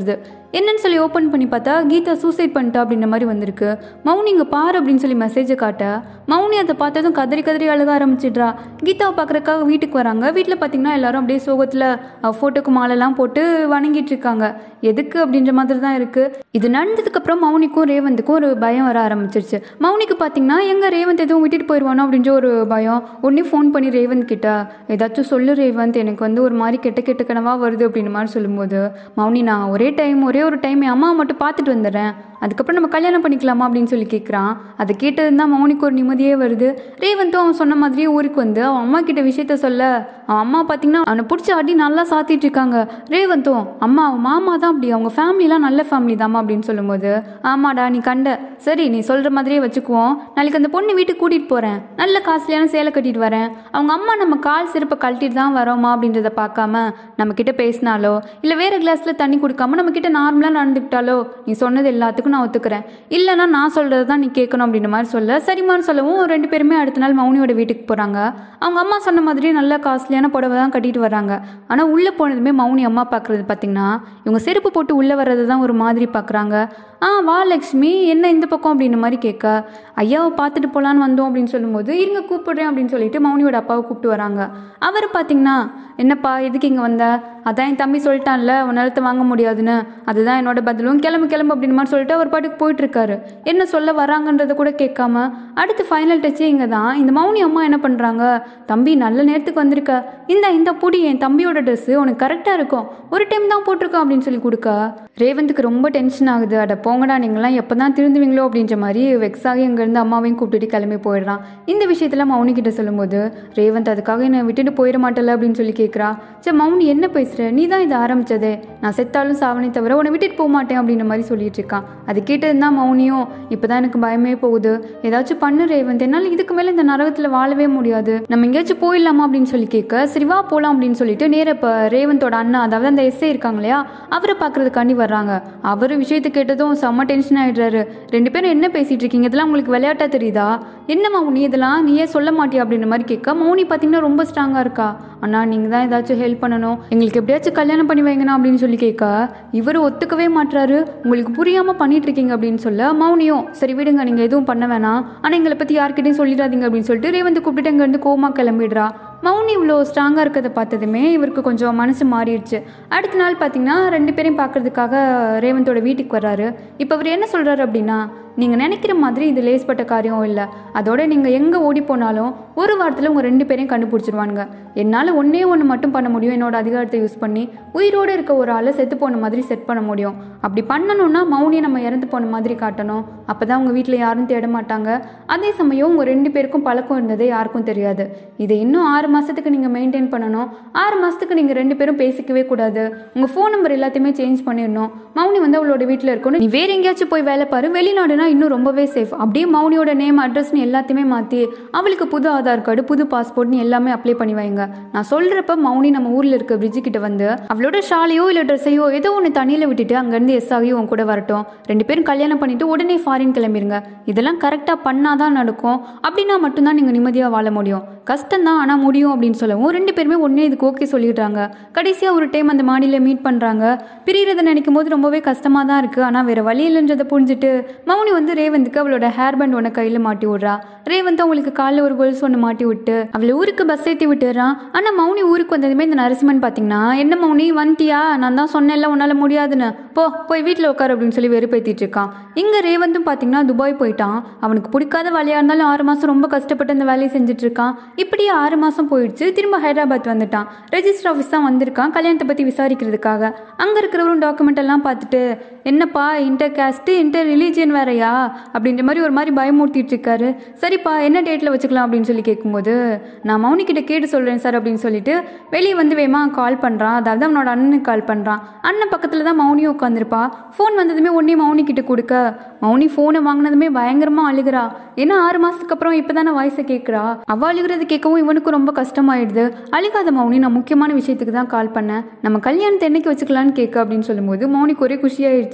என்னன்னு சொல்லி ஓப்பன் பண்ணி பார்த்தா கீதா சூசைட் பண்ணிட்டா அப்படின்ற மாதிரி வந்திருக்கு மௌனி இங்கே பாரு அப்படின்னு சொல்லி மெசேஜை காட்ட மௌனி அதை பார்த்ததும் கதறி கதறி அழுக ஆரம்பிச்சிடுறா கீதாவை பார்க்குறக்காக வீட்டுக்கு வராங்க வீட்டில் பார்த்தீங்கன்னா எல்லாரும் அப்படியே சோகத்தில் ஃபோட்டோக்கு மாலைலாம் போட்டு வணங்கிட்டு இருக்காங்க எதுக்கு அப்படின்ற மாதிரி தான் இருக்குது இது நடந்ததுக்கப்புறம் மௌனிக்கும் ரேவந்துக்கும் ஒரு பயம் வர ஆரம்பிச்சிருச்சு மௌனிக்கு பார்த்தீங்கன்னா எங்க ரேவந்த் எதுவும் விட்டுட்டு போயிடுவானோ அப்படின்ற ஒரு பயம் உடனே ஃபோன் பண்ணி ரேவந்த் கிட்ட ஏதாச்சும் சொல்லு ரேவந்த் எனக்கு வந்து ஒரு மாதிரி கெட்ட கெட்ட கனவா வருது அப்படின்ற மாதிரி சொல்லும்போது மௌனி நான் ஒரே டைம் ஒரே ஒரு டைம் என் அம்மா மட்டும் பார்த்துட்டு வந்துடுறேன் அதுக்கப்புறம் நம்ம கல்யாணம் பண்ணிக்கலாமா அப்படின்னு சொல்லி கேட்குறான் அதை கேட்டது தான் மௌனிக்கு ஒரு நிம்மதியே வருது ரேவந்தும் அவன் சொன்ன மாதிரியே ஊருக்கு வந்து அவன் அம்மா கிட்ட விஷயத்த சொல்ல அவன் அம்மா பார்த்தீங்கன்னா அவனை பிடிச்ச அடி நல்லா சாத்திட்டு இருக்காங்க ரேவந்தும் அம்மா அவன் மாமா தான் அப்படி அவங்க ஃபேமிலிலாம் நல்ல ஃபேமிலி தாம்மா அப்படின்னு சொல்லும்போது ஆமாடா நீ கண்ட சரி நீ சொல்கிற மாதிரியே வச்சுக்குவோம் நாளைக்கு அந்த பொண்ணு வீட்டுக்கு கூட்டிகிட்டு போகிறேன் நல்ல காஸ்ட்லியான சேலை கட்டிட்டு வரேன் அவங்க அம்மா நம்ம கால் செருப்பை கழட்டிட்டு தான் வரோமா அப்படின்றத பார்க்காம நம்ம கிட்ட பேசினாலோ இல்லை வேற கிளாஸில் தண்ணி கொடுக்காம நம்ம கிட்ட நார்மலாக நடந்துக்கிட்டாலோ நீ சொன்னது எல்லாத்துக்கும் நான் ஒத்துக்கிறேன் இல்லைன்னா நான் சொல்கிறது தான் நீ கேட்கணும் அப்படின்ற மாதிரி சொல்ல சரிமான்னு சொல்லவும் ரெண்டு பேருமே அடுத்த நாள் மௌனியோட வீட்டுக்கு போகிறாங்க அவங்க அம்மா சொன்ன மாதிரி நல்ல காஸ்ட்லியான புடவை தான் கட்டிட்டு வராங்க ஆனால் உள்ளே போனதுமே மௌனி அம்மா பார்க்குறது பார்த்தீங்கன்னா இவங்க செருப்பு போட்டு உள்ளே வர்றது தான் ஒரு மாதிரி பார்க்குறாங்க ஆ வா லக்ஷ்மி என்ன இந்த பக்கம் அப்படின்ற மாதிரி கேட்க ஐயாவை பார்த்துட்டு போகலான்னு வந்தோம் அப்படின்னு சொல்லும்போது இருங்க கூப்பிடுறேன் அப்படின்னு சொல்லிட்டு மௌனியோட அப்பாவை கூப்பிட்டு வராங்க அவர் பார்த்தீங்கன்னா என்னப்பா எதுக்கு இங்கே வந்த அதான் என் தம்பி சொல்லிட்டான்ல உன் நிலத்தை வாங்க முடியாதுன்னு அதுதான் என்னோட பதிலும் கிளம்பு கிளம்பு அப்படின்னு மாதிரி சொல்லிட்டு அவர் பாட்டுக்கு போயிட்டு இருக்காரு என்ன சொல்ல வராங்கன்றத கூட கேட்காம அடுத்து ஃபைனல் டச்சே இங்கே தான் இந்த மௌனி அம்மா என்ன பண்ணுறாங்க தம்பி நல்ல நேரத்துக்கு வந்திருக்க இந்த இந்த புடி என் தம்பியோட ட்ரெஸ்ஸு உனக்கு கரெக்டாக இருக்கும் ஒரு டைம் தான் போட்டிருக்கோம் அப்படின்னு சொல்லி கொடுக்க ரேவந்துக்கு ரொம்ப டென்ஷன் ஆகுது அட போங்கடா நீங்களாம் எப்போ தான் திருந்துவீங்களோ அப்படின்ற மாதிரி வெக்ஸாகி அங்கேருந்து அம்மாவையும் கூப்பிட்டுட்டு கிளம்பி போயிடுறான் இந்த விஷயத்தில் மௌனி கிட்ட சொல்லும்போது ரேவந்த் அதுக்காக என்னை விட்டுட்டு போயிட மாட்டல அப்படின்னு சொல்லி கேட்குறா சே மௌனி என்ன பேசுகிற நீ தான் இதை ஆரம்பிச்சதே நான் செத்தாலும் சாவனே தவிர உன்னை விட்டுட்டு போக மாட்டேன் அப்படின்ற மாதிரி சொல்லிட்டு இருக்கான் அது கேட்டது தான் மௌனியும் இப்போ தான் எனக்கு பயமே போகுது ஏதாச்சும் பண்ணு ரேவந்த் என்னால் இதுக்கு மேலே இந்த நரகத்தில் வாழவே முடியாது நம்ம எங்கேயாச்சும் போயிடலாமா அப்படின்னு சொல்லி கேட்க சரி வா போகலாம் அப்படின்னு சொல்லிட்டு நேர இப்போ ரேவந்தோட அண்ணா அதாவது அந்த எஸ்ஏ இருக்காங்க இல்லையா அவரை பார்க்கறதுக்காண்டி வர்றாங்க அவர் விஷயத்தை கேட்டதும் செம்ம டென்ஷன் ஆயிடுறாரு ரெண்டு பேரும் என்ன பேசிட்டு இருக்கீங்க இதெல்லாம் உங்களுக்கு விளையாட்டா தெரியுதா என்ன மௌனி இதெல்லாம் நீயே சொல்ல மாட்டியா அப்படின்ற மாதிரி கேட்க மௌனி பார்த்தீங்கன்னா ரொம்ப ஸ்ட்ராங்காக இருக்கா அண்ணா நீங்கள் தான் ஏதாச்சும் ஹெல்ப் பண்ணணும் எங்களுக்கு எப்படியாச்சும் கல்யாணம் பண்ணி வைங்கண்ணா அப்படின்னு சொல்லி கேட்க இவர் ஒத்துக்கவே மாட்றாரு உங்களுக்கு புரியாமல் பண்ணிட்டு இருக்கீங்க அப்படின்னு சொல்ல மௌனியும் சரி விடுங்க நீங்கள் எதுவும் பண்ண வேணாம் ஆனால் எங்களை பற்றி யார்கிட்டையும் சொல்லிடாதீங்க அப்படின்னு சொல்லிட்டு ரேவந்த் கூப்பிட்டு இங்கேருந்து கோமா கிளம்பிடுறா மௌனி இவ்வளோ ஸ்ட்ராங்காக இருக்கிறத பார்த்ததுமே இவருக்கு கொஞ்சம் மனசு மாறிடுச்சு அடுத்த நாள் பார்த்தீங்கன்னா ரெண்டு பேரையும் பார்க்கறதுக்காக ரேவந்தோட வீட்டுக்கு வர்றாரு இப்போ அவர் என்ன சொல்கிறாரு அப்படின்னா நீங்கள் நினைக்கிற மாதிரி இது லேஸ்பட்ட காரியம் இல்லை அதோட நீங்கள் எங்கே ஓடி போனாலும் ஒரு வாரத்தில் உங்கள் ரெண்டு பேரையும் கண்டுபிடிச்சிருவானுங்க என்னால் ஒன்றே ஒன்று மட்டும் பண்ண முடியும் என்னோட அதிகாரத்தை யூஸ் பண்ணி உயிரோடு இருக்க ஒரு ஆளை செத்து போன மாதிரி செட் பண்ண முடியும் அப்படி பண்ணணும்னா மௌனியை நம்ம இறந்து போன மாதிரி காட்டணும் அப்போ தான் உங்கள் வீட்டில் யாரும் தேட மாட்டாங்க அதே சமயம் உங்கள் ரெண்டு பேருக்கும் பழக்கம் இருந்ததே யாருக்கும் தெரியாது இதை இன்னும் ஆறு மாதத்துக்கு நீங்கள் மெயின்டைன் பண்ணணும் ஆறு மாதத்துக்கு நீங்கள் ரெண்டு பேரும் பேசிக்கவே கூடாது உங்கள் ஃபோன் நம்பர் எல்லாத்தையுமே சேஞ்ச் பண்ணிடணும் மௌனி வந்து அவளோட வீட்டில் இருக்கணும் நீ வேற எங்கேயாச்சும் போய் வேலை பாரு வெளிநாடுனா இன்னும் ரொம்பவே சேஃப் அப்படியே மௌனியோட நேம் அட்ரஸ்னு எல்லாத்தையுமே மாற்றி அவளுக்கு புது ஆதார் கார்டு புது பாஸ்போர்ட்னு எல்லாமே அப்ளை பண்ணி வைங்க நான் சொல்கிறப்ப மௌனி நம்ம ஊரில் இருக்க பிரிட்ஜு கிட்ட வந்து அவளோட ஷாலையோ இல்லை ட்ரெஸ்ஸையோ ஏதோ ஒன்று தண்ணியில் விட்டுட்டு அங்கேருந்து எஸ் ஆகியும் உன் கூட வரட்டும் ரெண்டு பேரும் கல்யாணம் பண்ணிட்டு உடனே ஃபாரின் கிளம்பிருங்க இதெல்லாம் கரெக்டாக பண்ணாதான் நடக்கும் அப்படின்னா மட்டும்தான் நீங்கள் நிம்மதியாக வாழ முடியும் கஷ்டம் தான் ஆனால் முடியும் அப்படின்னு சொல்லவும் ரெண்டு பேருமே ஒன்றே இதுக்கு ஓகே சொல்லிடுறாங்க கடைசியாக ஒரு டைம் அந்த மாடியில் மீட் பண்ணுறாங்க பிரியறதை நினைக்கும் போது ரொம்பவே கஷ்டமாக தான் இருக்குது ஆனால் வேறு வழி இல்லைன்றதை புரிஞ்சுட்டு மௌனி வந்து ரேவந்துக்கு அவளோட ஹேர் பேண்ட் ஒன்று கையில் மாட்டி விட்றா ரேவந்த் அவங்களுக்கு காலில் ஒரு கொலுசு ஒன்று மாட்டி விட்டு அவளை ஊருக்கு பஸ் ஏற்றி விட்டுறான் ஆனால் மௌனி ஊருக்கு வந்ததுமே இந்த நரசிம்மன் பார்த்தீங்கன்னா என்ன மௌனி வந்துட்டியா நான் தான் சொன்னேன்ல உன்னால் முடியாதுன்னு போ போய் வீட்டில் உட்காரு அப்படின்னு சொல்லி வெறுப்பேற்றிட்டு இருக்கான் இங்கே ரேவந்தும் பார்த்தீங்கன்னா துபாய் போயிட்டான் அவனுக்கு பிடிக்காத வேலையாக இருந்தாலும் ஆறு மாதம் ரொம்ப கஷ்டப்பட்டு அந்த வேலையை செஞ்சுட்டு இருக்கான் இப்படியே ஆறு மாதம் போயிடுச்சு திரும்ப ஹைதராபாத் வந்துட்டான் ரெஜிஸ்டர் ஆஃபீஸ் தான் வந்திருக்கான் கல்யாணத்தை பற்றி விசாரிக்கிறதுக்காக அங்கே இருக்கிறவரும் டாக்குமெண்ட் எல்லாம் பார்த்துட்டு என்னப்பா இன்டர் கேஸ்ட்டு இன்டர் ரிலீஜியன் வேறையா அப்படின்ற மாதிரி ஒரு மாதிரி பயமூர்த்திட்டு இருக்காரு சரிப்பா என்ன டேட்டில் வச்சுக்கலாம் அப்படின்னு சொல்லி கேட்கும்போது நான் மௌனி கிட்ட கேட்டு சொல்கிறேன் சார் அப்படின்னு சொல்லிட்டு வெளியே வந்து வேமா கால் பண்ணுறான் அதாவது அவனோட அண்ணனுக்கு கால் பண்ணுறான் அண்ணன் பக்கத்தில் தான் மௌனியும் உட்காந்துருப்பா ஃபோன் வந்ததுமே உடனே மௌனி கிட்ட கொடுக்க மௌனி ஃபோனை வாங்கினதுமே பயங்கரமாக அழுகிறா ஏன்னா ஆறு மாதத்துக்கு அப்புறம் இப்போ தானே வாய்ஸை கேட்குறா அவள் அழுகிறது கேட்கவும் இவனுக்கும் ரொம்ப கஷ்டமாயிடுது அழுகாத மௌனி நான் முக்கியமான விஷயத்துக்கு தான் கால் பண்ணேன் நம்ம கல்யாணத்தை என்னைக்கு வச்சுக்கலான்னு கேட்க அப்படின்னு சொல்லும்போது மௌனிக்கு ஒரே குஷியாயிடுச்சு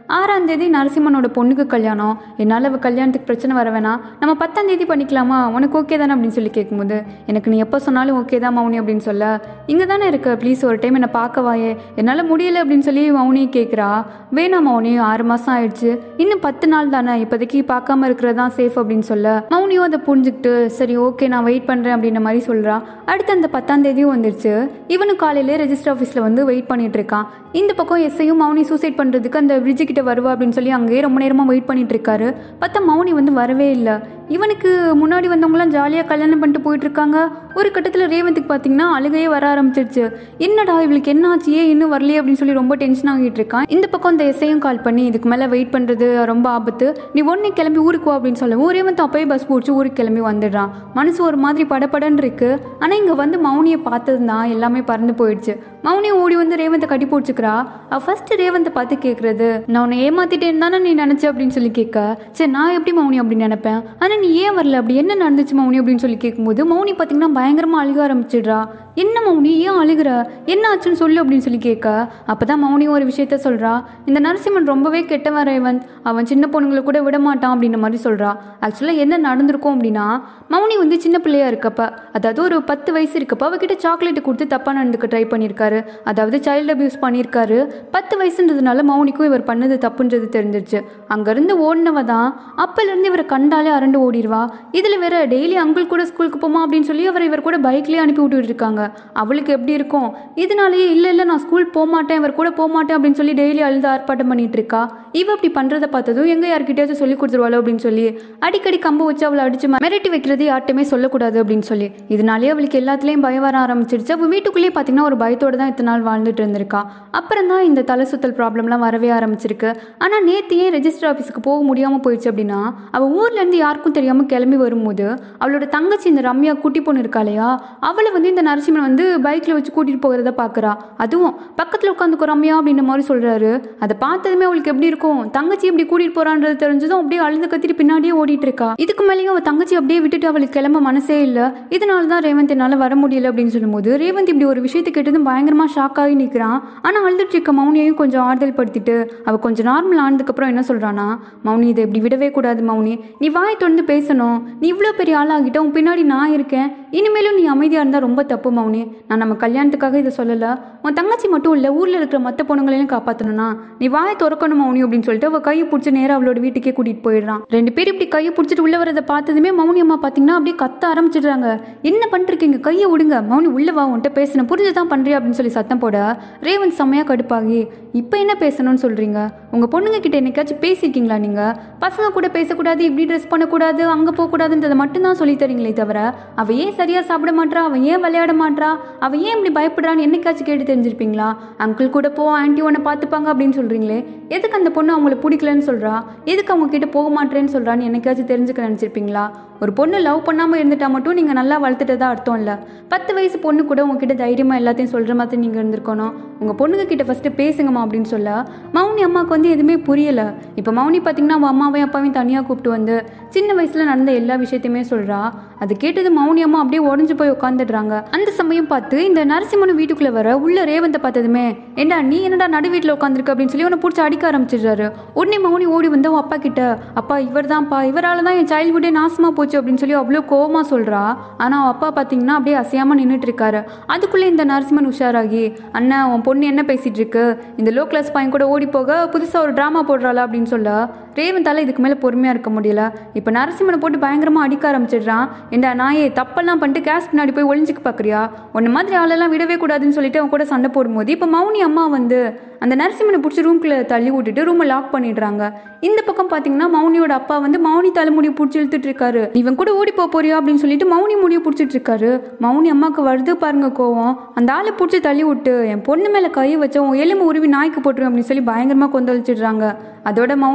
ஆறாம் தேதி நரசிம்மனோட பொண்ணுக்கு கல்யாணம் என்னால் அவள் கல்யாணத்துக்கு பிரச்சனை வர வேணாம் நம்ம பத்தாம் தேதி பண்ணிக்கலாமா உனக்கு ஓகே தானே அப்படின்னு சொல்லி கேட்கும்போது எனக்கு நீ எப்போ சொன்னாலும் ஓகே தான் மௌனி அப்படின்னு சொல்ல இங்கே தானே இருக்க ப்ளீஸ் ஒரு டைம் என்னை பார்க்க வாயே என்னால் முடியல அப்படின்னு சொல்லி மௌனி கேட்குறா வேணாம் மௌனி ஆறு மாதம் ஆயிடுச்சு இன்னும் பத்து நாள் தானே இப்போதைக்கு பார்க்காம இருக்கிறது தான் சேஃப் அப்படின்னு சொல்ல மௌனியும் அதை புரிஞ்சுக்கிட்டு சரி ஓகே நான் வெயிட் பண்ணுறேன் அப்படின்ற மாதிரி சொல்கிறா அடுத்து அந்த பத்தாம் தேதியும் வந்துருச்சு இவனும் காலையிலே ரெஜிஸ்டர் ஆஃபீஸில் வந்து வெயிட் பண்ணிட்டு இருக்கான் இந்த பக்கம் எஸ்ஐயும் மௌனி சூசைட் பண்ணுறதுக்கு அந்த பிரிட்ஜு கிட்ட வருவா அப்படின்னு சொல்லி அங்கேயே ரொம்ப நேரமாக வெயிட் பண்ணிட்டு இருக்காரு பார்த்தா மௌனி வந்து வரவே இல்லை இவனுக்கு முன்னாடி வந்தவங்களாம் ஜாலியாக கல்யாணம் பண்ணிட்டு போயிட்டு இருக்காங்க ஒரு கட்டத்தில் ரேவந்துக்கு பார்த்தீங்கன்னா அழுகையே வர ஆரம்பிச்சிருச்சு என்னடா இவளுக்கு என்ன ஆச்சு ஏன் இன்னும் வரலையே அப்படின்னு சொல்லி ரொம்ப டென்ஷன் ஆகிட்டு இருக்கான் இந்த பக்கம் இந்த எஸ்ஐயும் கால் பண்ணி இதுக்கு மேலே வெயிட் பண்ணுறது ரொம்ப ஆபத்து நீ ஒன்னே கிளம்பி ஊருக்கு வா அப்படின்னு சொல்லவும் ரேவந்த் அப்பயே பஸ் பிடிச்சி ஊருக்கு கிளம்பி வந்துடுறான் மனசு ஒரு மாதிரி படபடன்னு இருக்கு ஆனால் இங்கே வந்து மௌனியை பார்த்தது தான் எல்லாமே பறந்து போயிடுச்சு மௌனி ஓடி வந்து ரேவந்தை கட்டி பிடிச்சிக்கிறா அவ ஃபர்ஸ்ட் ரேவந்தை பார்த்து கேட்குறது நான் உன்னை ஏமாத்திட்டேன்னு தானே நீ நினச்ச அப்படின்னு சொல்லி கேட்க சரி நான் எப்படி மௌனி அப்படின்னு நினைப்பேன் ஆனால் நீ ஏன் வரல அப்படி என்ன நடந்துச்சு மௌனி அப்படின்னு சொல்லி கேட்கும்போது மௌனி பார்த்தீங்கன்னா பயங்கரமாக அழுக ஆரம்பிச்சிடுறா என்ன மௌனி ஏன் அழுகிற என்ன ஆச்சுன்னு சொல்லு அப்படின்னு சொல்லி கேட்க அப்பதான் மௌனி ஒரு விஷயத்த சொல்றா இந்த நரசிம்மன் ரொம்பவே கெட்டவன் ரேவந்த் அவன் சின்ன பொண்ணுங்களை கூட விட மாட்டான் அப்படின்ற மாதிரி சொல்றா ஆக்சுவலாக என்ன நடந்திருக்கும் அப்படின்னா மௌனி வந்து சின்ன பிள்ளையா இருக்கப்ப அதாவது ஒரு பத்து வயசு இருக்கப்ப அவகிட்ட சாக்லேட் கொடுத்து தப்பா நடந்துக்க ட்ரை பண்ணியிருக்காரு அதாவது சைல்டு அபியூஸ் பண்ணியிருக்காரு பத்து வயசுன்றதுனால மௌனிக்கும் இவர் பண்ணது தப்புன்றது தெரிஞ்சிருச்சு அங்கேருந்து ஓடினவ தான் அப்போலேருந்து இவரை கண்டாலே அரண்டு ஓடிடுவா இதில் வேற டெய்லி அங்கிள் கூட ஸ்கூலுக்கு போமா அப்படின்னு சொல்லி அவரை இவர் கூட பைக்லேயே அனுப்பி விட்டுட்டு இருக்காங்க அவளுக்கு எப்படி இருக்கும் இதனாலேயே இல்லை இல்லை நான் ஸ்கூல் போக மாட்டேன் இவர் கூட போக மாட்டேன் அப்படின்னு சொல்லி டெய்லி அழுது ஆர்ப்பாட்டம் பண்ணிட்டு இருக்கா இவ அப்படி பண்ணுறதை பார்த்ததும் எங்கே யார்கிட்டயாச்சும் சொல்லி கொடுத்துருவாளோ அப்படின்னு சொல்லி அடிக்கடி கம்பு வச்சு அவளை அடிச்சு மிரட்டி வைக்கிறது யார்ட்டுமே சொல்லக்கூடாது அப்படின்னு சொல்லி இதனாலேயே அவளுக்கு எல்லாத்துலேயும் பயம் வர ஆரம்பிச்சிருச்சு அவள் வீட்டுக்குள்ளேயே பார்த்தீங்கன்னா ஒரு பயத்தோட தான் இத்தனை நாள் வாழ்ந்துட்டு இருந்திருக்கா அப்புறம் தான் இந்த தலை சுத்தல் ப்ராப்ளம்லாம் வரவே ஆரம்பிச்சிருக்கு ஆனால் நேற்று ஏன் ரெஜிஸ்டர் ஆஃபீஸுக்கு போக முடியாமல் போயிடுச்சு அப்படின்னா அவள் ஊர்லேருந்து யாருக்கும் தெரியாமல் கிளம்பி வரும்போது அவளோட தங்கச்சி இந்த ரம்யா குட்டி பொண்ணு இருக்கா இல்லையா அவளை வந்து இந்த நரசிம்மன் வந்து பைக்கில் வச்சு கூட்டிகிட்டு போகிறத பார்க்குறா அதுவும் பக்கத்தில் உட்காந்துக்கோ ரம்யா அப்படின்ற மாதிரி சொல்கிறாரு அதை பார்த்ததுமே அவளுக்கு எப்படி இருக்கும் தங்கச்சி இப்படி கூட்டிகிட்டு போகிறான்றது தெரிஞ்சதும் அப்படியே அழுது கத்திட்டு பின்னாடியே ஓடிட்டு இருக்கா இதுக்கு மேலேயும் அவள் தங்கச்சி அப்படியே விட்டுட்டு அவளுக்கு கிளம்ப மனசே இல்லை இதனால தான் ரேவந்த் என்னால் வர முடியல அப்படின்னு சொல்லும்போது ரேவந்த் இப்படி ஒரு விஷயத்தை கேட்டதும் பயங்கரமாக ஷாக் ஆகி நிற்கிறான் ஆனால் அழுதுட்டு இருக்க மௌனியையும் கொஞ்சம் ஆறுதல் படுத்திட்டு அவள் கொஞ்சம் நார்மல் ஆனதுக்கப்புறம் என்ன சொல்கிறானா மௌனி இதை இப்படி விடவே கூடாது மௌனி நீ வாய் தொடர்ந்து பேசணும் நீ இவ்வளோ பெரிய ஆளாகிட்ட உன் பின்னாடி நான் இருக்கேன் இனிமேலும் நீ அமைதியாக இருந்தால் ரொம்ப தப்பு மௌனி நான் நம்ம கல்யாணத்துக்காக இதை சொல்லலை உன் தங்கச்சி மட்டும் இல்லை ஊரில் இருக்கிற மற்ற பொண்ணுங்களையும் காப்பாற்றணும்னா நீ வாயை திறக்கணும் மௌனி அப்படின்னு சொல்லிட்டு அவள் கையை பிடிச்சி நேராக அவளோட வீட்டுக்கே கூட்டிகிட்டு போயிடுறான் ரெண்டு பேரும் இப்படி கையை பிடிச்சிட்டு உள்ள வரதை பார்த்ததுமே மௌனி அம்மா பார்த்தீங்கன்னா அப்படியே கத்த ஆரம்பிச்சிடுறாங்க என்ன பண்ணிருக்கீங்க கையை விடுங்க மௌனி உள்ள வா உன்கிட்ட பேசணும் புரிஞ்சுதான் பண்றியா அப்படின்னு சொல்லி சத்தம் போட ரேவந்த் செம்மையாக கடுப்பாகி இப்போ என்ன பேசணும்னு சொல்றீங்க உங்க பொண்ணுங்க கிட்ட என்னைக்காச்சும் பேசியிருக்கீங்களா நீங்க பசங்க கூட பேசக்கூடாது இப்படி ட்ரெஸ் பண்ணக்கூடாது அங்கே போகக்கூடாதுன்றதை மட்டும்தான் சொல்லி தரீங்களே தவிர அவ ஏன் சரியா சாப்பிட மாட்றா அவன் ஏன் விளையாட மாட்றா அவ ஏன் இப்படி பயப்படுறான்னு என்னைக்காச்சும் கேட்டு தெரிஞ்சிருப்பீங்களா அங்கிள் கூட போ ஆன்ட்டி உன்னை பார்த்துப்பாங்க அப்படின்னு சொல்றீங்களே எதுக்கு அந்த பொண்ணு அவங்கள பிடிக்கலன்னு சொல்றா எதுக்கு அவங்க கிட்ட போக மாட்டேன்னு சொல்றான்னு என்னைக்காச்சும் தெரிஞ்சுக்க நினச்சிருப்பீங்களா ஒரு பொண்ணு லவ் பண்ணாமல் இருந்துட்டா மட்டும் நீங்கள் நல்லா வளர்த்துட்டதா அர்த்தம் இல்லை பத்து வயசு பொண்ணு கூட உங்ககிட்ட தைரியமாக எல்லாத்தையும் சொல்கிற மாதிரி நீங்கள் இருந்திருக்கணும் உங்கள் பொண்ணுங்க கிட்ட ஃபஸ்ட்டு பேசுங்கம்மா அப்படின்னு சொல்ல மௌனி அம்மாவுக்கு வந்து எதுவுமே புரியலை இப்போ மௌனி பார்த்தீங்கன்னா அவள் அம்மாவையும் அப்பாவையும் தனியாக கூப்பிட்டு வந்து சின்ன வயசில் நடந்த எல்லா விஷயத்தையுமே சொல்கிறா அது கேட்டது மௌனி அம்மா அப்படியே உடஞ்சு போய் உட்காந்துடுறாங்க அந்த சமயம் பார்த்து இந்த நரசிம்மன் வீட்டுக்குள்ளே வர உள்ள ரேவந்தை பார்த்ததுமே ஏண்டா நீ என்னடா நடு வீட்டில் உட்காந்துருக்க அப்படின்னு சொல்லி உன்னை பிடிச்சி அடிக்க ஆரம்பிச்சிடுறாரு உடனே மௌனி ஓடி வந்து அவன் அப்பா கிட்ட அப்பா இவர் தான்ப்பா இவரால் தான் என் சைல்ட்ஹுட்டே நாசமாக போச்சு அப்படின்னு சொல்லி அவ்வளோ கோவமா சொல்கிறா ஆனால் அவன் அப்பா பார்த்தீங்கன்னா அப்படியே அசையாமல் நின்றுட்டு இருக்காரு அதுக்குள்ளே இந்த நரசிம்மன் உஷாராகி அண்ணா உன் பொண்ணு என்ன பேசிட்டு இருக்கு இந்த லோ கிளாஸ் பையன் கூட ஓடி போக புதுசாக ஒரு ட்ராமா போடுறாளா அப்படின்னு சொல்ல ரேவந்தால இதுக்கு மேலே பொறுமையாக இருக்க முடியல இப்போ நரசிம்மனை போட்டு பயங்கரமாக அடிக்க ஆரம்பிச்சிடுறான் ஏண்டா நாயே தப்பெல்லாம் பண்ணிட்டு கேஸ் பின்னாடி போய் ஒளிஞ்சுக்க பார்க்குறியா உன்ன மாதிரி ஆளெல்லாம் விடவே கூடாதுன்னு சொல்லிட்டு அவன் கூட சண்டை போடும்போது இப்போ மௌனி அம்மா வந்து அந்த நரசிம்மனை பிடிச்சி ரூம்குள்ளே தள்ளி விட்டுட்டு ரூமை லாக் பண்ணிடுறாங்க இந்த பக்கம் பார்த்தீங்கன்னா மௌனியோட அப்பா வந்து மௌனி தலைமுடியை பிடிச்சி இழுத்துட்டு இருக்காரு இவன் கூட ஓடி போக போறியா அப்படின்னு சொல்லிட்டு மௌனி முடியை பிடிச்சிட்டு இருக்காரு மௌனி அம்மாவுக்கு வருது பாருங்க கோவம் அந்த ஆளை பிடிச்சி தள்ளி விட்டு என் பொண்ணு மேலே கையை வச்ச உன் எலும்பு உருவி நாய்க்கு போட்டுரும் அப்படின்னு சொல்லி பயங்கரமாக கொந்தளிச்சிடுறாங்க அதோட மௌனியையும் ரேவந்த்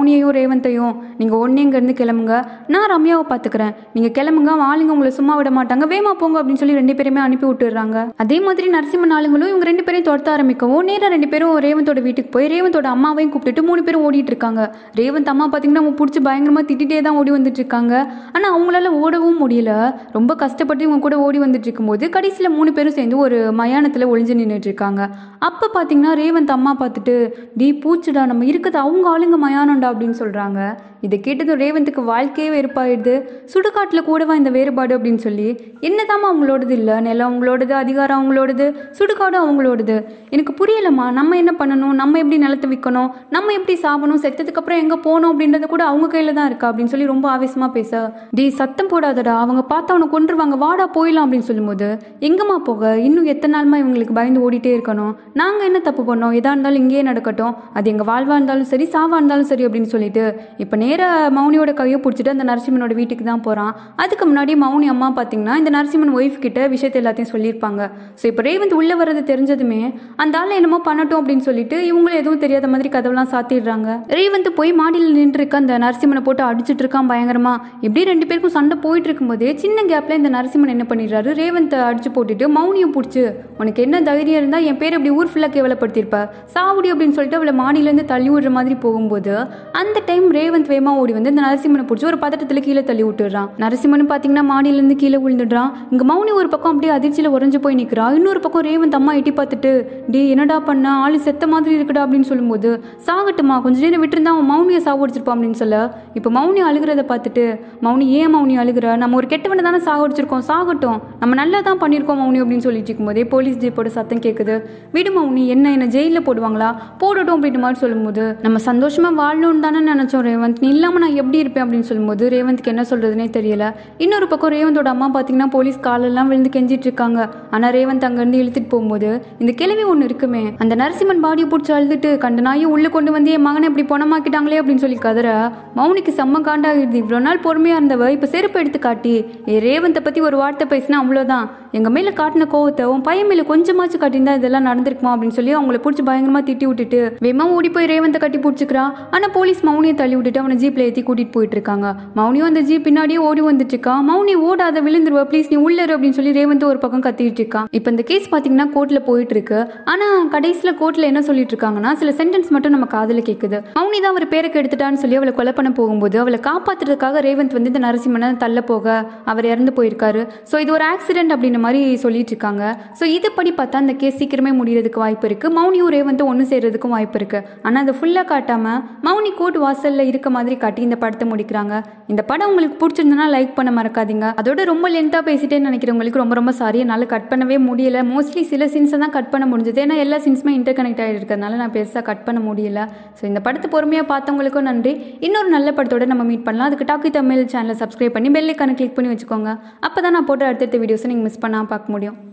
ரேவந்தையும் நீங்கள் ஒன்றே இங்கேருந்து கிளம்புங்க நான் ரம்யாவை பார்த்துக்கிறேன் நீங்கள் கிளம்புங்க அவன் ஆளுங்க உங்களை சும்மா விட மாட்டாங்க வேமா போங்க அப்படின்னு சொல்லி ரெண்டு பேருமே அனுப்பி விட்டுடுறாங்க அதே மாதிரி நரசிம்மன் ஆளுங்களும் இவங்க ரெண்டு பேரையும் துரத்த ஆரம்பிக்கவும் நேராக ரெண்டு பேரும் ரேவந்தோட வீட்டுக்கு போய் ரேவந்தோட அம்மாவையும் கூப்பிட்டுட்டு மூணு பேரும் ஓடிட்டு இருக்காங்க ரேவந்த் அம்மா பார்த்தீங்கன்னா அவங்க பிடிச்சி பயங்கரமாக திட்டிகிட்டே தான் ஓடி வந்துட்டு இருக்காங்க ஆனால் அவங்களால ஓடவும் முடியல ரொம்ப கஷ்டப்பட்டு இவங்க கூட ஓடி வந்துட்டு இருக்கும்போது கடைசியில் மூணு பேரும் சேர்ந்து ஒரு மயானத்தில் ஒளிஞ்சு நின்றுட்டு இருக்காங்க அப்போ பார்த்தீங்கன்னா ரேவந்த் அம்மா பார்த்துட்டு டி பூச்சுடா நம்ம இருக்குது அவங்க ஆளுங்க மயானம்டா அப்படின்னு சொல்கிறாங்க இதை கேட்டதும் ரேவந்துக்கு வாழ்க்கையே வெறுப்பாயிடுது சுடுகாட்டில் கூடவா இந்த வேறுபாடு அப்படின்னு சொல்லி என்னதாம்மா அவங்களோடது இல்லை நிலம் அவங்களோடது அதிகாரம் அவங்களோடது சுடுகாடும் அவங்களோடது எனக்கு புரியலம்மா நம்ம என்ன பண்ணணும் நம்ம எப்படி நிலத்தை விற்கணும் நம்ம எப்படி சாப்பிடணும் செத்ததுக்கு அப்புறம் எங்கே போகணும் அப்படின்றது கூட அவங்க கையில் தான் இருக்கா அப்படின்னு சொல்லி ரொம்ப ஆவேசமாக பேச டி சத்தம் போடாதடா அவங்க பார்த்து அவனை கொண்டுருவாங்க வாடா போயிடலாம் அப்படின்னு சொல்லும்போது எங்கம்மா போக இன்னும் எத்தனை நாளுமா இவங்களுக்கு பயந்து ஓடிட்டே இருக்கணும் நாங்கள் என்ன தப்பு பண்ணோம் எதா இருந்தாலும் இங்கேயே நடக்கட்டும் அது எங்கள் வாழ்வா இருந்தாலும் சரி சாவா இருந்தாலும் சரி அப்படின்னு சொல்லிட்டு இப்போ நேர மௌனியோட கையை பிடிச்சிட்டு அந்த நரசிம்மனோட வீட்டுக்கு தான் போகிறான் அதுக்கு முன்னாடி மௌனி அம்மா பார்த்தீங்கன்னா இந்த நரசிம்மன் ஒய்ஃப் கிட்ட விஷயத்தை எல்லாத்தையும் சொல்லியிருப்பாங்க ஸோ இப்போ ரேவந்த் உள்ளே வர்றது தெரிஞ்சதுமே அந்த ஆள் என்னமோ பண்ணட்டும் அப்படின்னு சொல்லிட்டு இவங்களும் எதுவும் தெரியாத மாதிரி கதவெல்லாம் சாத்திடுறாங்க ரேவந்த் போய் மாடியில் நின்று இருக்க அந்த நரசிம்மனை போட்டு அடிச்சிட்டு இருக்கான் பயங்கரமா இப்படி ரெண்டு பேருக்கும் சண்டை போயிட்டு இருக்கும்போதே சின்ன கேப்ல இந்த நரசிம்மன் என்ன பண்ணிடுறாரு ரேவந்த் அடிச்சு போட்டுட்டு மௌனியும் பிடிச்சி உனக்கு என்ன தைரியம் இருந்தால் என் பேர் இப்படி ஊர் ஃபுல்லாக கேவலப்படுத்தியிருப்ப சாவுடி அப்படின்னு சொல்லிட்டு அவளை மாடியிலேருந்து தள்ளி விடுற மாதிரி போகும்போது அந்த டைம் ரேவந்த் வேமா ஓடி வந்து இந்த நரசிம்மனை பிடிச்சி ஒரு பதட்டத்தில் கீழே தள்ளி விட்டுறான் நரசிம்மன் பார்த்தீங்கன்னா மாடியிலேருந்து கீழே விழுந்துடுறான் இங்கே மௌனி ஒரு பக்கம் அப்படியே அதிர்ச்சியில் உறைஞ்சு போய் நிற்கிறா இன்னொரு பக்கம் ரேவந்த் அம்மா எட்டி பார்த்துட்டு டே என்னடா பண்ண ஆளு செத்த மாதிரி இருக்குடா அப்படின்னு சொல்லும்போது சாகட்டுமா கொஞ்ச நேரம் விட்டுருந்தா அவன் மௌனியை சாவடிச்சிருப்பான் அப்படின்னு சொல்ல இப்போ மௌனி அழுகிறத பார்த்துட்டு மௌனி ஏன் மௌனி அழுகிற நம்ம ஒரு கெட்டவனை தானே சாகடிச்சிருக்கோம் சாகட்டும் நம்ம நல்லா தான் பண்ணியிருக்கோம் மௌனி அப்படின்னு சொல்லிட்டு இருக்கும்போதே போலீஸ் ஜீப்போட சத்தம் கேட்குது விடு மௌனி என்ன என்ன ஜெயிலில் போடுவாங்களா போடட்டும் அப்படின்ற மாதிரி சொல்லும்போது நம்ம சந்தோஷமா வாழணும்னு தானே நினச்சோம் ரேவந்த் நீ இல்லாமல் நான் எப்படி இருப்பேன் அப்படின்னு சொல்லும்போது ரேவந்த்க்கு என்ன சொல்றதுனே தெரியல இன்னொரு பக்கம் ரேவந்தோட அம்மா பார்த்தீங்கன்னா போலீஸ் காலெல்லாம் விழுந்து கெஞ்சிட்டு இருக்காங்க ஆனால் ரேவந்த் அங்கேருந்து இழுத்துட்டு போகும்போது இந்த கிழவி ஒன்று இருக்குமே அந்த நரசிம்மன் பாடியை பிடிச்சி அழுதுட்டு கண்ட நாயும் உள்ளே கொண்டு வந்து என் மகனை இப்படி பணமாக்கிட்டாங்களே அப்படின்னு சொல்லி கதற மௌனிக்கு செம்ம காண்டாகிடுது இவ்வளோ நாள் பொறுமையாக இருந்தவ இப்போ செருப்பு எடுத்து காட்டி ஏ ரேவந்தை பற்றி ஒரு வார்த்தை பேசினா அவ்வளோதான் எங்கள் மேலே காட்டின கோவத்தை உன் பையன் மேலே கொஞ்சமாச்சும் காட்டியிருந்தா இதெல்லாம் நடந்திருக்குமா அப்படின்னு சொல்லி அவங்கள பிடிச்சி பயங்கரமாக திட்டி விட்டுட்டு வேமா ஓடி போய் ரேவந்தை கட்டி பிடிச்சிக்கிறா ஆனால் போலீஸ் மௌனியை தள்ளி விட்டுட்டு அவனை ஜீப்பில் ஏற்றி கூட்டிகிட்டு போயிட்டு இருக்காங்க மௌனியும் அந்த ஜீப் பின்னாடியே ஓடி வந்துட்டு இருக்கான் மௌனி ஓடாத விழுந்துருவா ப்ளீஸ் நீ உள்ளரு அப்படின்னு சொல்லி ரேவந்த் ஒரு பக்கம் கத்திட்டு இருக்கான் இப்போ இந்த கேஸ் பார்த்தீங்கன்னா கோர்ட்டில் போயிட்டு இருக்கு ஆனால் கடைசியில் கோர்ட்டில் என்ன சொல்லிட்டு இருக்காங்கன்னா சில சென்டென்ஸ் மட்டும் நம்ம காதில் கேட்குது மௌனி தான் அவர் பேருக்கு எடுத்துட்டான்னு சொல்லி அவளை கொலை பண்ண போகும்போது அவளை காப்பாத்துறதுக்காக ரேவந்த் வந்து இந்த நரசிம்மனை தள்ள போக அவர் இறந்து போயிருக்காரு ஸோ இது ஒரு ஆக்சிடென்ட் அப்படின்ற மாதிரி சொல்லிட்டு இருக்காங்க ஸோ இதுபடி பார்த்தா இந்த கேஸ் சீக்கிரமே முடியறதுக்கு வாய்ப்பு இருக்கு மௌனியும் ரேவந்தும் ஒன்று சேர்றதுக்கும் வாய்ப்பு இருக்கு ஆனால் அதை ஃபுல்லாக காட்டாம மௌனி கோர்ட் வாசல்ல இருக்க மாதிரி காட்டி இந்த படத்தை முடிக்கிறாங்க இந்த படம் உங்களுக்கு பிடிச்சிருந்தனா லைக் பண்ண மறக்காதீங்க அதோட ரொம்ப லென்த்தாக பேசிட்டேன்னு நினைக்கிறவங்களுக்கு ரொம்ப ரொம்ப சாரி என்னால் கட் பண்ணவே முடியல மோஸ்ட்லி சில சீன்ஸை தான் கட் பண்ண முடிஞ்சது ஏன்னா எல்லா சீன்ஸுமே இன்டர் கனெக்ட் ஆகிருக்கிறதுனால நான் பெருசாக கட் பண்ண முடியல ஸோ இந்த படத்தை பொறுமையாக பார்த்தவங்களுக்கும் நன்றி இன்னொரு நல்ல படத்தோட நம்ம மீட் பண்ணலாம் அதுக்கு டாக்கி தமிழ் சேனலை சப்ஸ்கிரைப் பண்ணி பெல் ஐக்கானை கிளிக் பண்ணி வச்சுக்கோங்க அப்போ தான் நான் போட்ட அடுத்தடுத்த வீடியோஸை நீங்கள் மிஸ் பண்ணாமல் பார்க்க முடியும்